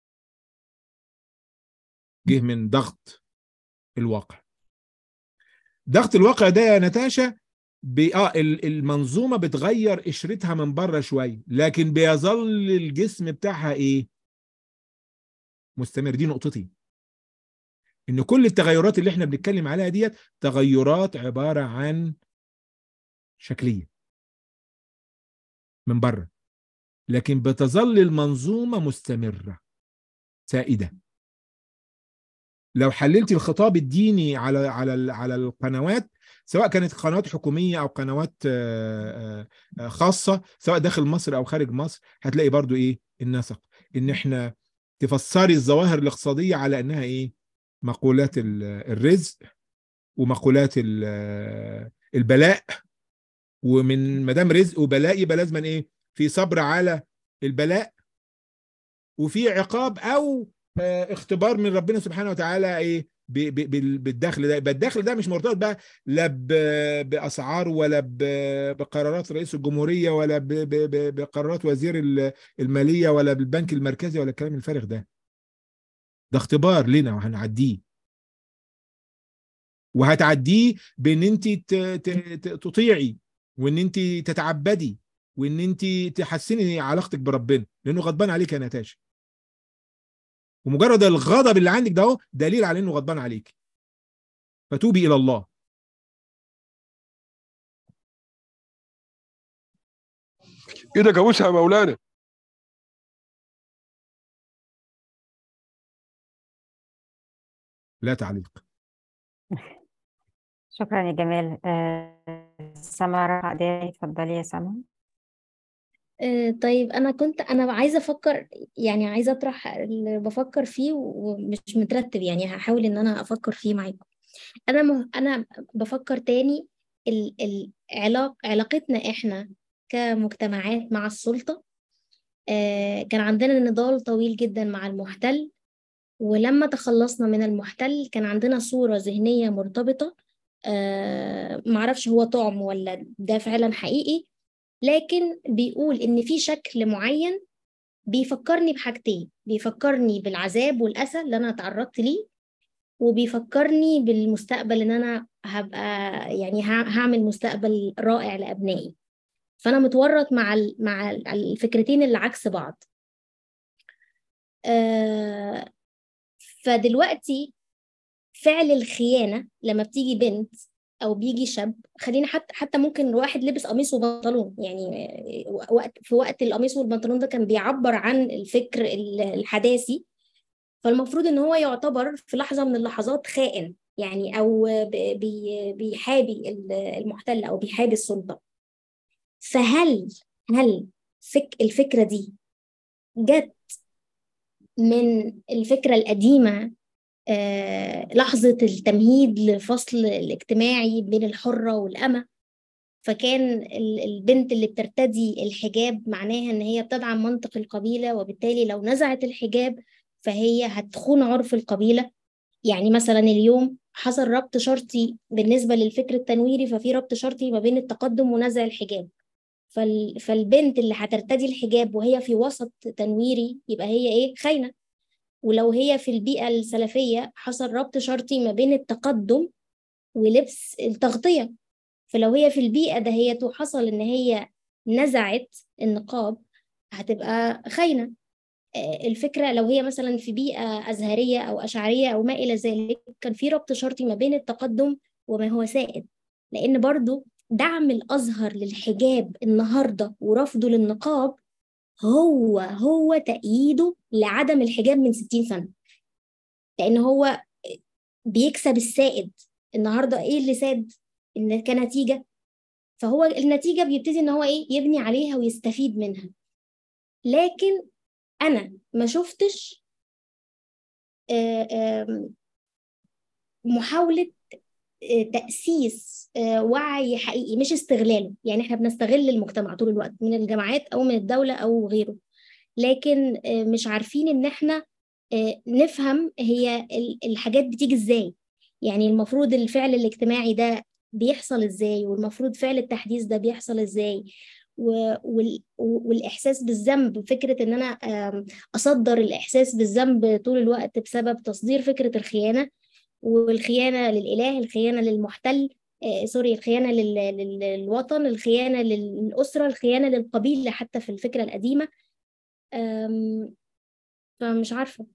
جه من ضغط الواقع ضغط الواقع ده يا نتاشا ب... اه ال- المنظومه بتغير قشرتها من بره شويه لكن بيظل الجسم بتاعها ايه مستمر دي نقطتي ان كل التغيرات اللي احنا بنتكلم عليها ديت تغيرات عباره عن شكليه من بره لكن بتظل المنظومه مستمره سائده لو حللت الخطاب الديني على على ال- على القنوات سواء كانت قنوات حكوميه او قنوات آه، آه، خاصه سواء داخل مصر او خارج مصر هتلاقي برضو ايه النسق ان احنا تفسري الظواهر الاقتصاديه على انها ايه مقولات ال- الرزق ومقولات ال- البلاء ومن ما دام رزق وبلاء يبقى لازم ايه في صبر على البلاء وفي عقاب او آه، اختبار من ربنا سبحانه وتعالى ايه ب- ب- بال- بالدخل ده يبقى الدخل ده مش مرتبط بقى لا ب- باسعار ولا ب- بقرارات رئيس الجمهوريه ولا ب- ب- ب- بقرارات وزير ال- الماليه ولا بالبنك المركزي ولا الكلام الفارغ ده ده اختبار لنا وهنعديه وهتعديه بان انت ت- ت- ت- تطيعي وان انت تتعبدي وان انت تحسني علاقتك بربنا لانه غضبان عليك يا نتاشا ومجرد الغضب اللي عندك ده اهو دليل على انه غضبان عليك فتوبي الى الله ايدك ابوسها يا مولانا لا تعليق شكرا يا جمال آه، سما رفع ايديها اتفضلي يا سما آه، طيب أنا كنت أنا عايزة أفكر يعني عايزة أطرح اللي بفكر فيه ومش مترتب يعني هحاول إن أنا أفكر فيه معاكم أنا م... أنا بفكر تاني ال... العلاق... علاقتنا إحنا كمجتمعات مع السلطة آه، كان عندنا نضال طويل جدا مع المحتل ولما تخلصنا من المحتل كان عندنا صورة ذهنية مرتبطة آه، معرفش هو طعم ولا ده فعلا حقيقي لكن بيقول إن في شكل معين بيفكرني بحاجتين بيفكرني بالعذاب والأسى اللي أنا تعرضت ليه وبيفكرني بالمستقبل إن أنا هبقى يعني ه- هعمل مستقبل رائع لأبنائي فأنا متورط مع ال- مع ال- الفكرتين اللي عكس بعض آه، فدلوقتي فعل الخيانة لما بتيجي بنت أو بيجي شاب خلينا حتى حتى ممكن واحد لبس قميص وبنطلون يعني آه، وقت في وقت القميص والبنطلون ده كان بيعبر عن الفكر ال- الحداثي فالمفروض إن هو يعتبر في لحظة من اللحظات خائن يعني أو ب- بي- بيحابي ال- المحتل أو بيحابي السلطة فهل هل فك الفكرة دي جت من الفكرة القديمة آه، لحظة التمهيد للفصل الاجتماعي بين الحرة والأمة فكان ال- البنت اللي بترتدي الحجاب معناها إن هي بتدعم منطق القبيلة وبالتالي لو نزعت الحجاب فهي هتخون عرف القبيلة يعني مثلا اليوم حصل ربط شرطي بالنسبة للفكر التنويري ففي ربط شرطي ما بين التقدم ونزع الحجاب فال... فالبنت اللي هترتدي الحجاب وهي في وسط تنويري يبقى هي ايه خاينة ولو هي في البيئة السلفية حصل ربط شرطي ما بين التقدم ولبس التغطية فلو هي في البيئة دهيت وحصل إن هي نزعت النقاب هتبقى خاينة آه، الفكرة لو هي مثلا في بيئة أزهرية أو أشعرية أو ما إلى ذلك كان في ربط شرطي ما بين التقدم وما هو سائد لأن برضو دعم الأزهر للحجاب النهاردة ورفضه للنقاب هو هو تأييده لعدم الحجاب من 60 سنة لأن هو بيكسب السائد النهاردة إيه اللي ساد إن كنتيجة فهو النتيجة بيبتدي إن هو إيه يبني عليها ويستفيد منها لكن أنا ما شفتش آه، آم، محاولة آه، تأسيس آه، وعي حقيقي مش استغلاله يعني احنا بنستغل المجتمع طول الوقت من الجامعات أو من الدولة أو غيره لكن آه، مش عارفين إن احنا آه، نفهم هي ال- الحاجات بتيجي إزاي يعني المفروض الفعل الاجتماعي ده بيحصل إزاي والمفروض فعل التحديث ده بيحصل إزاي و- وال- والإحساس بالذنب فكرة إن أنا آم، أصدر الإحساس بالذنب طول الوقت بسبب تصدير فكرة الخيانة والخيانة للإله الخيانة للمحتل آه سوري الخيانة لل... لل... للوطن الخيانة للأسرة الخيانة للقبيلة حتى في الفكرة القديمة آم، فمش عارفة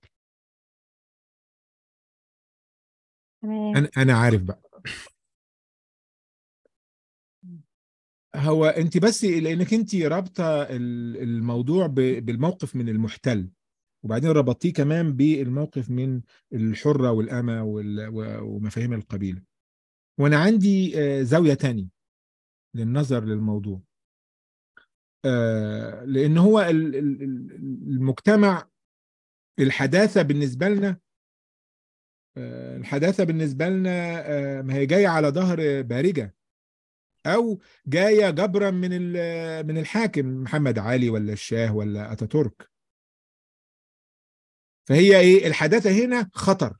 تمام انا انا عارف بقى هو انت بس لانك انت رابطه ال- الموضوع ب- بالموقف من المحتل وبعدين ربطتيه كمان بالموقف من الحره والامه وال- و- ومفاهيم القبيله وانا عندي آه، زاويه تانية للنظر للموضوع آه، لان هو ال- ال- ال- المجتمع الحداثه بالنسبه لنا آه، الحداثه بالنسبه لنا آه، ما هي جايه على ظهر بارجه او جايه جبرا من ال- من الحاكم محمد علي ولا الشاه ولا اتاتورك فهي ايه الحداثه هنا خطر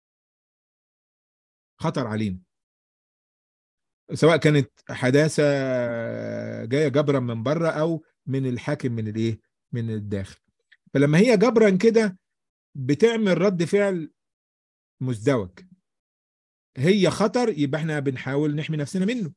خطر علينا سواء كانت حداثه جايه جبرا من بره او من الحاكم من الايه من الداخل فلما هي جبرا كده بتعمل رد فعل مزدوج هي خطر يبقى احنا بنحاول نحمي نفسنا منه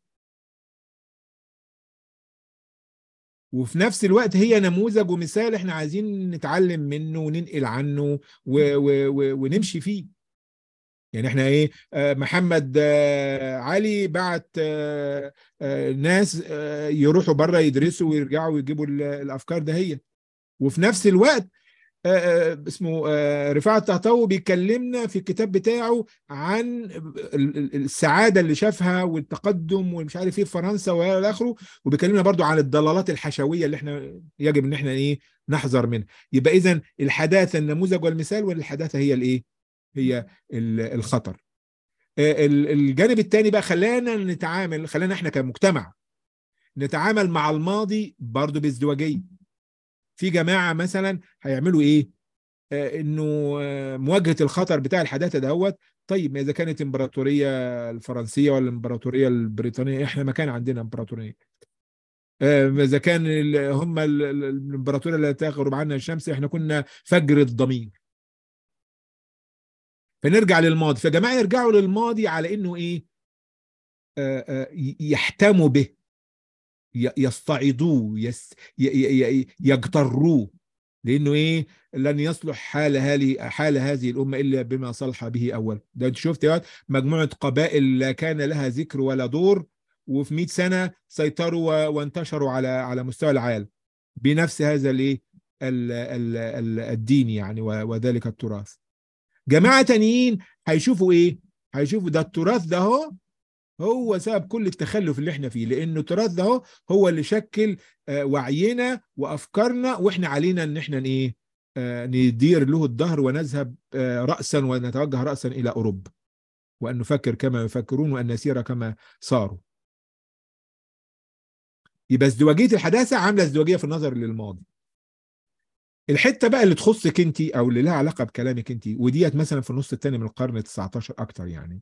وفي نفس الوقت هي نموذج ومثال احنا عايزين نتعلم منه وننقل عنه و و و ونمشي فيه يعني احنا ايه آه، محمد آه، علي بعت آه، آه، ناس آه، يروحوا بره يدرسوا ويرجعوا ويجيبوا ال- الافكار دهية وفي نفس الوقت آه، آه، اسمه آه، رفاعة الطهطاوي بيكلمنا في الكتاب بتاعه عن ال- ال- السعادة اللي شافها والتقدم ومش عارف ايه في فرنسا والى اخره وبيكلمنا برضو عن الضلالات الحشوية اللي احنا يجب ان احنا ايه نحذر منها يبقى اذا الحداثة النموذج والمثال ولا الحداثة هي الايه هي ال- الخطر آه، ال- الجانب الثاني بقى خلانا نتعامل خلانا احنا كمجتمع نتعامل مع الماضي برضو بازدواجية في جماعة مثلا هيعملوا ايه آه، انه آه، مواجهه الخطر بتاع الحداثه دهوت طيب ما اذا كانت الامبراطوريه الفرنسيه ولا الامبراطوريه البريطانيه احنا ما كان عندنا امبراطوريه آه، اذا كان ال- هم ال- ال- الامبراطوريه اللي تغرب عنا الشمس احنا كنا فجر الضمير فنرجع للماضي فيا جماعه يرجعوا للماضي على انه ايه آه، آه، ي- يحتموا به ي- يستعيضوه يس ي- ي- ي- يجتروه لانه ايه لن يصلح حال هذه حال هذه الامه الا بما صلح به اول ده انت شفت يا واد مجموعه قبائل لا كان لها ذكر ولا دور وفي 100 سنه سيطروا و- وانتشروا على على مستوى العالم بنفس هذا الايه ال- ال- ال- الدين يعني و- وذلك التراث جماعه تانيين هيشوفوا ايه هيشوفوا ده التراث ده هو هو سبب كل التخلف اللي احنا فيه لانه التراث ده هو هو اللي شكل آه، وعينا وافكارنا واحنا علينا ان احنا ايه آه، ندير له الظهر ونذهب آه، راسا ونتوجه راسا الى اوروبا وان نفكر كما يفكرون وان نسير كما صاروا يبقى ازدواجيه الحداثه عامله ازدواجيه في النظر للماضي الحته بقى اللي تخصك انت او اللي لها علاقه بكلامك انت وديت مثلا في النص الثاني من القرن ال 19 اكتر يعني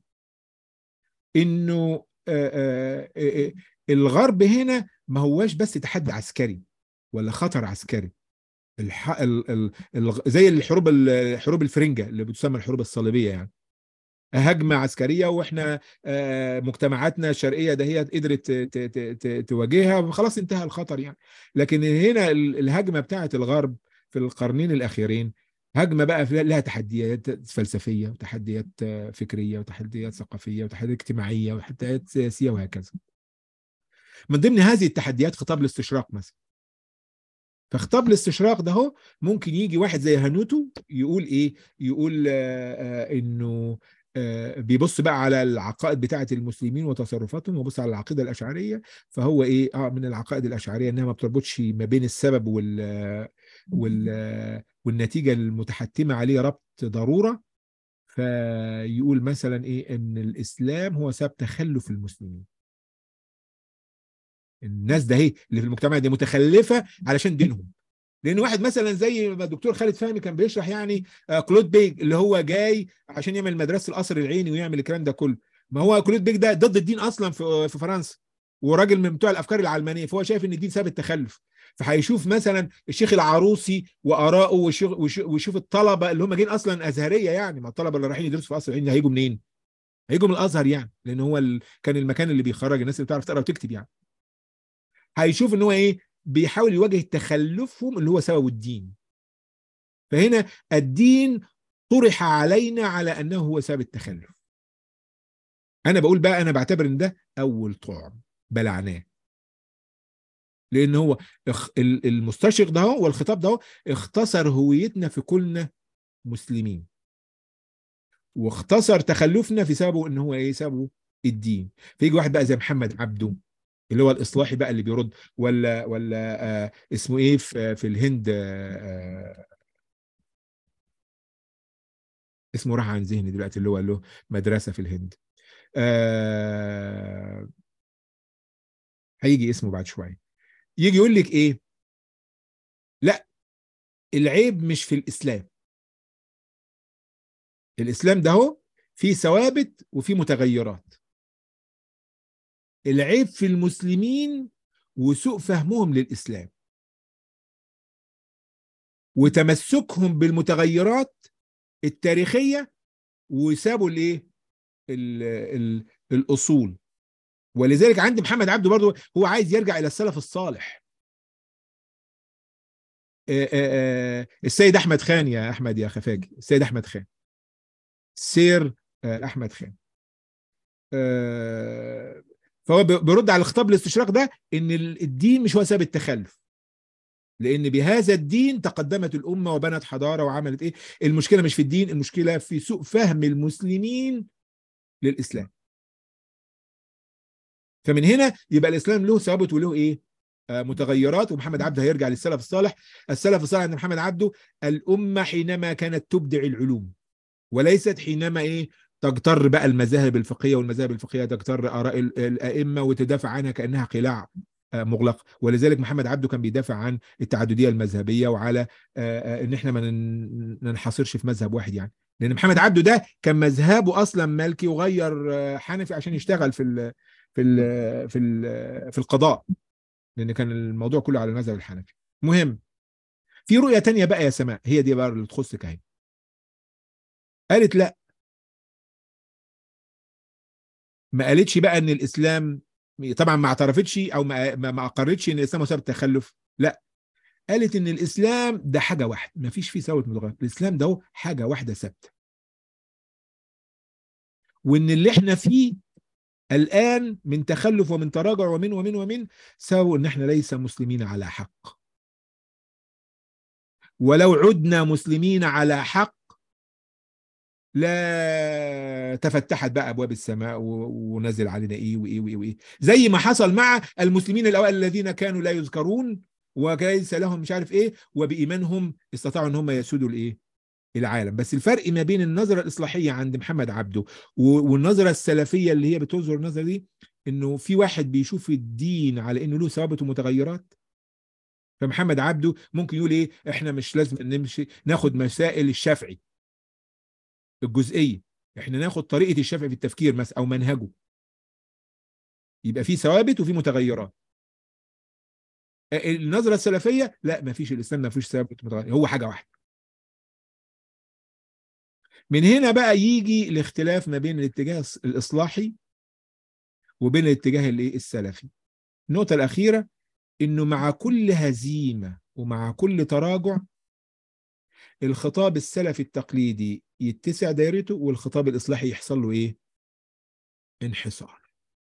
انه آه، آه، آه، آه، الغرب هنا ما هواش بس تحدي عسكري ولا خطر عسكري الح... ال... ال... ال... زي الحروب ال- حروب الفرنجة اللي بتسمى الحروب الصليبية يعني هجمه عسكريه واحنا آه، مجتمعاتنا الشرقيه ده هي قدرت ت- ت- ت- تواجهها خلاص انتهى الخطر يعني لكن هنا ال- الهجمه بتاعه الغرب في القرنين الاخيرين هجمه بقى فيها- لها تحديات فلسفيه وتحديات آه، فكريه وتحديات ثقافيه وتحديات اجتماعيه وتحديات سياسيه وهكذا من ضمن هذه التحديات خطاب الاستشراق مثلا فخطاب الاستشراق ده هو ممكن يجي واحد زي هانوتو يقول ايه يقول آه آه انه آه بيبص بقى على العقائد بتاعه المسلمين وتصرفاتهم وبص على العقيده الاشعريه فهو ايه اه من العقائد الاشعريه انها ما بتربطش ما بين السبب وال وال والنتيجه المتحتمه عليه ربط ضروره فيقول مثلا ايه ان الاسلام هو سبب تخلف المسلمين الناس ده هي اللي في المجتمع دي متخلفه علشان دينهم لان واحد مثلا زي ما الدكتور خالد فهمي كان بيشرح يعني آه، كلود بيج اللي هو جاي عشان يعمل مدرسه القصر العيني ويعمل الكلام ده كله ما هو كلود بيج ده ضد الدين اصلا في في فرنسا وراجل من بتوع الافكار العلمانيه فهو شايف ان الدين سبب التخلف فهيشوف مثلا الشيخ العروسي واراءه ويشوف ويشوف- ويشوف الطلبه اللي هم جايين اصلا ازهريه يعني ما الطلبه اللي رايحين يدرسوا في القصر العيني هيجوا منين؟ هيجوا من الازهر يعني لان هو ال... كان المكان اللي بيخرج الناس اللي بتعرف تقرا وتكتب يعني هيشوف ان هو ايه بيحاول يواجه تخلفهم اللي هو سبب الدين فهنا الدين طرح علينا على انه هو سبب التخلف انا بقول بقى انا بعتبر ان ده اول طعم بلعناه لان هو اخ- ال- المستشرق ده هو والخطاب ده هو اختصر هويتنا في كلنا مسلمين واختصر تخلفنا في سببه ان هو ايه سببه الدين فيجي واحد بقى زي محمد عبده اللي هو الاصلاحي بقى اللي بيرد ولا ولا آه اسمه ايه في, في الهند آه آه اسمه راح عن ذهني دلوقتي اللي هو له مدرسه في الهند آه هيجي اسمه بعد شويه يجي يقول لك ايه لا العيب مش في الاسلام الاسلام ده هو فيه ثوابت وفيه متغيرات العيب في المسلمين وسوء فهمهم للاسلام وتمسكهم بالمتغيرات التاريخيه وسابوا الايه ال- ال- الاصول ولذلك عند محمد عبده برضه هو عايز يرجع الى السلف الصالح آه، آه، آه، السيد احمد خان يا احمد يا خفاجي السيد احمد خان سير آه، احمد خان آه، فهو بي- بيرد على خطاب الاستشراق ده ان ال- الدين مش هو سبب التخلف لان بهذا الدين تقدمت الامه وبنت حضاره وعملت ايه المشكله مش في الدين المشكله في سوء فهم المسلمين للاسلام فمن هنا يبقى الاسلام له ثوابت وله ايه آه متغيرات ومحمد عبده هيرجع للسلف الصالح السلف الصالح عند محمد عبده الامه حينما كانت تبدع العلوم وليست حينما ايه تغتر بقى المذاهب الفقهيه والمذاهب الفقهيه تغتر اراء ال- الائمه وتدافع عنها كانها قلاع آه، مغلقه ولذلك محمد عبده كان بيدافع عن التعدديه المذهبيه وعلى آه، آه، ان احنا ما نن- ننحصرش في مذهب واحد يعني لان محمد عبده ده كان مذهبه اصلا مالكي وغير آه، حنفي عشان يشتغل في ال في ال في ال في القضاء لان كان الموضوع كله على المذهب الحنفي مهم في رؤيه تانية بقى يا سماء هي دي بقى اللي تخصك اهي قالت لا ما قالتش بقى ان الاسلام طبعا ما اعترفتش او ما ما ما اقرتش ان الاسلام هو سبب التخلف لا قالت ان الاسلام ده حاجه واحده ما فيش فيه ثوابت متغيره الاسلام ده هو حاجه واحده ثابته وان اللي احنا فيه الان من تخلف ومن تراجع ومن ومن ومن سبب ان احنا ليس مسلمين على حق ولو عدنا مسلمين على حق لا تفتحت بقى ابواب السماء و- ونزل علينا ايه وايه وايه وايه زي ما حصل مع المسلمين الاوائل الذين كانوا لا يذكرون وليس لهم مش عارف ايه وبايمانهم استطاعوا ان هم يسودوا الايه العالم بس الفرق ما بين النظره الاصلاحيه عند محمد عبده و- والنظره السلفيه اللي هي بتظهر النظره دي انه في واحد بيشوف الدين على انه له ثوابت ومتغيرات فمحمد عبده ممكن يقول ايه احنا مش لازم نمشي ناخد مسائل الشافعي الجزئيه احنا ناخد طريقه الشافعي في التفكير مثلا او منهجه يبقى في ثوابت وفي متغيرات النظره السلفيه لا ما فيش الاسلام ما فيش ثوابت متغير هو حاجه واحده من هنا بقى يجي الاختلاف ما بين الاتجاه الإصلاحي وبين الاتجاه الايه السلفي النقطة الأخيرة إنه مع كل هزيمة ومع كل تراجع الخطاب السلفي التقليدي يتسع دايرته والخطاب الإصلاحي يحصل له إيه؟ انحصار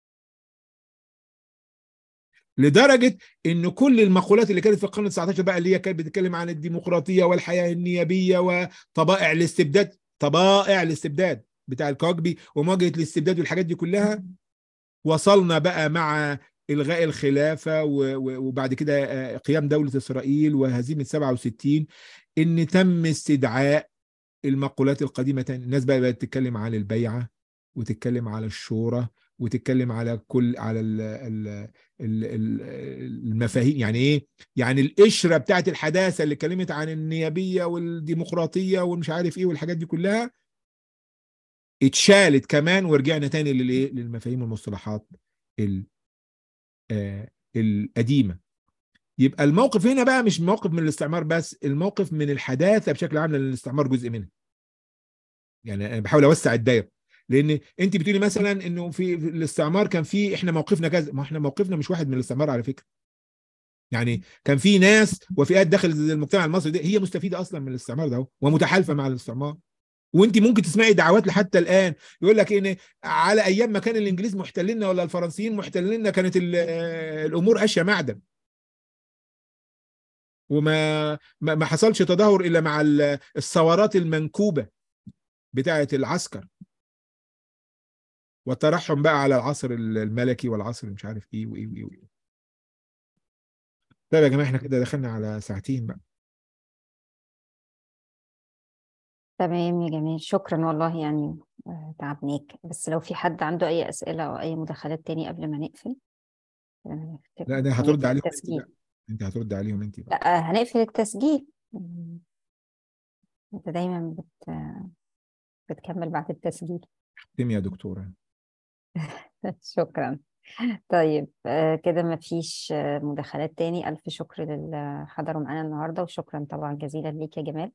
لدرجة إن كل المقولات اللي كانت في القرن 19 بقى اللي هي كانت بتتكلم عن الديمقراطية والحياة النيابية وطبائع الاستبداد طبائع الاستبداد بتاع الكوكبي ومواجهة الاستبداد والحاجات دي كلها وصلنا بقى مع إلغاء الخلافة وبعد كده قيام دولة إسرائيل وهزيمة 67 إن تم استدعاء المقولات القديمة تاني الناس بقى بقت تتكلم عن البيعة وتتكلم على الشورى وتتكلم على كل على ال ال ال المفاهيم يعني ايه يعني القشره بتاعت الحداثه اللي اتكلمت عن النيابيه والديمقراطيه والمش عارف ايه والحاجات دي كلها اتشالت كمان ورجعنا تاني للايه للمفاهيم والمصطلحات ال آه القديمه يبقى الموقف هنا بقى مش موقف من الاستعمار بس الموقف من الحداثه بشكل عام لان الاستعمار جزء منها يعني انا بحاول اوسع الدايره لان انت بتقولي مثلا انه في الاستعمار كان في احنا موقفنا كذا ما احنا موقفنا مش واحد من الاستعمار على فكره يعني كان في ناس وفئات داخل المجتمع المصري ده هي مستفيده اصلا من الاستعمار ده ومتحالفه مع الاستعمار وانت ممكن تسمعي دعوات لحتى الان يقول لك ان على ايام ما كان الانجليز محتليننا ولا الفرنسيين محتليننا كانت الامور اشياء معدن وما ما حصلش تدهور الا مع الثورات المنكوبه بتاعه العسكر والترحم بقى على العصر الملكي والعصر مش عارف ايه وايه وايه وايه طيب يا جماعه احنا كده دخلنا على ساعتين بقى تمام يا جميل شكرا والله يعني تعبناك بس لو في حد عنده اي اسئله او اي مداخلات تاني قبل ما نقفل لا ده هترد عليهم انت بقى انت هترد عليهم انت بقى لا هنقفل التسجيل انت دايما بت... بتكمل بعد التسجيل اختم يا دكتوره شكرا طيب كده ما فيش مداخلات تاني ألف شكر للي حضروا معانا النهاردة وشكرا طبعا جزيلا ليك يا جمال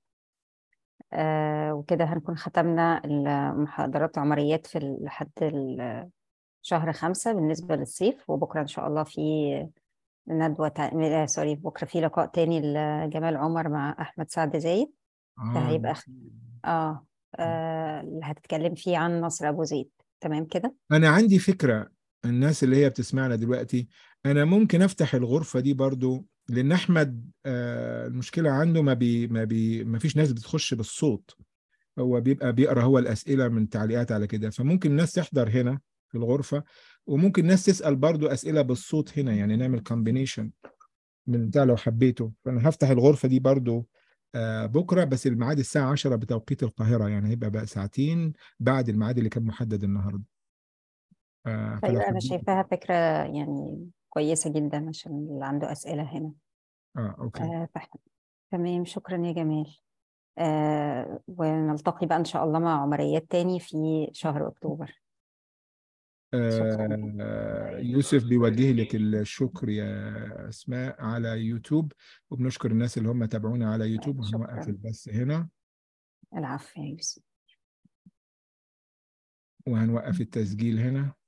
وكده هنكون ختمنا المحاضرات عمريات في لحد شهر خمسة بالنسبة للصيف وبكرة إن شاء الله في ندوة تا... سوري بكرة في لقاء تاني لجمال عمر مع أحمد سعد زايد ده اه هيبقى آه آه، اللي هتتكلم فيه عن نصر أبو زيد تمام كده انا عندي فكره الناس اللي هي بتسمعنا دلوقتي انا ممكن افتح الغرفه دي برضو لان احمد آه، المشكله عنده ما بي ما بي ما فيش ناس بتخش بالصوت هو بيبقى بيقرا هو الاسئله من تعليقات على كده فممكن الناس تحضر هنا في الغرفه وممكن ناس تسال برضو اسئله بالصوت هنا يعني نعمل كومبينيشن من بتاع لو حبيته فانا هفتح الغرفه دي برضو آه، بكره بس الميعاد الساعه 10 بتوقيت القاهره يعني هيبقى بقى ساعتين بعد الميعاد اللي كان محدد النهارده آه، طيب فلو أنا حبيت شايفاها فكرة يعني كويسة جدا عشان اللي عنده أسئلة هنا اه اوكي آه فإحنا تمام شكرا يا جمال آه ونلتقي بقى إن شاء الله مع عمريات تاني في شهر أكتوبر شكرا آه، يوسف بيوجه لك الشكر يا اسماء على يوتيوب وبنشكر الناس اللي هم تابعونا على يوتيوب وهنوقف شكرا البث هنا العفو يا يوسف وهنوقف التسجيل هنا